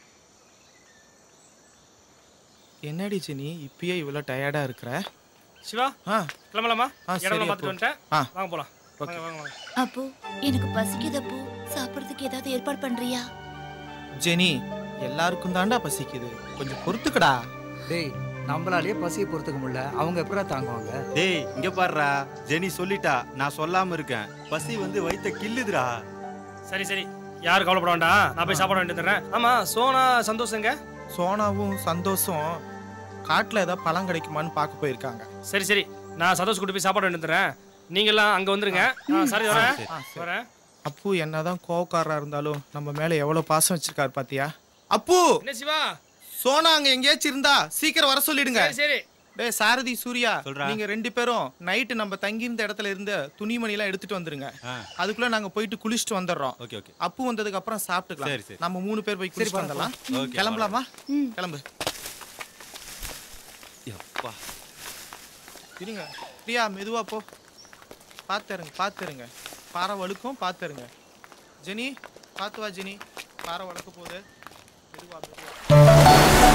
என்னடி ஜெனி இப்பயே இவ்வளோ டயர்டா இருக்கிற சிவா ஆ கிளம்பலாமா ஆ, சரி, இடம்லாம் அப்போ. பார்த்துட்டு வந்துட்டேன் ஆ. வாங்க போலாம் ஓகே. வாங்க வாங்க வாங்க அப்போ எனக்கு பசிக்குது அப்போ சாப்பிடுறதுக்கு ஏதாவது ஏற்பாடு பண்றியா ஜெனி எல்லாருக்கும் தாண்டா பசிக்குது கொஞ்சம் பொறுத்துக்கடா டேய் நம்மளாலேயே பசியை பொறுத்துக்க முடியல அவங்க எப்படா தாங்குவாங்க டேய் இங்க பாருடா ஜெனி சொல்லிட்டா நான் சொல்லாம இருக்கேன் பசி வந்து வயித்த கில்லுதுடா சரி சரி யாரும் கவலைப்பட வேண்டாம் நான் போய் சாப்பாடு வாங்கிட்டு வந்துடுறேன் ஆமா சோனா சந்தோஷங்க சோனாவும் சந்தோஷம் காட்டுல ஏதாவது பழம் கிடைக்குமான்னு பார்க்க போயிருக்காங்க சரி சரி நான் சந்தோஷ் கூட்டி போய் சாப்பாடு வாங்கிட்டு வந்துடுறேன் நீங்கெல்லாம் அங்க வந்துருங்க ஆ, சரி வரேன் ஆ, சரி. வரேன் அப்பு என்னதான் கோவக்காரரா இருந்தாலும் நம்ம மேல எவ்வளவு பாசம் வச்சிருக்காரு பாத்தியா அப்பு என்ன சிவா சோனா அங்க எங்கேயாச்சும் இருந்தா சீக்கிரம் வர சொல்லிடுங்க சரி, சரி டேய் சாரதி சூர்யா சொல்றா. நீங்க ரெண்டு பேரும் நைட்டு நம்ம தங்கியிருந்த இடத்துல இருந்த துணிமணி எல்லாம் எடுத்துட்டு வந்துருங்க அதுக்குள்ள நாங்க போயிட்டு குளிச்சுட்டு வந்துடுறோம் ஓகே ஓகே அப்பு வந்ததுக்கு அப்புறம் சரி, சாப்பிட்டுக்கலாம் சரி. நம்ம மூணு பேர் போய் குளிச்சுட்டு வந்துடலாம் ஓகே, கிளம்பலாமா கிளம்பு எப்பா இருங்க பிரியா மெதுவா போ பார்த்துருங்க பார்த்துருங்க பாறை வழுக்கும் பார்த்துருங்க ஜெனி பார்த்து வா ஜெனி பாறை வளர்க்க போகுது மெதுவா மெதுவா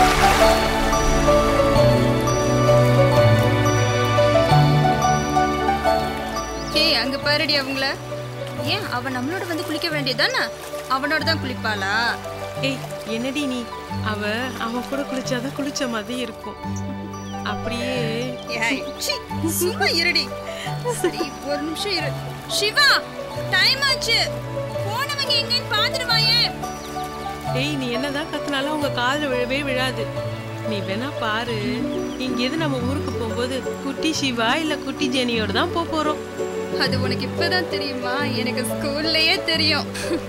ஏய் அங்க பாருடி அவங்கள ஏன் அவ நம்மளோட வந்து குளிக்க வேண்டியதானே அவனோட தான் குளிப்பாளா ஏய் என்னடி நீ அவ அவன் கூட குளிச்சாதான் குளிச்ச மாதிரி இருக்கும் அப்படியே ஏய் சீ, சும்மா இருடி சரி ஒரு நிமிஷம் இரு சிவா டைம் ஆச்சு போனவங்க எங்கன்னு பாத்துட்டு வாயேன் ஏய் நீ என்னதான் கத்துனாலும் அவங்க காதுல விழவே விழாது நீ வேணா பாரு இங்க எது நம்ம ஊருக்கு போகும்போது குட்டி சிவா இல்ல குட்டி ஜெனியோட தான் போக போறோம் அது உனக்கு இப்பதான் தெரியுமா எனக்கு ஸ்கூல்லயே தெரியும்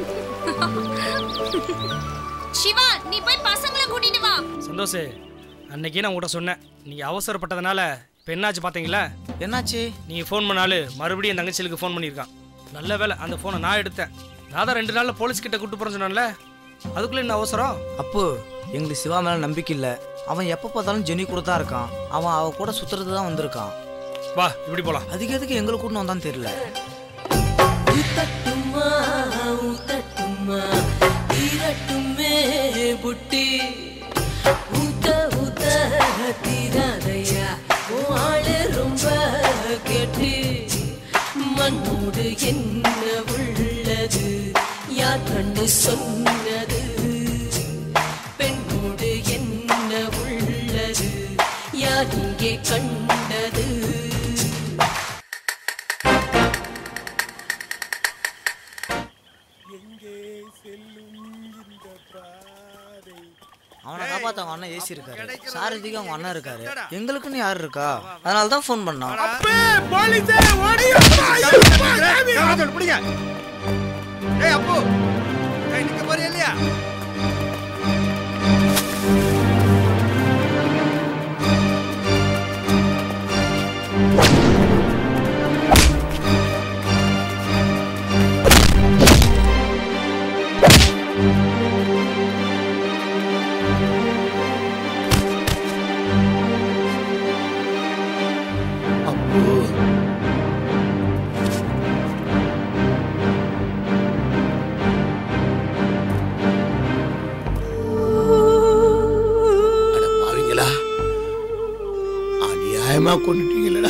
சிவா நீ போய் பசங்களை கூட்டிட்டு வா சந்தோஷ் அன்னைக்கே நான் உங்கள்கிட்ட சொன்னேன் நீங்கள் அவசரப்பட்டதுனால இப்போ என்னாச்சு பார்த்தீங்களா என்னாச்சு நீங்கள் ஃபோன் பண்ணாலும் மறுபடியும் என் தங்கச்சிகளுக்கு ஃபோன் பண்ணியிருக்கான் நல்ல வேலை அந்த ஃபோனை நான் எடுத்தேன் நான் தான் ரெண்டு நாளில் போலீஸ் கிட்ட கூட்டு போகிறேன்னு சொன்னேன்ல அதுக்குள்ளே என்ன அவசரம் அப்போ எங்களுக்கு சிவா மேல நம்பிக்கை இல்ல அவன் எப்ப பார்த்தாலும் ஜெனி கூட தான் இருக்கான் அவன் அவ கூட சுத்துறது தான் வந்திருக்கான் வா இப்படி போலாம் அதுக்கு எதுக்கு எங்களை கூட்டு வந்தான்னு தெரியல ஊத்தட்டுமா ஊத்தட்டுமா தீரட்டுமே புட்டி ஊத்த ஊத்த தீராதையா உன் ஆளு ரொம்ப கெட்டு மண்ணோடு என்ன உள்ளது யார் கண்டு சொன்னது பெண்ணோடு என்ன உள்ளது யார் இங்கே கண்டது அவனை காப்பாத்த அவங்க அண்ணன் ஏசி இருக்காரு சாரதிக்கு அவங்க அண்ணன் இருக்காரு எங்களுக்குன்னு யார் இருக்கா அதனால தான் ஃபோன் பண்ணான் பிடிங்க ஏய் அப்போ ஏய் நிக்க போறியா இல்லையா பாருங்களா அநியாயமா கொண்டுட்டீங்களடா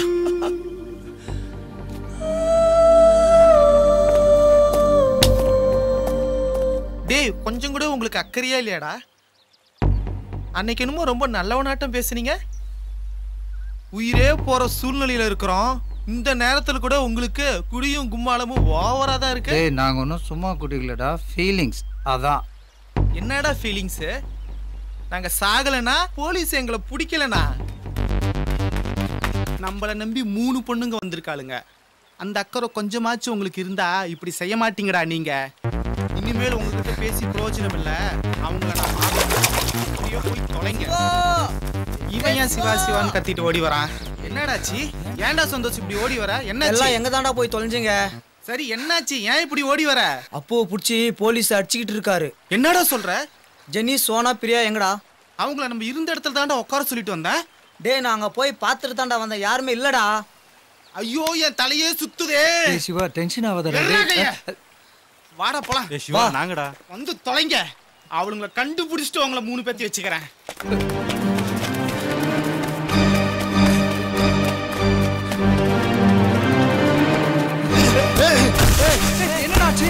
டேய் கொஞ்சம் கூட உங்களுக்கு அக்கறையா இல்லையாடா அன்னைக்கு என்னமோ ரொம்ப நல்லவனாட்டம் பேசுனீங்க உயிரே போற சூழ்நிலையில இருக்கிறோம் இந்த நேரத்துல கூட உங்களுக்கு குடியும் கும்மாளமும் ஓவரா தான் இருக்கு டேய் நாங்க ஒன்றும் சும்மா குடிக்கலடா ஃபீலிங்ஸ் அதான் என்னடா ஃபீலிங்ஸ் நாங்க சாகலைன்னா போலீஸ் எங்களை பிடிக்கலனா நம்மள நம்பி மூணு பொண்ணுங்க வந்திருக்காளுங்க அந்த அக்கறை கொஞ்சமாச்சும் உங்களுக்கு இருந்தா இப்படி செய்ய மாட்டீங்கடா நீங்க இனிமேல் உங்ககிட்ட பேசி பிரயோஜனம் இல்ல அவங்கள நான் பார்க்கணும். எங்கேயோ போய் தொலைங்க இவன் ஏன் சிவா சிவான்னு கத்திட்டு ஓடி வரான் என்னடாச்சு ஏன்டா சந்தோஷ் இப்படி ஓடி வர எல்லாம் என்னாச்சு எங்க தாண்டா போய் தொலைஞ்சுங்க சரி என்னாச்சு ஏன் இப்படி ஓடி வர அப்போ புடிச்சு போலீஸ் அடிச்சுக்கிட்டு இருக்காரு என்னடா சொல்ற ஜெனி சோனா பிரியா எங்கடா அவங்கள நம்ம இருந்த இடத்துல தாண்டா உட்கார சொல்லிட்டு வந்தேன் டேய் நாங்க போய் பார்த்துட்டு தாண்டா வந்தேன் யாருமே இல்லடா ஐயோ என் தலையே சுத்துதே ஏய் சிவா டென்ஷன் ஆகாதடா எர்ரா டேய். கைய. வாடா போலாம் ஏய் சிவா நாங்கடா வந்து தொலைங்க அவளுங்களை கண்டுபிடிச்சிட்டு உங்களை மூணு பேத்தி வச்சுக்கிறேன் என்னடாச்சு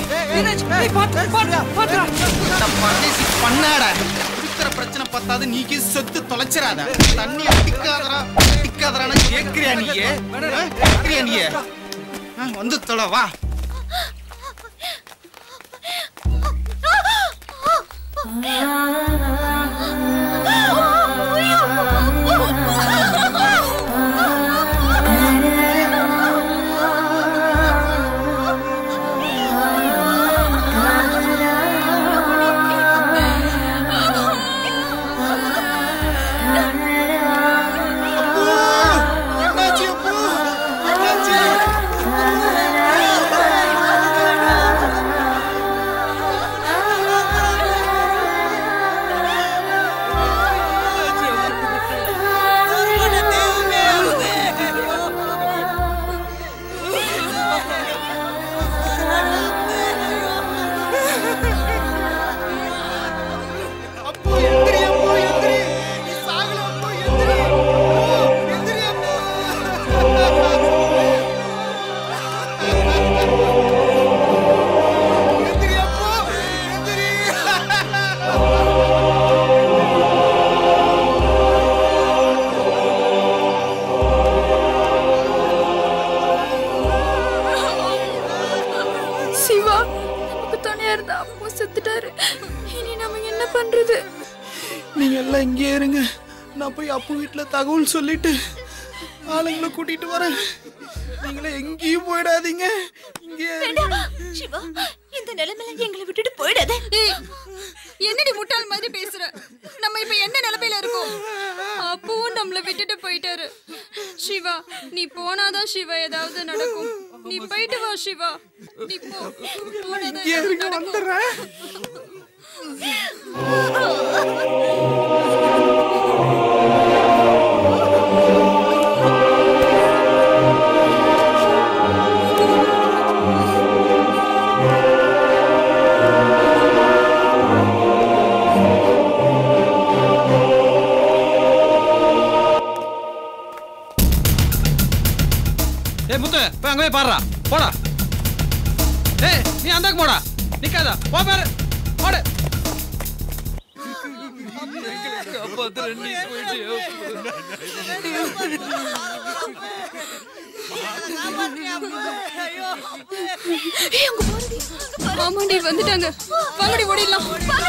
பண்ணாட இருக்கிற பிரச்சனை பத்தாது நீக்கி செத்து தொலைச்சிடாத தண்ணி அடிக்காதடா அடிக்காதடா கேக்குறியா நீயே ஆ? கேக்குறியா நீயே ஆ, வந்து தொலை வா என்னாச்சு அப்பு? என்னாச்சு? அப்பு, எந்திரி அப்பு, எந்திரி. நீ சாகல அப்பு, எந்திரி. எந்திரி அப்பு. எந்திரி அப்பு, எந்திரி. சிவா நமக்கு துணையா இருந்த அப்போ செத்துட்டாரு இனி நம்ம என்ன பண்றது நீங்க எல்லாம் இங்கே இருங்க நான் போய் அப்பு வீட்டுல தகவல் சொல்லிட்டு ஆளுங்களை கூட்டிட்டு வரேன் நீங்களே எங்கேயும் போயிடாதீங்க இங்கே வேண்டாம் சிவா இந்த நிலைமையில எங்களை விட்டுட்டு போயிடாத என்னடி முட்டாள் மாதிரி பேசுற நம்ம இப்ப என்ன நிலைமையில இருக்கோம் அப்பவும் நம்மள விட்டுட்டு போயிட்டாரு சிவா நீ போனாதான் சிவா ஏதாவது நடக்கும் நீ போயிட்டு வா சிவா நீ போ போனாதான் இங்கே இருங்க வந்துடுறேன் ஏய் முத்து போய் அங்க போய் பாடுறா போடா ஏய் நீ அந்த பக்கம் போடா நிக்காத போ பாரு போடு ஆமாண்டி வந்துட்டாங்க வாங்கடி ஓடிடலாம்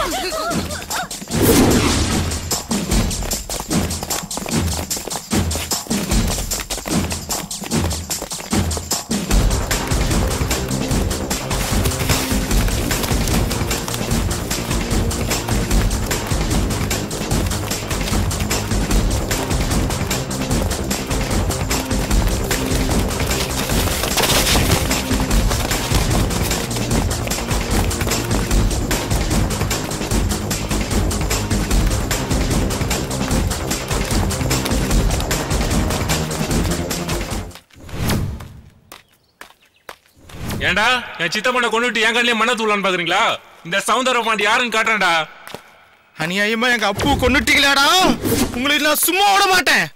ஏன்டா என் சித்தப்பனை கொண்டுட்டு என் கண்ணிலே மண்ணை தூளான்னு பாக்குறீங்களா இந்த சவுந்தர பாண்டி யாருன்னு காட்டுறேன்டா அநியாயமா எங்க அப்பு கொன்னுட்டீங்களாடா உங்களை நான் சும்மா விட மாட்டேன்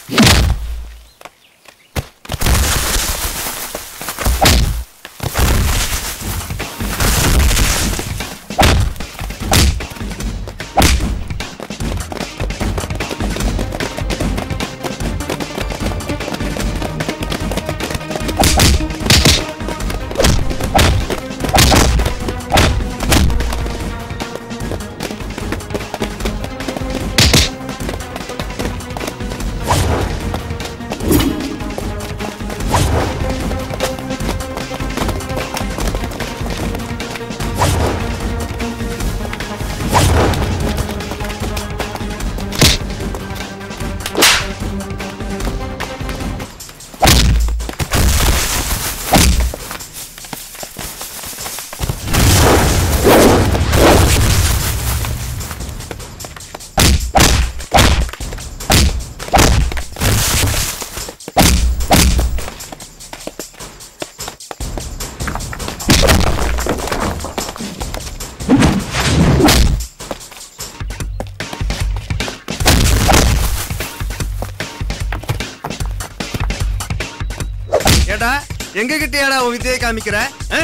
ஏடா எங்க கிட்டயாடா உன் வித்தையை காமிக்கிற ஆ?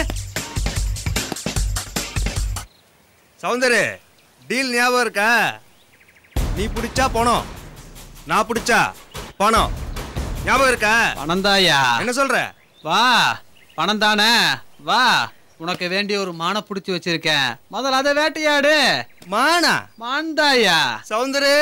சௌந்தரு டீல் ஞாபகம் இருக்கா நீ பிடிச்சா பணம் நான் பிடிச்சா பணம் ஞாபகம் இருக்கா பணம் தாயா என்ன சொல்ற வா பணம் தானே வா உனக்கு வேண்டிய ஒரு மானை பிடிச்சி வச்சிருக்கேன் முதல்ல அதை வேட்டையாடு மானா மான்தாயா சௌந்தரு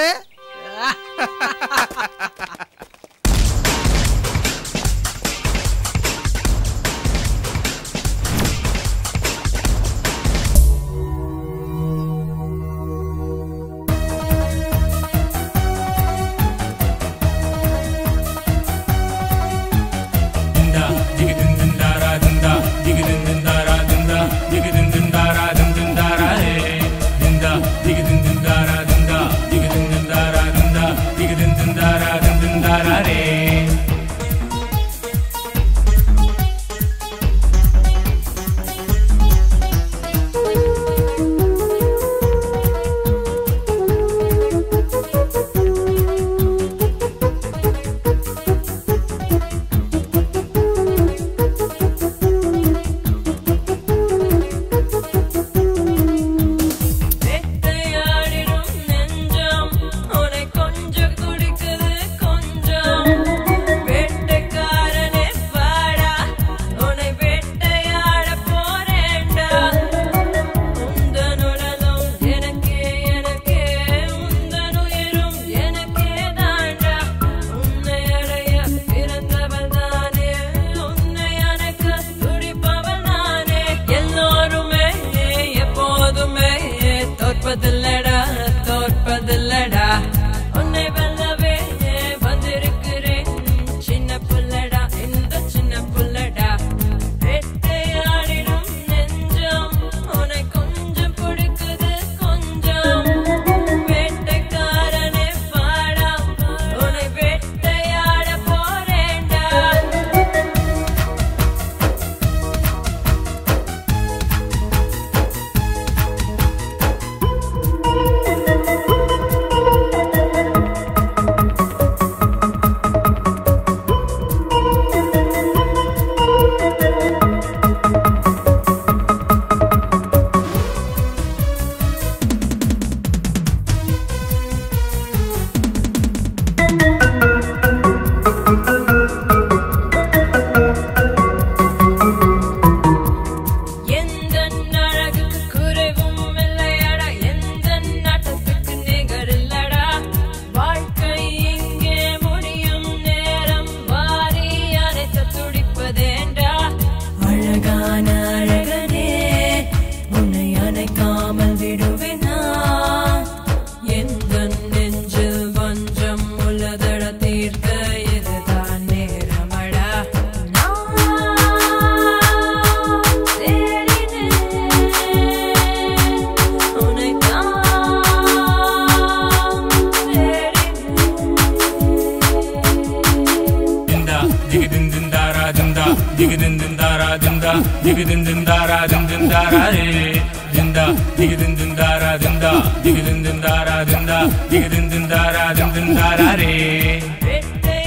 வேட்டையாடிடும் நெஞ்சம் உன்னை கொஞ்சம் குடிக்குது கொஞ்சம் வேட்டைக்காரனே வாடா உன்னை வேட்டையாட போறேன்டா உந்தனுடலும் எனக்கே எனக்கே உந்தனுயிரும் எனக்கே தாண்டா உன்னை அடைய பிறந்தவள் தானே உன்னை அணைக்க துடிப்பவள் நானே எல்லோருமே எப்போதுமே தோற்பதில்லடா தோற்பதில்லடா உன்னை வெல்லவே வந்திருக்கிறேன் சின்ன புள்ளடா இந்த சின்ன புள்ளடா வேட்டையாடிடும் நெஞ்சம் உன்னை கொஞ்சம் பிடிக்குது கொஞ்சம் வேட்டைக்காரனே பாடா உன்னை வேட்டையாட போறேன்டா எந்த அழகுக்கு குறைவும் இல்லையடா எந்த நாட்டத்துக்கு நிகர் இல்லடா வாழ்க்கை இங்கே முடியும் நேரம் வாரி அனைத்து துடிப்பதேண்டா அழகான அழகனே உன்னை அணைக்காமல் விடுவேனா எந்த நெஞ்சில் வஞ்சம் உள்ளதட தீர்க்க இதுதான் நேரமடா dinda digidin dindara dinda digidin dindara dinda digidin dindara din dindara re dinda digidin dindara dinda digidin dindara dinda digidin dindara din dindara re வேட்டை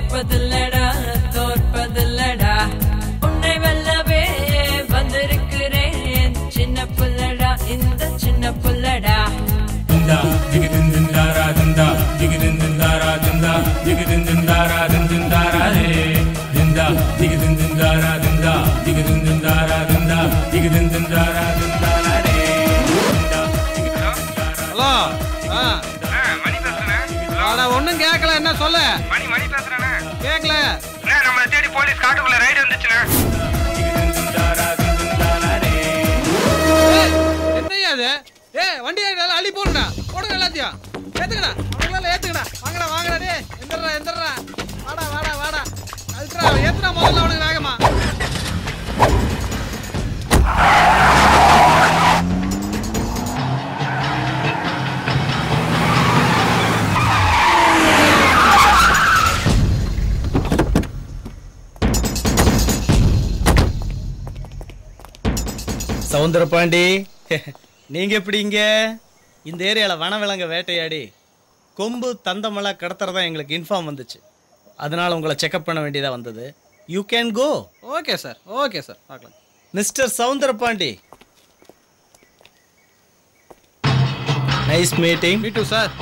தோற்பதில்லடா தோற்பதில்லடா உன்னை வெல்லவே வந்திருக்கிறேன் சின்ன புள்ளடா இந்த சின்ன புள்ளடா dinda digidin dindara dinda digidin dindara dinda digidin dindara din dindara re dinda digidin dindara dinda digidin dindara dinda digidin dindara dindara re hello ஆ அட ஒண்ணும் கேட்கல என்ன சொல்லு மணி மணி பேசுறேண்ணே கேட்கல நம்மளை தேடி போலீஸ் காட்டுக்குள்ள ரைடு வந்துச்சுண்ணே என்னையா அது ஏ வண்டி எல்லாம் அள்ளி போடுங்க போடுங்க எல்லாத்தையும் ஏத்துக்கடா அவங்களால ஏத்துக்கடா வாங்கடா வாங்கடா டே எந்திரா எந்திரா வாடா வாடா வாடா அதுக்குடா ஏத்துடா முதல்ல அவனுக்கு வேகமா சவுந்தர பாண்டி நீங்க எப்படி இங்க இந்த ஏரியால வனவிலங்க வேட்டையாடி கொம்பு தந்தமெல்லாம் கடத்துறதா எங்களுக்கு இன்ஃபார்ம் வந்துச்சு அதனால உங்களை செக்அப் பண்ண வேண்டியதா வந்தது you can go okay sir okay sir பார்க்கலாம் mister Soundara Pandi nice meeting me too sir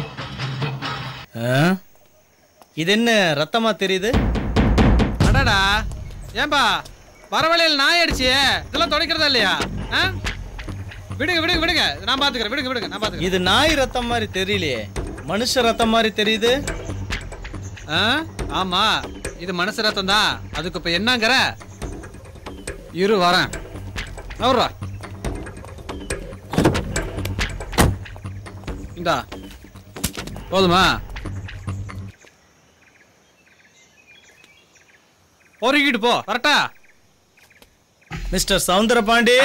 இது என்ன ரத்தமா தெரியுது அடடா ஏன்பா வர வழியில் நாய் அடிச்சு இதெல்லாம் துடைக்கிறதா இல்லையா ஆ விடுங்க விடுங்க விடுங்க நான் பாத்துக்கிறேன் விடுங்க விடுங்க நான் பாத்துக்கிறேன் இது நாய் ரத்தம் மாதிரி தெரியலையே மனுஷ ரத்தம் மாதிரி தெரியுது ஆ ஆமா இது மனசு ரத்தம் தான் அதுக்கு இப்ப என்னங்கிற இரு வரேன் அவரா இந்தா போதுமா பொறுக்கிட்டு போ கரெக்டா மிஸ்டர் சவுந்தர பாண்டி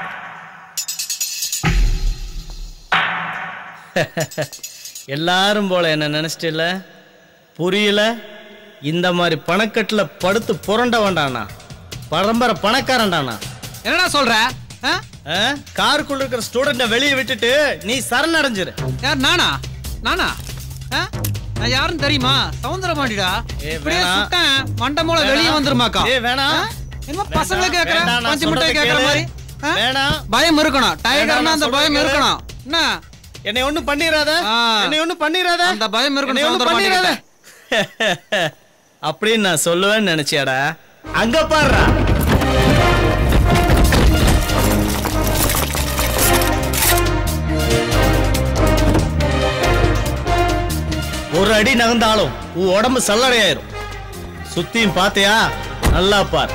எல்லாரும் போல என்ன நினைச்சிட்டில்ல புரியல இந்த மாதிரி பணக்கட்டில் படுத்து புரண்ட வேண்டாண்ணா பரம்பரை பணக்காரன்டாண்ணா என்னடா சொல்ற காருக்குள்ள இருக்கிற ஸ்டூடெண்ட வெளியே விட்டுட்டு நீ சரணடைஞ்சிரு யார் நானா நானா ஆ? நான் யாருன்னு தெரியுமா சவுந்தர மாட்டிடா ஏ, இப்படியே வேணாம். சுட்டேன் மண்டை மூளை வெளியே வந்துருமாக்கா ஏ வேணாம் என்ன பசங்களை கேக்குற வேண்டாம், நான் பஞ்சு மிட்டாய் சொல்றதை கேக்குற கேளு. மாதிரி ஆ? வேணாம் பயம் இருக்கணும் வேணாம், டைகர்னா நான் அந்த சொல்றதை பயம் கேளு. இருக்கணும் என்ன என்னை ஒண்ணும் பண்ணிராத என்னை ஒண்ணும் பண்ணிராத அந்த பயம் இருக்கணும் என்னை ஒண்ணும் சவுந்தர பண்ணிராத மாட்டிக்கிட்ட அப்படின்னு நான் சொல்லுவேன்னு நினைச்சியாடா அங்க பாருடா ஒரு அடி நகர்ந்தாலும் உன் உடம்பு சல்லடையாயிரும் சுத்தியும் பாத்தியா நல்லா பார்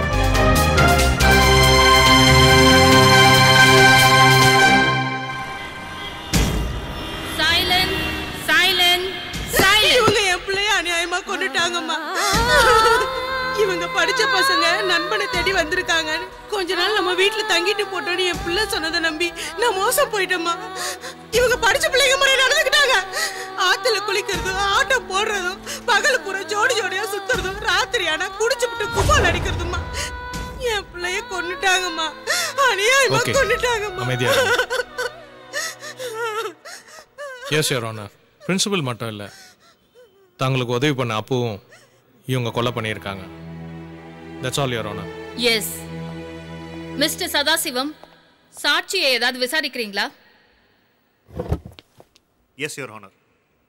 சைலன் சைலன் சைலன் இவங்க என் பிள்ளைய அநியாயமா கொண்டுட்டாங்கம்மா இவங்க படிச்ச பசங்க நண்பனை தேடி வந்திருக்காங்கன்னு கொஞ்ச நாள் நம்ம வீட்டுல தங்கிட்டு போட்டோன்னு என் பிள்ளை சொன்னதை நம்பி நான் மோசம் போயிட்டேம்மா இவங்க படிச்ச பிள்ளைங்க முறை நடந்துக்கிட்டாங்க ஆத்துல குளிக்கிறதும் ஆட்டோ போடுறதும் பகல் பூரா ஜோடி ஜோடியா சுத்துறதும் ராத்திரி ஆனா குடிச்சுட்டு குப்பால் அடிக்கிறதுமா என் பிள்ளைய கொண்டுட்டாங்கம்மா அநியாயமா Okay. கொண்டுட்டாங்கம்மா அமைதியா எஸ் யோர் ஆனர் பிரின்சிபல் மட்டும் இல்லை தங்களுக்கு உதவி பண்ண அப்பவும் இவங்க கொலை பண்ணியிருக்காங்க that's all your honour yes mister Sadasivam சாட்சியை ஏதாவது விசாரிக்கிறீங்களா எஸ் யுவர் ஹானர்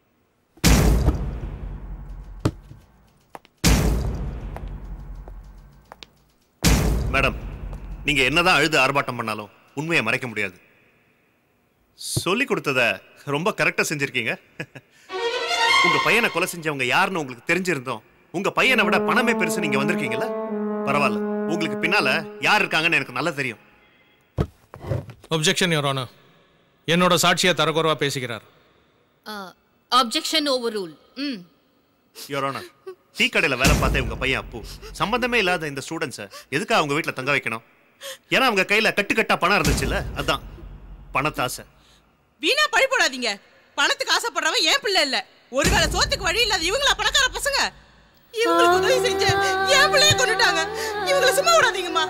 மேடம் நீங்க என்னதான் அழுது ஆர்ப்பாட்டம் பண்ணாலும் உண்மையை மறைக்க முடியாது சொல்லி கொடுத்தத ரொம்ப கரெக்டா செஞ்சிருக்கீங்க உங்க பையனை கொலை செஞ்சவங்க யாருன்னு உங்களுக்கு தெரிஞ்சிருந்தோம் உங்க பையனை விட பணமே பெருசு நீங்க வந்திருக்கீங்கல்ல பரவாயில்ல உங்களுக்கு பின்னால யார் இருக்காங்கன்னு எனக்கு நல்லா தெரியும் ஒப்ஜெக்ஷன் யோர் ஆனர் என்னோட சாட்சியை தரக்குறவா பேசுகிறார் objection overrule hmm your honour tea கடையில வேலை பார்த்த உங்க பையன் அப்பு சம்பந்தமே இல்லாத இந்த ஸ்டூடெண்ட்ஸை எதுக்கு அவங்க வீட்ல தங்க வைக்கணும் ஏன்னா அவங்க கையில கட்டு கட்டா பணம் இருந்துச்சுல்ல அதான் பணத்தாசை வீணா பழி போடாதீங்க பணத்துக்கு ஆசைப்படுறவன் ஏன் பிள்ளை இல்ல ஒருவேளை சோத்துக்கு வழி இல்லாத இவங்களா பணக்கார பசங்க இவங்களுக்கு உதவி செஞ்ச என் பிள்ளைய கொண்டுட்டாங்க இவங்களை சும்மா விடாதீங்கம்மா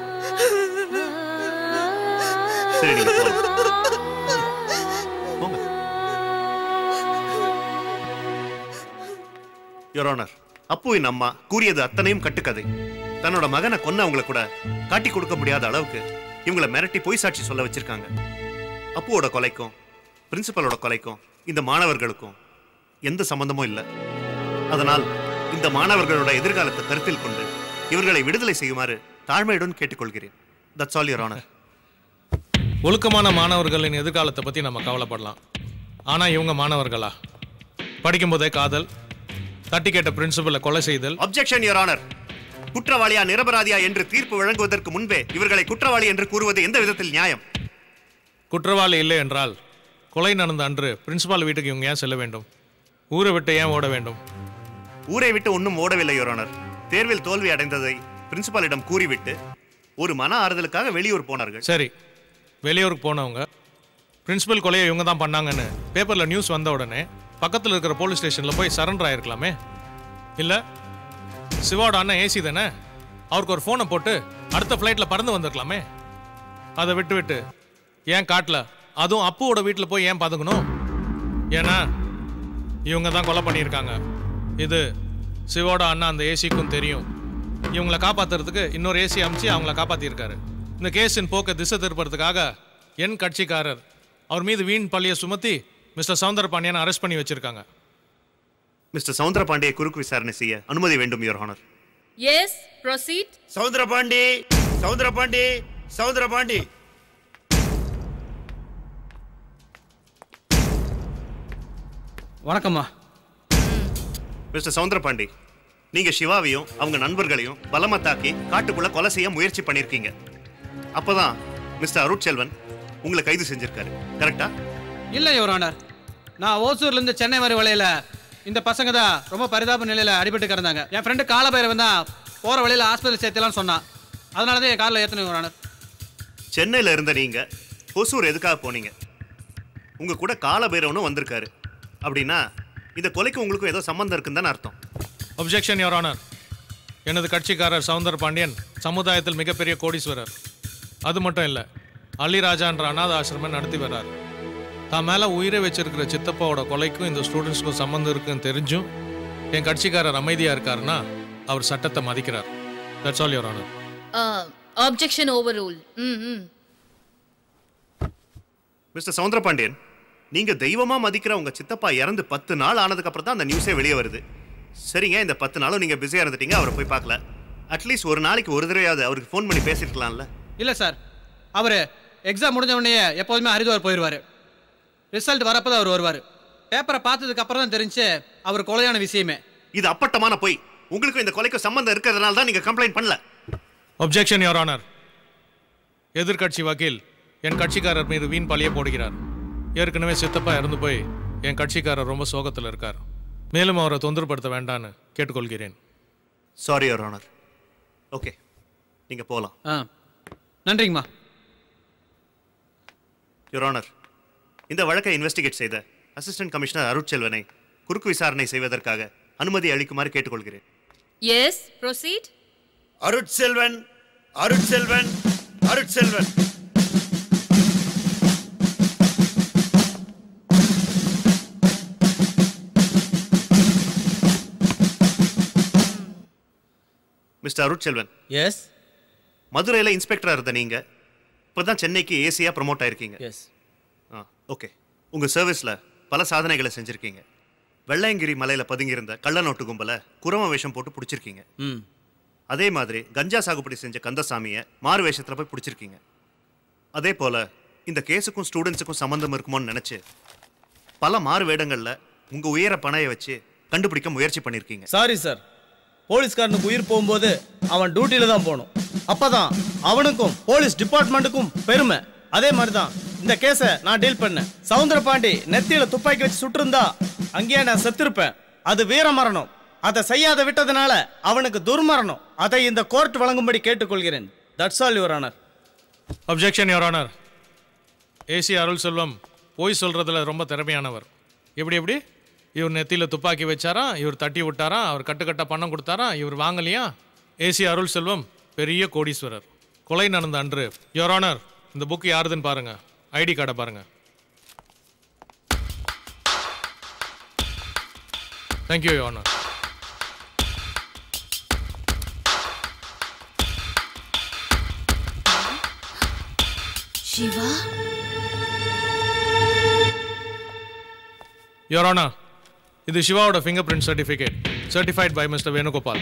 சரி நீங்க போங்க யுவர் ஆனர் அப்புவின் அம்மா கூறியது அத்தனையும் கட்டுக்கதை தன்னோட மகனை கொன்னவங்கள கூட காட்டி கொடுக்க முடியாத அளவுக்கு இவங்கள மிரட்டி பொய் சாட்சி சொல்ல வச்சிருக்காங்க அப்புவோட கொலைக்கும் பிரின்சிபலோட கொலைக்கும் இந்த மாணவர்களுக்கும் எந்த சம்பந்தமும் இல்லை அதனால் இந்த மாணவர்களோட எதிர்காலத்தை கருத்தில் கொண்டு இவர்களை விடுதலை செய்யுமாறு தாழ்மையுடன் கேட்டுக்கொள்கிறேன் தட்ஸ் ஆல் யுவர் ஆனர் ஒழுக்கமான மாணவர்களின் எதிர்காலத்தை பற்றி நம்ம கவலைப்படலாம் ஆனால் இவங்க மாணவர்களா படிக்கும்போதே காதல் தட்டி கேட்ட பிரின்சிபலை கொலை செய்தல் அப்ஜெக்ஷன் யுவர் ஆனர் குற்றவாளியா நிரபராதியா என்று தீர்ப்பு வழங்குவதற்கு முன்பே இவர்களை குற்றவாளி என்று கூறுவது எந்த விதத்தில் நியாயம் குற்றவாளி இல்லை என்றால் கொலை நடந்த அன்று பிரின்சிபால் வீட்டுக்கு இவங்க ஏன் செல்ல வேண்டும் ஊரை விட்டு ஏன் ஓட வேண்டும் ஊரை விட்டு ஒன்றும் ஓடவில்லை யுவர் ஆனர் தேர்வில் தோல்வி அடைந்ததை பிரின்சிபாலிடம் கூறிவிட்டு ஒரு மன ஆறுதலுக்காக வெளியூர் போனார்கள் சரி வெளியூருக்கு போனவங்க பிரின்சிபல் கொலையை இவங்க தான் பண்ணாங்கன்னு பேப்பரில் நியூஸ் வந்த உடனே பக்கத்தில் இருக்கிற போலீஸ் ஸ்டேஷனில் போய் சரண்டர் ஆயிருக்கலாமே இல்லை சிவாவோட அண்ணன் ஏசி தானே அவருக்கு ஒரு ஃபோனை போட்டு அடுத்த ஃப்ளைட்டில் பறந்து வந்திருக்கலாமே அதை விட்டு விட்டு ஏன் காட்டில் அதுவும் அப்புவோட வீட்டில் போய் ஏன் பதுங்கணும் ஏன்னா இவங்க தான் கொலை பண்ணியிருக்காங்க இது சிவோட அண்ணா அந்த ஏசிக்கும் தெரியும் இவங்களை காப்பாத்துறதுக்கு இன்னொரு ஏசி அமிச்சு அவங்கள காப்பாத்திருக்காரு இந்த கேஸின் போக்கை திசை திருப்பறதுக்காக என் கட்சிக்காரர் அவர் மீது வீண் பழியை சுமத்தி மிஸ்டர் சவுந்தர பாண்டியனை அரெஸ்ட் பண்ணி வச்சிருக்காங்க மிஸ்டர் சவுந்தர பாண்டியை குறுக்கு விசாரணை செய்ய அனுமதி வேண்டும் your honour yes proceed Soundara Pandi Soundara Pandi Soundara Pandi வணக்கம்மா மிஸ்டர் சவுந்தர பாண்டி நீங்க சிவாவையும் அவங்க நண்பர்களையும் பலமா தாக்கி காட்டுக்குள்ள கொலை செய்ய முயற்சி பண்ணிருக்கீங்க அப்பதான் மிஸ்டர் அருட்செல்வன் உங்களை கைது செஞ்சிருக்காரு கரெக்டா இல்லை யுவர் ஆனர் நான் ஓசூர்லேருந்து சென்னை வரை வழியில இந்த பசங்க தான் ரொம்ப பரிதாப நிலையில் அடிபட்டு கிடந்தாங்க என் ஃப்ரெண்டு காலபைரவன் தான் போகிற வழியில் ஆஸ்பத்திரி சேர்த்தலாம்னு சொன்னான் அதனால தான் என் காரில் ஏற்றணும் யுவர் ஆனர் சென்னையில இருந்த நீங்க ஒசூர் எதுக்காக போனீங்க உங்க கூட காலபைரவனும் வந்திருக்காரு அப்படின்னா இந்த கொலைக்கு உங்களுக்கும் ஏதோ சம்பந்தம் இருக்குன்னு தானே அர்த்தம் ஒப்ஜெக்ஷன் யோர் ஆனர் எனது கட்சிக்காரர் சவுந்தர பாண்டியன் சமுதாயத்தில் மிகப்பெரிய கோடீஸ்வரர் அது மட்டும் இல்லை அலிராஜான்ற அநாத ஆசிரமம் நடத்தி வர்றார் தான் மேலே உயிரை வச்சிருக்கிற சித்தப்பாவோட கொலைக்கும் இந்த ஸ்டூடெண்ட்ஸ்க்கும் சம்மந்தம் இருக்குன்னு தெரிஞ்சும் என் கட்சிக்காரர் அமைதியாக இருக்காருன்னா அவர் சட்டத்தை மதிக்கிறார் that's all your honour objection overrule hmm hmm mister Soundara Pandian நீங்க தெய்வமா மதிக்கிற உங்க சித்தப்பா இறந்து பத்து நாள் ஆனதுக்கு அப்புறம் தான் அந்த நியூஸே வெளியே வருது சரிங்க இந்த பத்து நாளும் நீங்க பிஸியா இருந்துட்டீங்க அவரை போய் பார்க்கல அட்லீஸ்ட் ஒரு நாளைக்கு ஒரு தடவையாவது அவருக்கு ஃபோன் பண்ணி பேசிருக்கலாம்ல இல்லை சார் அவர் எக்ஸாம் முடிஞ்ச உடனே எப்போதுமே ஹரித்வார் போயிடுவார் ரிசல்ட் வரப்போ தான் அவர் வருவார் பேப்பரை பார்த்ததுக்கு அப்புறம் தான் தெரிஞ்சு அவர் கொலையான விஷயமே இது அப்பட்டமான பொய் உங்களுக்கும் இந்த கொலைக்கும் சம்பந்தம் இருக்கிறதுனால தான் நீங்க கம்ப்ளைண்ட் பண்ணல ஒப்ஜெக்ஷன் யோர் ஆனர் எதிர்க்கட்சி வக்கீல் என் கட்சிக்காரர் மீது வீண் பழிய போடுகிறார் ஏற்கனவே சித்தப்பா இறந்து போய் என் கட்சிக்காரர் ரொம்ப சோகத்தில் இருக்கார் மேலும் அவரை தொந்தரப்படுத்த வேண்டான்னு கேட்டுக்கொள்கிறேன் சாரி யுவர் ஆனர் ஓகே நீங்க போகலாம் ஆ நன்றிங்கம்மா யுவர் ஆனர் இந்த வழக்கை இன்வெஸ்டிகேட் செய்த அசிஸ்டன்ட் கமிஷனர் அருட்செல்வனை குறுக்கு விசாரணை செய்வதற்காக அனுமதி அளிக்குமாறு கேட்டுக்கொள்கிறேன் yes proceed Arutselvan Arutselvan Arutselvan mister Arutselvan yes மதுரையில் இன்ஸ்பெக்டராக இருந்த நீங்க இப்போதான் சென்னைக்கு ஏசியாக ப்ரமோட் ஆயிருக்கீங்க எஸ் ஆ ஓகே உங்கள் சர்வீஸில் பல சாதனைகளை செஞ்சுருக்கீங்க வெள்ளையங்கிரி மலையில் பதுங்கியிருந்த கள்ள நோட்டு கும்பலை குரம வேஷம் போட்டு பிடிச்சிருக்கீங்க ம் அதே மாதிரி கஞ்சா சாகுபடி செஞ்ச கந்தசாமியை மாறு வேஷத்தில் போய் பிடிச்சிருக்கீங்க அதே போல் இந்த கேஸுக்கும் ஸ்டூடெண்ட்ஸுக்கும் சம்மந்தம் இருக்குமோன்னு நினச்சி பல மாறு வேடங்களில் உங்கள் உயர பணையை வச்சு கண்டுபிடிக்க முயற்சி பண்ணியிருக்கீங்க சாரி சார் போலீஸ்காரனுக்கு உயிர் போகும்போது அவன் டியூட்டியில தான் போகணும் அப்பதான் அவனுக்கும் போலீஸ் டிபார்ட்மெண்ட்டுக்கும் பெருமை அதே மாதிரி தான் இந்த கேஸை நான் டீல் பண்ணேன் சவுந்தர பாண்டி நெத்தியில துப்பாக்கி வச்சு சுட்டிருந்தா அங்கேயே நான் செத்திருப்பேன் அது வீர மரணம் அதை செய்யாத விட்டதுனால அவனுக்கு துர்மரணம் அதை இந்த கோர்ட் வழங்கும்படி கேட்டுக்கொள்கிறேன் that's all your honour objection your honour AC Arul Selvam போய் சொல்றதுல ரொம்ப திறமையானவர் எப்படி எப்படி இவர் நெத்தியில் துப்பாக்கி வச்சாராம் இவர் தட்டி விட்டாராம் அவர் கட்டுக்கட்ட பணம் கொடுத்தாராம் இவர் வாங்கலையா ஏசி அருள் செல்வம் பெரிய கோடீஸ்வரர் கொலை நடந்த அன்று யோர் ஆனர் இந்த புக் யாருதுன்னு பாருங்க ஐடி கார்டை பாருங்க தேங்க்யூ யோர் ஆனர் சிவா யோரானா இது சிவாவோட fingerprint certificate certified by mister Venugopal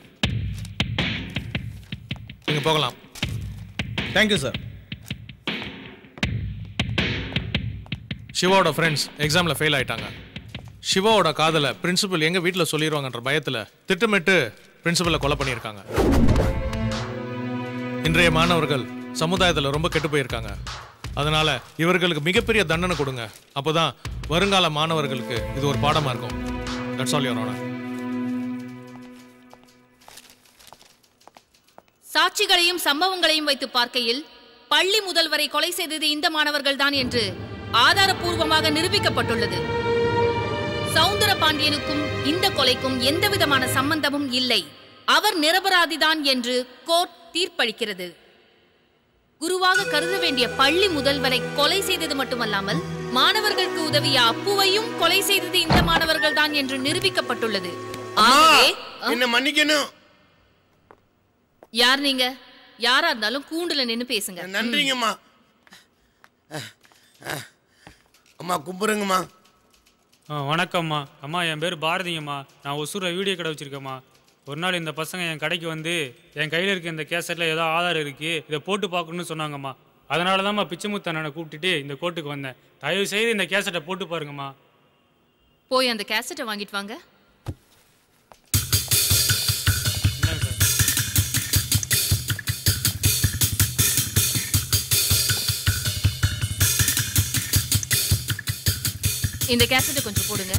நீங்கள் போகலாம் தேங்க்யூ சார் சிவாவோட ஃப்ரெண்ட்ஸ் எக்ஸாமில் ஃபெயில் ஆயிட்டாங்க சிவாவோட காதலை பிரின்சிபல் எங்கள் வீட்டில் சொல்லிடுவாங்கன்ற பயத்தில் திட்டமிட்டு பிரின்சிபலை கொலை பண்ணியிருக்காங்க இன்றைய மாணவர்கள் சமுதாயத்தில் ரொம்ப கெட்டு போயிருக்காங்க அதனால இவர்களுக்கு மிகப்பெரிய தண்டனை கொடுங்க அப்போதான் வருங்கால மாணவர்களுக்கு இது ஒரு பாடமாக இருக்கும் தட்ஸ் ஆல் யோர் சாட்சிகளையும் சம்பவங்களையும் வைத்து பார்க்கையில் பள்ளி முதல்வரை கொலை செய்தது இந்த மாணவர்கள்தான் என்று ஆதாரப்பூர்வமாக நிரூபிக்கப்பட்டுள்ளது சவுந்தர பாண்டியனுக்கும் இந்த கொலைக்கும் எந்தவிதமான சம்பந்தமும் இல்லை அவர் நிரபராதிதான் என்று கோர்ட் தீர்ப்பளிக்கிறது குருவாக கருத வேண்டிய பள்ளி முதல்வரை கொலை செய்தது மட்டுமல்லாமல் மாணவர்களுக்கு உதவிய அப்புவையும் கொலை செய்தது இந்த மாணவர்கள்தான் என்று நிரூபிக்கப்பட்டுள்ளது ஆகவே என்ன மன்னிக்கணும் யார் நீங்க யாரா இருந்தாலும் கூண்டுல நின்னு பேசுங்க நன்றிங்கம்மா அம்மா கும்பிடுங்கம்மா ஆ வணக்கம்மா அம்மா என் பேர் பாரதிங்கம்மா நான் ஒசூரில் வீடியோ கடை வச்சுருக்கேம்மா ஒரு நாள் இந்த பசங்க என் கடைக்கு வந்து என் கையில் இருக்க இந்த கேசட்டில் ஏதோ ஆதாரம் இருக்குது இதை போட்டு பார்க்கணும்னு சொன்னாங்கம்மா அதனால தான்மா பிச்சைமுத்து அண்ணனை கூப்பிட்டுட்டு இந்த கோர்ட்டுக்கு வந்தேன் தயவு செய்து இந்த கேசட்டை போட்டு பாருங்கம்மா போய் அந்த கேசட்டை வாங்கிட்டு வாங்க இந்த கேசட்டை கொஞ்சம் போடுங்க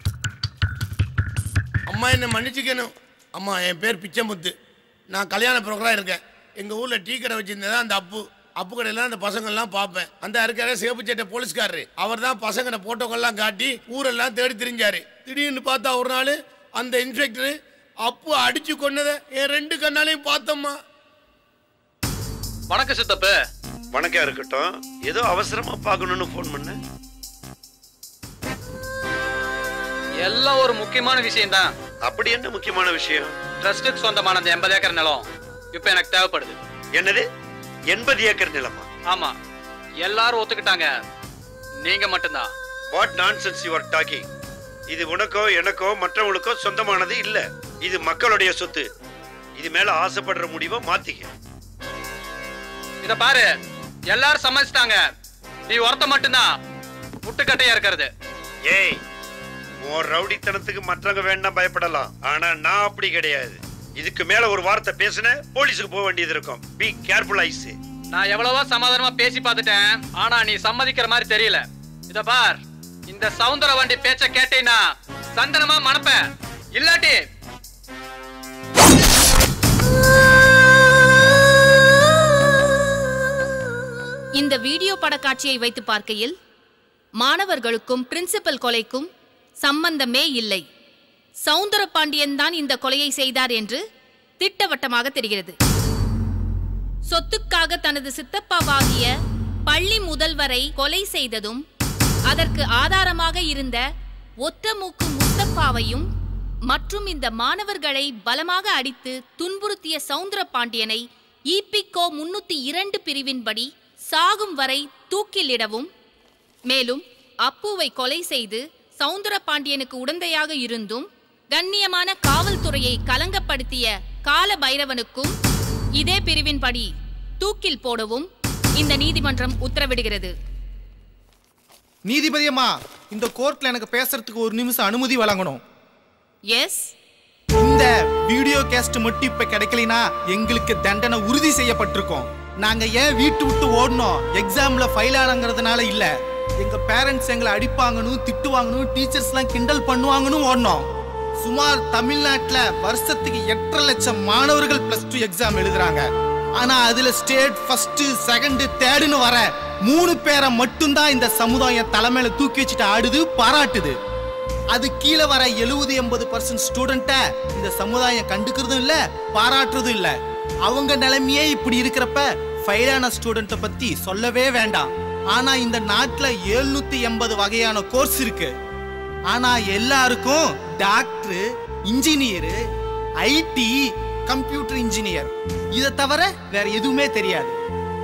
அம்மா என்னை மன்னிச்சுக்கணும் அம்மா என் பேர் பிச்சைமுத்து நான் கல்யாண ப்ரோக்ராம் இருக்கேன் எங்கள் ஊரில் டீ கடை வச்சிருந்ததா அந்த அப்பு அப்பு கடையில் அந்த பசங்கள்லாம் பார்ப்பேன் அந்த இருக்கார சிவப்பு சட்டை போலீஸ்காரரு அவர் தான் பசங்களை போட்டோக்கெல்லாம் காட்டி ஊரெல்லாம் தேடி திரிஞ்சாரு திடீர்னு பார்த்தா ஒரு நாள் அந்த இன்ஸ்பெக்டர் அப்பு அடிச்சு கொன்னதை என் ரெண்டு கண்ணாலையும் பார்த்தம்மா வணக்கம் சித்தப்பு வணக்கம் இருக்கட்டும் ஏதோ அவசரமா பார்க்கணும்னு ஃபோன் பண்ணேன் எல்லாம் ஒரு முக்கியமான விஷயம் தான் அப்படி என்ன முக்கியமான விஷயம் ட்ரஸ்டுக்கு சொந்தமான அந்த எண்பது ஏக்கர் நிலம் இப்போ எனக்கு தேவைப்படுது என்னது எண்பது ஏக்கர் நிலமா ஆமா எல்லாரும் ஒத்துக்கிட்டாங்க நீங்க மட்டும்தான் what nonsense you are talking இது உனக்கோ எனக்கோ மற்றவங்களுக்கோ சொந்தமானது இல்ல இது மக்களுடைய சொத்து இது மேல ஆசைப்படுற முடிவை மாத்திக்க இத பாரு எல்லாரும் சம்மதிச்சிட்டாங்க நீ ஒருத்த மட்டும்தான் முட்டுக்கட்டையா இருக்கிறது ஏய் உன் ரவுடித்தனத்துக்கு மற்றவங்க வேண்டாம் பயப்படலாம் ஆனா நான் அப்படி கிடையாது இதுக்கு மேல ஒரு வார்த்தை பேசின போலீஸுக்கு போக வேண்டியது இருக்கும் பி கேர்ஃபுல் ஐஸ் நான் எவ்வளவோ சமாதானமா பேசி பார்த்துட்டேன் ஆனா நீ சம்மதிக்கிற மாதிரி தெரியல இத பார் இந்த சவுந்தர வண்டி பேச்ச கேட்டீன்னா சந்தனமா மணப்ப இல்லாட்டி இந்த வீடியோ படக்காட்சியை வைத்து பார்க்கையில் மாணவர்களுக்கும் பிரின்சிபல் கொலைக்கும் சம்பந்தமே இல்லை சவுந்தர பாண்டியன் தான் இந்த கொலையை செய்தார் என்று திட்டவட்டமாக தெரிகிறது சொத்துக்காக தனது சித்தப்பாவாகிய பள்ளி முதல்வரை கொலை செய்ததும் அதற்கு ஆதாரமாக இருந்த ஒற்றமூக்கு முஸ்தப்பாவையும் மற்றும் இந்த மாணவர்களை பலமாக அடித்து துன்புறுத்திய சவுந்தர பாண்டியனை ஈபிகோ முன்னூத்தி இரண்டு பிரிவின்படி சாகும் வரை தூக்கிலிடவும் மேலும் அப்புவை கொலை செய்து சவுந்தர பாண்டியனுக்கு உடந்தையாக இருந்தும் கண்ணியமான காவல்துறையை கலங்கப்படுத்திய கால பைரவனுக்கும் இதே பிரிவின்படி தூக்கில் போடவும் இந்த நீதிமன்றம் உத்தரவிடுகிறது நீதிபதி அம்மா இந்த கோர்ட்ல எனக்கு பேசுறதுக்கு ஒரு நிமிஷம் அனுமதி வழங்கணும் எஸ் இந்த வீடியோ கேஸ்ட் மட்டும் இப்ப கிடைக்கலைனா எங்களுக்கு தண்டனை உறுதி செய்யப்பட்டிருக்கோம் நாங்க ஏன் வீட்டு விட்டு ஓடணும் எக்ஸாம்ல ஃபெயில் ஆனங்கிறதுனால இல்ல எங்க பேரண்ட்ஸ் எங்களை அடிப்பாங்கன்னு திட்டுவாங்கன்னு டீச்சர்ஸ்லாம் கிண்டல் பண்ணுவாங்கன்னு ஓடணும் சுமார் தமிழ்நாட்டுல வருஷத்துக்கு எட்டரை லட்சம் மாணவர்கள் பிளஸ் டூ எக்ஸாம் எழுதுறாங்க ஆனா அதுல ஸ்டேட் ஃபர்ஸ்ட் செகண்ட் தேர்டுன்னு வர மூணு பேரை மட்டும்தான் இந்த சமுதாயம் தலைமையில தூக்கி வச்சுட்டு ஆடுது பாராட்டுது அது கீழே வர எழுபது எண்பது பர்சன்ட் ஸ்டூடெண்ட்ட இந்த சமுதாயம் கண்டுக்கிறதும் இல்ல பாராட்டுறதும் இல்ல அவங்க நிலைமையே இப்படி இருக்கிறப்ப ஃபெயிலான ஸ்டூடெண்ட்டை பத்தி சொல்லவே வேண்டாம் ஆனா இந்த நாட்டுல எழுநூத்தி எண்பது வகையான கோர்ஸ் இருக்கு ஆனா எல்லாருக்கும் doctor engineer IT computer engineer இதை தவிர வேற எதுவுமே தெரியாது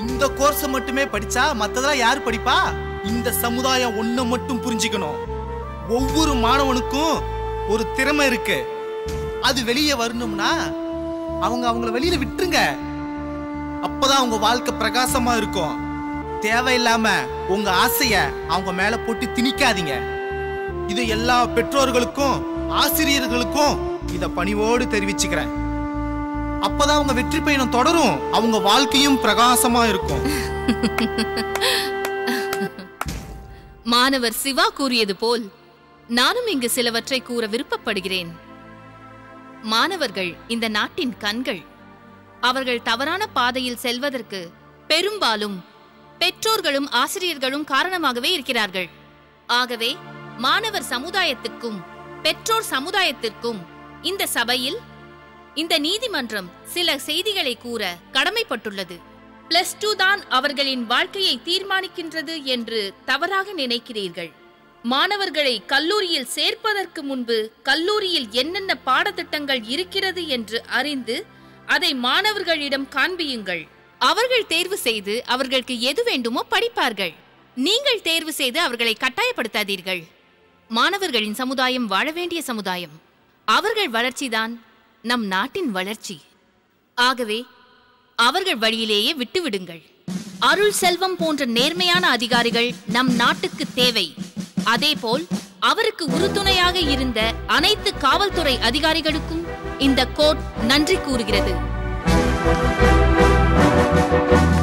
இந்த கோர்ஸ் மட்டுமே படிச்சா மத்ததெல்லாம் யார் படிப்பா இந்த சமுதாயம் ஒண்ண மட்டும் புரிஞ்சுக்கணும் ஒவ்வொரு மாணவனுக்கும் ஒரு திறமை இருக்கு அது வெளியே வரணும்னா அவங்க அவங்கள வெளியில விட்டுருங்க அப்பதான் அவங்க வாழ்க்கை பிரகாசமா இருக்கும் தேவையில்லாம உங்க ஆசைய அவங்க மேல போட்டு திணிக்காதீங்க இது எல்லா பெற்றோர்களுக்கும் ஆசிரியர்களுக்கும் இத பணிவோடு தெரிவிச்சுக்கிறேன் அப்பதான் அவங்க வெற்றி பயணம் தொடரும் அவங்க வாழ்க்கையும் பிரகாசமா இருக்கும் மாணவர் சிவா கூறியது போல் நானும் இங்கு சிலவற்றை கூற விருப்பப்படுகிறேன் மாணவர்கள் இந்த நாட்டின் கண்கள் அவர்கள் தவறான பாதையில் செல்வதற்கு பெரும்பாலும் பெற்றோர்களும் ஆசிரியர்களும் காரணமாகவே இருக்கிறார்கள் ஆகவே மாணவர் சமுதாயத்துக்கும் பெற்றோர் சமுதாயத்திற்கும் இந்த சபையில் இந்த நீதிமன்றம் சில செய்திகளை கூற கடமைப்பட்டுள்ளது பிளஸ் டூ தான் அவர்களின் வாழ்க்கையை தீர்மானிக்கின்றது என்று தவறாக நினைக்கிறீர்கள் மாணவர்களை கல்லூரியில் சேர்ப்பதற்கு முன்பு கல்லூரியில் என்னென்ன பாடத்திட்டங்கள் இருக்கிறது என்று அறிந்து அதை மாணவர்களிடம் காண்பியுங்கள் அவர்கள் தேர்வு செய்து அவர்களுக்கு எது வேண்டுமோ படிப்பார்கள் நீங்கள் தேர்வு செய்து அவர்களை கட்டாயப்படுத்தாதீர்கள் மாணவர்களின் சமுதாயம் வாழ வேண்டிய சமுதாயம் அவர்கள் வளர்ச்சிதான் நம் நாட்டின் வளர்ச்சி ஆகவே அவர்கள் வழியிலேயே விட்டுவிடுங்கள் அருள் செல்வம் போன்ற நேர்மையான அதிகாரிகள் நம் நாட்டுக்கு தேவை அதேபோல் அவருக்கு உறுதுணையாக இருந்த அனைத்து காவல்துறை அதிகாரிகளுக்கும் இந்த கோர்ட் நன்றி கூறுகிறது